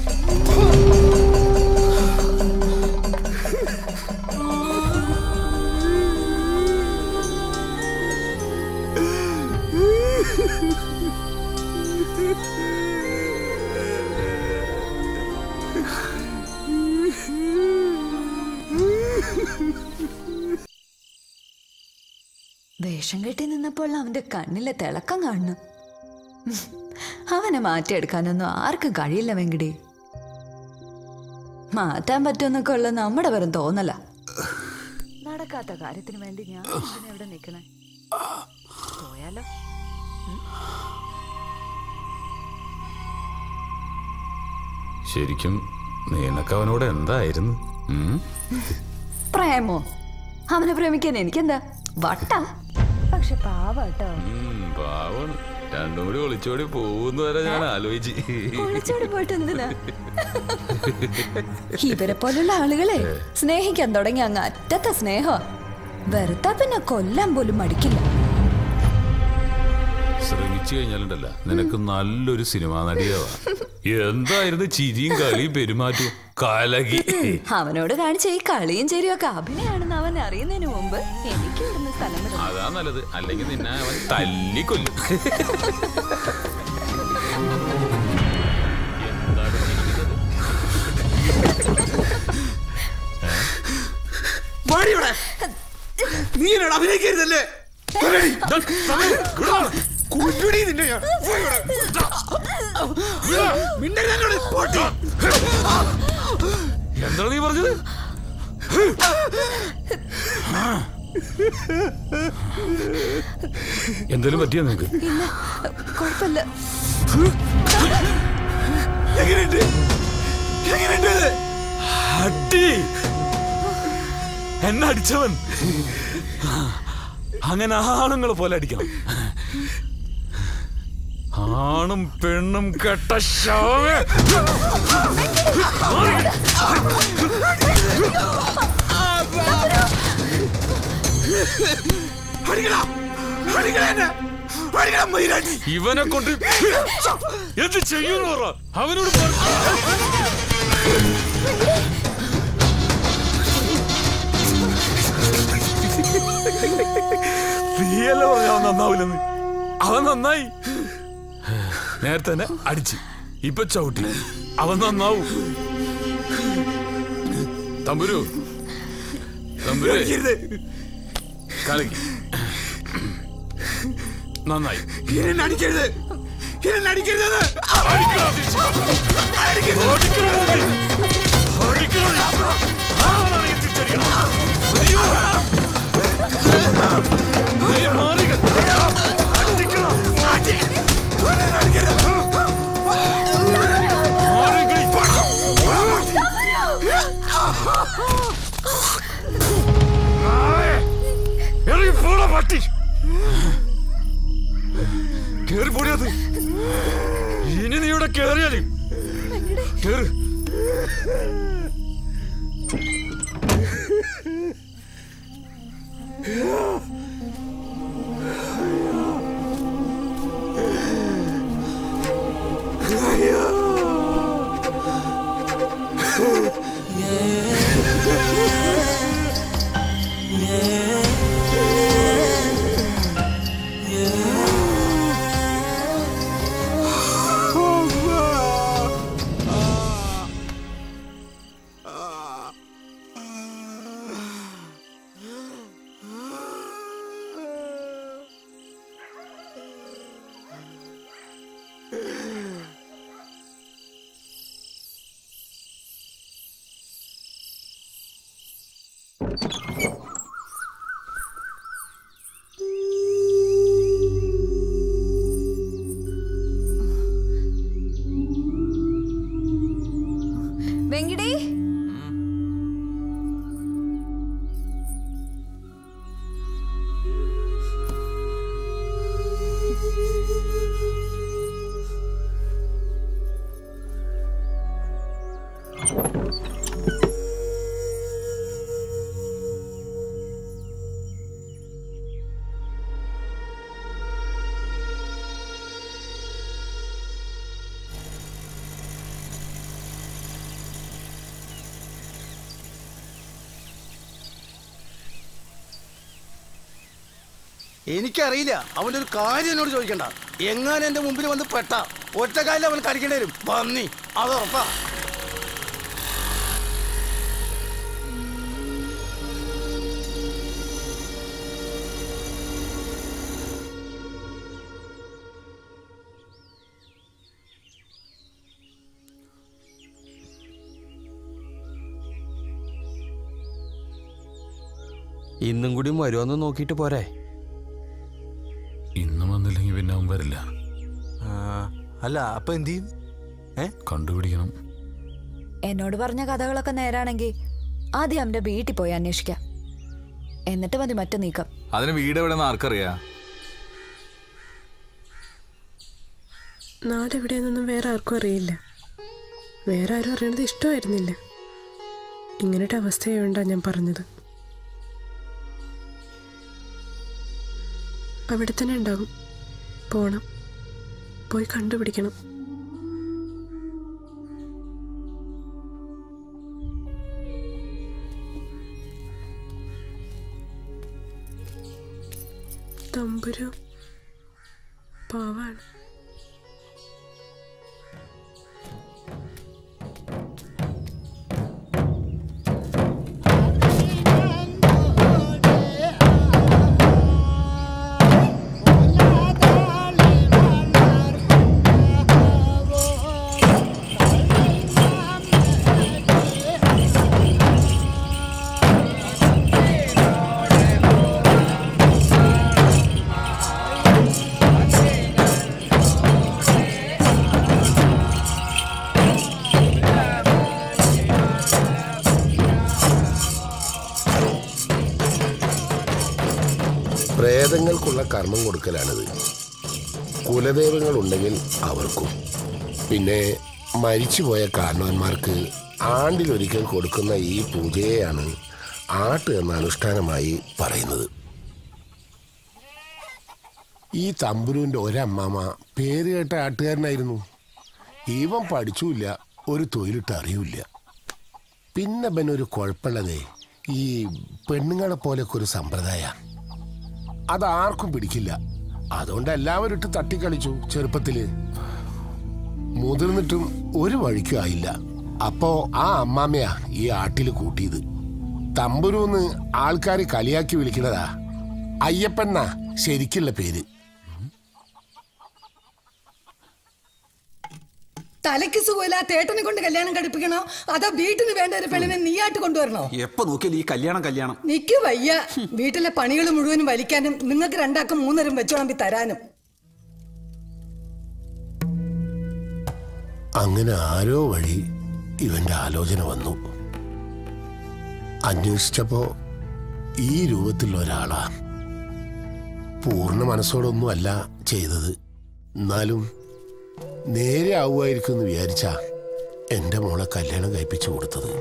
വേഷം കെട്ടി നിന്നപ്പോൾ അവന്റെ കണ്ണിലെ തിളക്കം കാണുന്നു അവനെ മാറ്റിയെടുക്കാനൊന്നും ആർക്കും കഴിയില്ല വെങ്കടി മാറ്റാൻ പറ്റുമെന്നൊക്കെ ഉള്ള നമ്മുടെ വെറും തോന്നല നടക്കാത്ത കാര്യത്തിന് വേണ്ടി ഞാൻ എന്തിനാ ഇവിടെ നിക്കണേ പോയാലോ ശരിക്കും നിനക്ക് അവനോട് എന്തായിരുന്നു ഉം? പ്രേമോ അവനെ പ്രേമിക്കാൻ എനിക്കെന്താ വട്ട പക്ഷെ പാവാട്ടോ ഉം, പാവാണ് രണ്ടും കൂടി ഒളിച്ചോടി പോകുന്ന വരെ ഞാൻ ആലോചിച്ച് ഒളിച്ചോടി പോയിട്ട് എന്തിനാ ഇവരെ പോലുള്ള ആളുകളെ സ്നേഹിക്കാൻ തുടങ്ങി അങ്ങ് അറ്റത്തെ സ്നേഹം വെറുത്താ പിന്നെ കൊല്ലാൻ പോലും മടിക്കില്ല ശ്രമിച്ചു കഴിഞ്ഞാലുണ്ടല്ല നിനക്ക് നല്ലൊരു സിനിമാ നടിയാവാ എന്തായിരുന്നു ചിരിയും കളിയും പെരുമാറ്റവും കലകി അവനോട് കാണിച്ച ഈ കളിയും ചേരിയും ഒക്കെ അഭിനയാണെന്ന് അവൻ അറിയുന്നതിന് മുമ്പ് എനിക്ക് ഇവിടുന്ന് സ്ഥലം വിടണം. അതാ നല്ലത് അല്ലെങ്കിൽ നിന്നെ അവൻ തല്ലിക്കൊല്ലും വാടിയോടെ നീ എന്നോട് അഭിനയിക്കരുതല്ലേ കൊല്ലടി. ദാ, സമയം. ഇവിടെ വാ. കൊല്ലുടി നിന്നെ ഞാൻ. വാ ഇവിടെ. ദാ. മിണ്ടരുത് എന്നോട്. പോട്ടി. എന്താണ് നീ പറഞ്ഞത് എന്തേലും പറ്റിയാ നിനക്ക് ഇല്ല കുഴപ്പമില്ല എങ്ങനെയുണ്ട് എങ്ങനെയുണ്ട് ഇത്? അടി എന്നെ അടിച്ചവൻ അങ്ങനെ ആണുങ്ങളെ പോലെ അടിക്കണം ആണും പെണ്ണും കെട്ട ശവമേ അടിക്കടാ. അടിക്കടാ എന്നെ. അടിക്കടാ മയിലാണ്ടി. ഇവനെ കൊണ്ട് എന്ത് ചെയ്യുന്നു പറ അവനോട് പറ. നീയല്ലേ പറഞ്ഞ അവൻ നന്നാവില്ലെന്ന് അവൻ നന്നായി നേരത്തെ തന്നെ അടിച്ച് ഇപ്പൊ ചവിട്ടി അവൻ നന്നാവും തമ്പുരു തമ്പുരു അടിക്കരുത്. കളിക്ക് നന്നായി എന്നെ അടിക്കരുത് എന്നെ അടിക്കരുത് ഇറങ്ങി പോടാ പട്ടി കേറി പോടിയത് ഇനി നീ ഇവിടെ കേറിയാലും കേറ് എനിക്കറിയില്ല അവന്റെ ഒരു കാര്യം എന്നോട് ചോദിക്കണ്ട എങ്ങാനും എന്റെ മുമ്പിൽ വന്ന് പെട്ട ഒറ്റക്കാലിൽ അവൻ കടിക്കേണ്ടി വരും പന്നി അത് ഉറപ്പാ ഇന്നും കൂടി വരുമെന്ന് നോക്കിയിട്ട് പോരെ ഇന്നും വന്നില്ലെങ്കിൽ പിന്നെ അവൻ വരില്ല അല്ല അപ്പൊ എന്ത് ചെയ്യും കണ്ടുപിടിക്കണം എന്നോട് പറഞ്ഞ കഥകളൊക്കെ നേരാണെങ്കിൽ ആദ്യം അവന്റെ വീട്ടിൽ പോയി അന്വേഷിക്കാം എന്നിട്ട് മതി മറ്റു നീക്കം അതിന് വീട് എവിടെയെന്ന് ആർക്കറിയാ നാട് എവിടെയെന്നൊന്നും വേറെ ആർക്കും അറിയില്ല വേറെ ആരും അറിയണത് ഇഷ്ടമായിരുന്നില്ല ഇങ്ങനത്തെ അവസ്ഥയായോണ്ടാ ഞാൻ പറഞ്ഞത് അവിടെ തന്നെ ഉണ്ടാകും പോണം പോയി കണ്ടുപിടിക്കണം തമ്പുരു പാവാണ് പ്രേതങ്ങൾക്കുള്ള കർമ്മം കൊടുക്കലാണിത് കുലദൈവങ്ങൾ ഉണ്ടെങ്കിൽ അവർക്കും പിന്നെ മരിച്ചുപോയ കാരണവന്മാർക്ക് ആണ്ടിലൊരിക്കൽ കൊടുക്കുന്ന ഈ പൂജയെയാണ് ആട്ട് എന്ന അനുഷ്ഠാനമായി പറയുന്നത് ഈ തമ്പുരുവിൻ്റെ ഒരമ്മാമ പേര് കേട്ട ആട്ടുകാരനായിരുന്നു ഇവൻ പഠിച്ചുമില്ല ഒരു തൊഴിലിട്ട് അറിയില്ല പിന്നെ പിന്നെ ഒരു കുഴപ്പമുള്ളതേ ഈ പെണ്ണുങ്ങളെ പോലെയൊക്കെ ഒരു സമ്പ്രദായ അതാർക്കും പിടിക്കില്ല അതുകൊണ്ട് എല്ലാവരും ഇട്ട് തട്ടിക്കളിച്ചു ചെറുപ്പത്തില് മുതിർന്നിട്ടും ഒരു വഴിക്കും ആയില്ല അപ്പോ ആ അമ്മാമ്മയാ ഈ ആട്ടില് കൂട്ടിയത് തമ്പുരൂന്ന് ആൾക്കാർ കളിയാക്കി വിളിക്കണതാ അയ്യപ്പണ്ണ ശരിക്കുള്ള പേര് തലയ്ക്ക് സുഖമില്ലാത്ത ഏട്ടനെ കൊണ്ട് കല്യാണം കഴിപ്പിക്കണോ അതോ വീട്ടിന് വേണ്ട ഒരു പെണ്ണിനെ നീയായിട്ട് കൊണ്ടുവരണോ എപ്പോ നോക്കിയാലും ഈ കല്യാണം കല്യാണം നിക്ക് വയ്യ വീട്ടിലെ പണികൾ മുഴുവനും വലിക്കാനും നിങ്ങൾക്ക് രണ്ടാക്കും മൂന്നരും വെച്ചോളമ്പി തരാനും അങ്ങനെ ആരോ വഴി ഇവന്റെ ആലോചന വന്നു അന്വേഷിച്ചപ്പോ ഈ രൂപത്തിലുള്ള ഒരാളാ പൂർണ്ണ മനസ്സോടൊന്നും അല്ല ചെയ്തത് എന്നാലും നേരെ ആവുമായിരിക്കും എന്ന് വിചാരിച്ചാ എന്റെ മോളെ കല്യാണം കഴിപ്പിച്ചു കൊടുത്തത്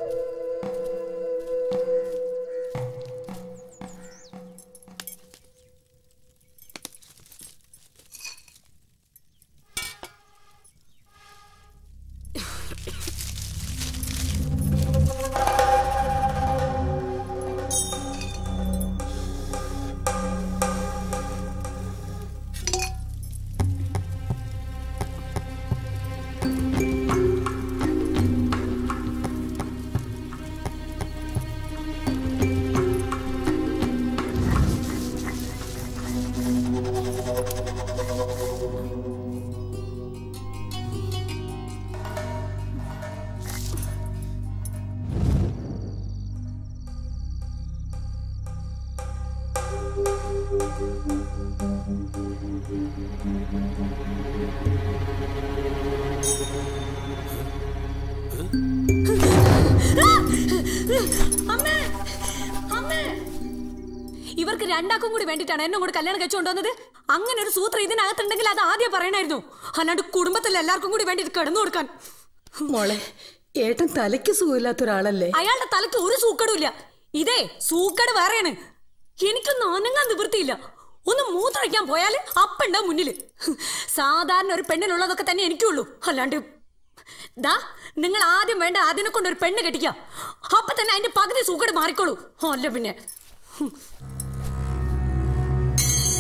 അമ്മേ അമ്മേ ഇവർക്ക് രണ്ടാക്കും കൂടി വേണ്ടിട്ടാണ് എന്നെ കൂടി കല്യാണം കഴിച്ചുകൊണ്ടുവന്നത് അങ്ങനെ ഒരു സൂത്രം ഇതിനകത്തുണ്ടെങ്കിൽ അത് ആദ്യം പറയണായിരുന്നു അല്ലാണ്ട് കുടുംബത്തിൽ എല്ലാവർക്കും കൂടി വേണ്ടി ഇത് കിടന്നു കൊടുക്കാൻ മോളെ ഏട്ടൻ തലയ്ക്ക് സുഖമില്ലാത്ത ഒരാളല്ലേ അയാളുടെ തലക്ക് ഒരു സൂക്കടും ഇതേ സൂക്കട് വേറെയാണ് എനിക്കൊന്നും അനങ്ങാൻ നിവൃത്തിയില്ല ഒന്ന് മൂത്രയ്ക്കാൻ പോയാല് അപ്പുണ്ടാവും മുന്നില് സാധാരണ ഒരു പെണ്ണിനുള്ളതൊക്കെ തന്നെ എനിക്കുള്ളൂ അല്ലാണ്ട് ദാ നിങ്ങൾ ആദ്യം വേണ്ട അതിനെ കൊണ്ട് ഒരു പെണ്ണ് കെട്ടിക്കാം അപ്പൊ തന്നെ അതിന്റെ പകുതി സൂക്കട് മാറിക്കോളൂ അല്ല പിന്നെ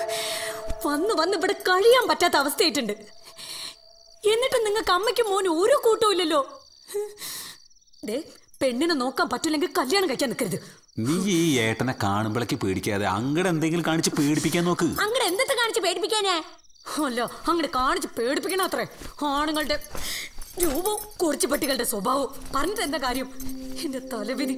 വന്ന് വന്ന് ഇവിടെ കഴിയാൻ പറ്റാത്ത അവസ്ഥയായിട്ടുണ്ട് എന്നിട്ട് നിങ്ങൾക്ക് അമ്മയ്ക്കും മോനും ഒരു കൂട്ടവും ഇല്ലല്ലോ ദേ പെണ്ണിനെ നോക്കാൻ പറ്റില്ലെങ്കിൽ കല്യാണം കഴിക്കാൻ നിൽക്കരുത് നീ ഈ ഏട്ടനെ കാണുമ്പോഴേക്ക് പേടിക്കാതെ അങ്ങടെ എന്തെങ്കിലും കാണിച്ച് പേടിപ്പിക്കാൻ നോക്ക് അങ്ങനെ എന്തൊക്കെ കാണിച്ച് പേടിപ്പിക്കാനേ അല്ല അങ്ങനെ കാണിച്ച് പേടിപ്പിക്കണ അത്രേ ആണുങ്ങളുടെ രൂപവും കുറിച്ചുപട്ടികളുടെ സ്വഭാവവും പറഞ്ഞിട്ട് എന്താ കാര്യം എന്റെ തലവിധി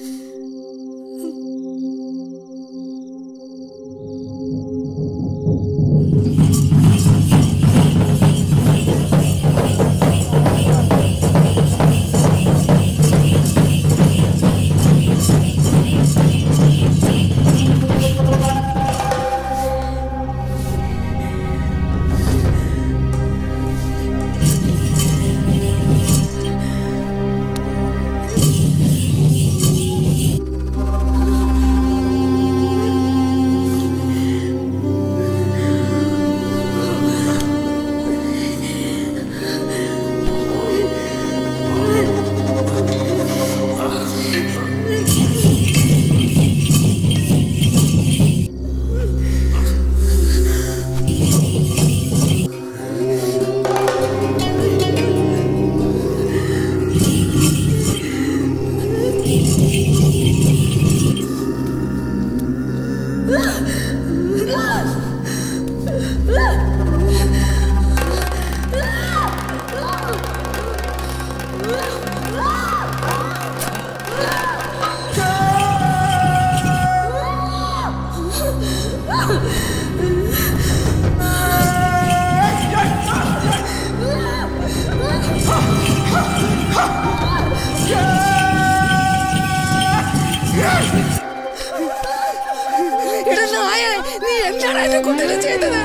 എടാ നായ നീ എന്താണ് എന്റെ കുട്ടിനെ ചെയ്തത്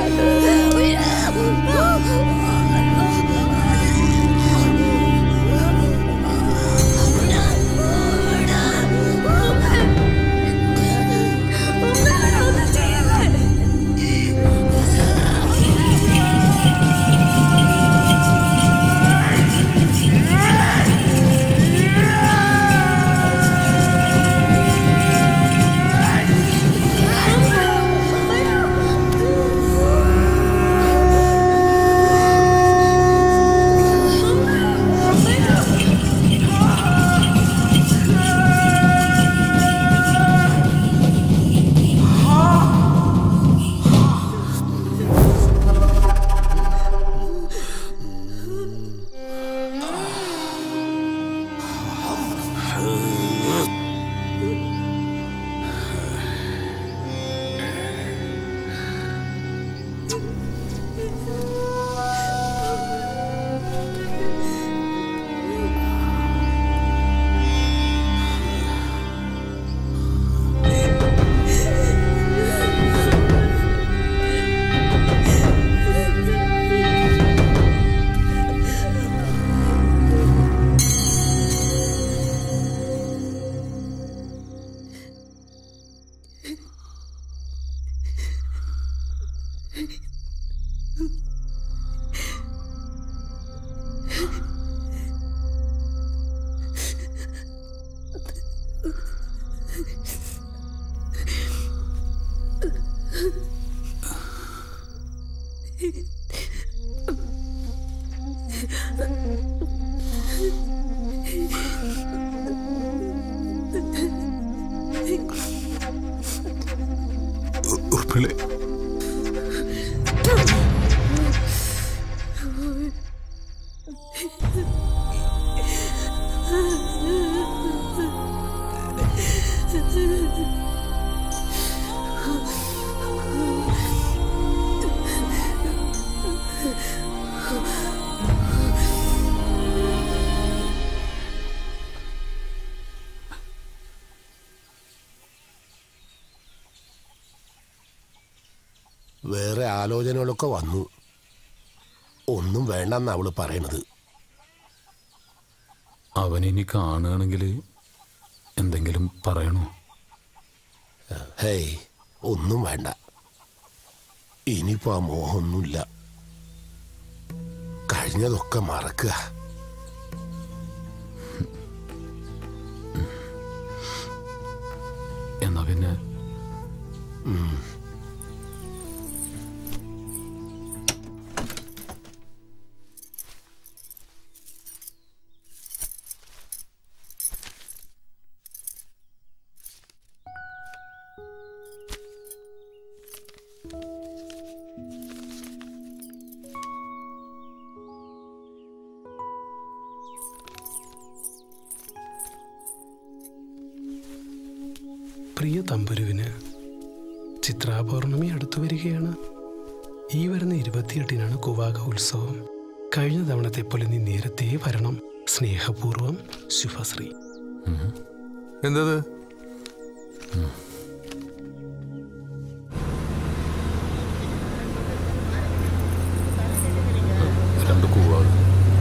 ഉർപ്പിളെ വേറെ ആലോചനകളൊക്കെ വന്നു ഒന്നും വേണ്ടെന്ന് അവള് പറയണത് അവനിനി കാണുകയാണെങ്കിൽ എന്തെങ്കിലും പറയണോ ഹേയ് ഒന്നും വേണ്ട ഇനിയിപ്പോ ആ മോഹമൊന്നുമില്ല കഴിഞ്ഞതൊക്കെ മറക്കുക എന്നാ പിന്നെ ഉം. പ്രിയ തമ്പുരുവിന് ചിത്രാപൗർണമി അടുത്തു വരികയാണ് ഈ വരുന്ന ഇരുപത്തിയെട്ടിനാണ് കുവാക ഉത്സവം കഴിഞ്ഞ തവണത്തെ പോലെ നീ നേരത്തെ വരണം സ്നേഹപൂർവം ശുഭശ്രീ എന്തത് രണ്ട് കൂവാണ്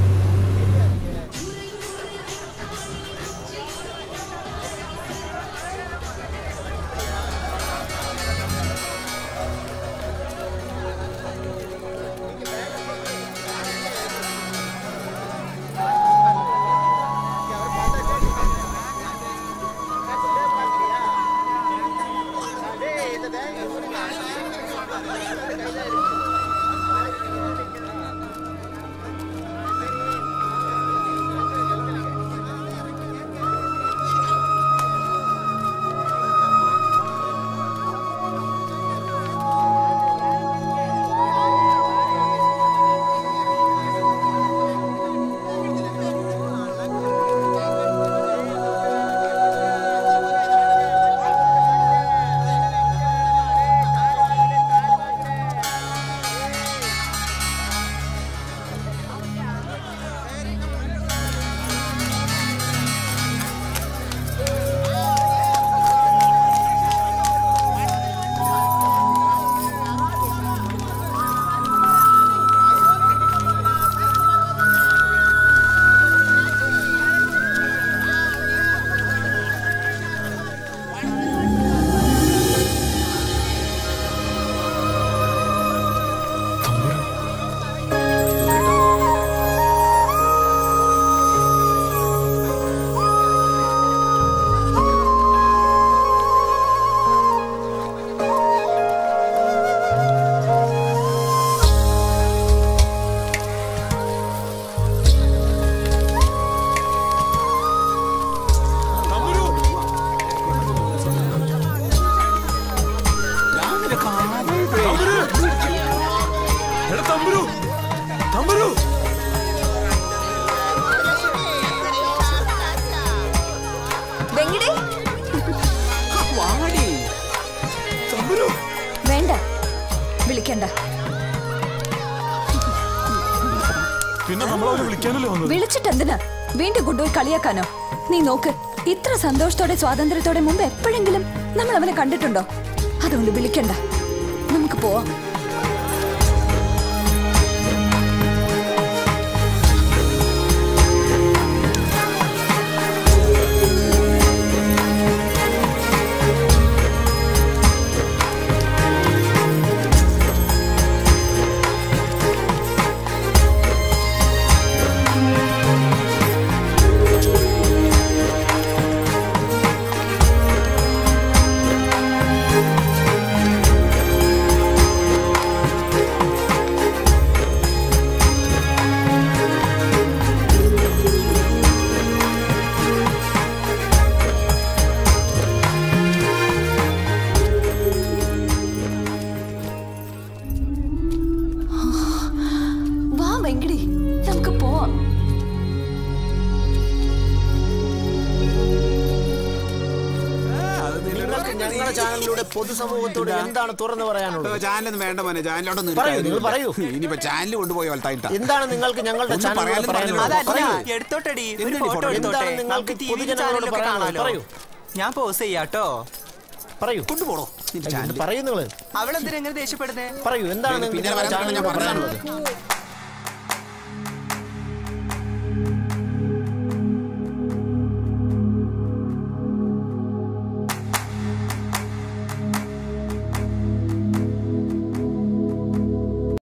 തമ്പുരു തമ്പുരു വെങ്കിടേ വാടി തമ്പുരു വേണ്ട വിളിക്കണ്ട പിന്നെ നമ്മളവരെ വിളിക്കാനല്ലേ വന്നത് വിളിച്ചിട്ട് എന്തിനാ വീണ്ടും കൊണ്ടുപോയി കളിയാക്കാനോ നീ നോക്ക് ഇത്ര സന്തോഷത്തോടെ സ്വാതന്ത്ര്യത്തോടെ മുമ്പ് എപ്പോഴെങ്കിലും നമ്മൾ അവനെ കണ്ടിട്ടുണ്ടോ അതുകൊണ്ട് വിളിക്കണ്ട നമുക്ക് പോവാം വാ വെങ്കിടി നമുക്ക് പോവാം നിങ്ങൾക്ക് ഞങ്ങളുടെ ചാനലിലൂടെ പൊതുസമൂഹത്തോട് എന്താണ് തുറന്നു പറയാനുള്ളത് ചാനലൊന്നും വേണ്ട മോനെ ചാനലോട്ടൊന്നും പറയൂ, നിങ്ങൾ പറയൂ. ഇനിയിപ്പോ ചാനൽ കൊണ്ടുപോയി വളർത്തായിട്ടാ എന്താണ് നിങ്ങൾക്ക് ഞങ്ങളുടെ ഒന്നും ചാനലിലൂടെ പറയാനും പറയാനുള്ളത് പറഞ്ഞില്ല. പറയൂ. എടുത്തോട്ടെടി ഒരു എന്തിനാ ഈ ഫോട്ടോ photo? എടുത്തോട്ടെ എന്താണ് നിങ്ങൾക്ക് നമുക്ക് ടി പൊതുജനങ്ങളോട് ചാനലിലൊക്കെ പറയാനുള്ളത്? കാണാലോ പറയൂ. ഞാൻ പോസ് ചെയ്യാട്ടോ പറയൂ കൊണ്ടുപോടോ പറയൂ നിങ്ങള് അവളെന്തിനാ എങ്ങനെ ദേഷ്യപ്പെടുന്നേ പറയൂ എന്താണ് നിങ്ങൾക്ക് പിന്നെ ഞങ്ങളുടെ വരാൻ പറഞ്ഞാ ചാനലിലൂടെ ഞാൻ പറയാനുള്ളത്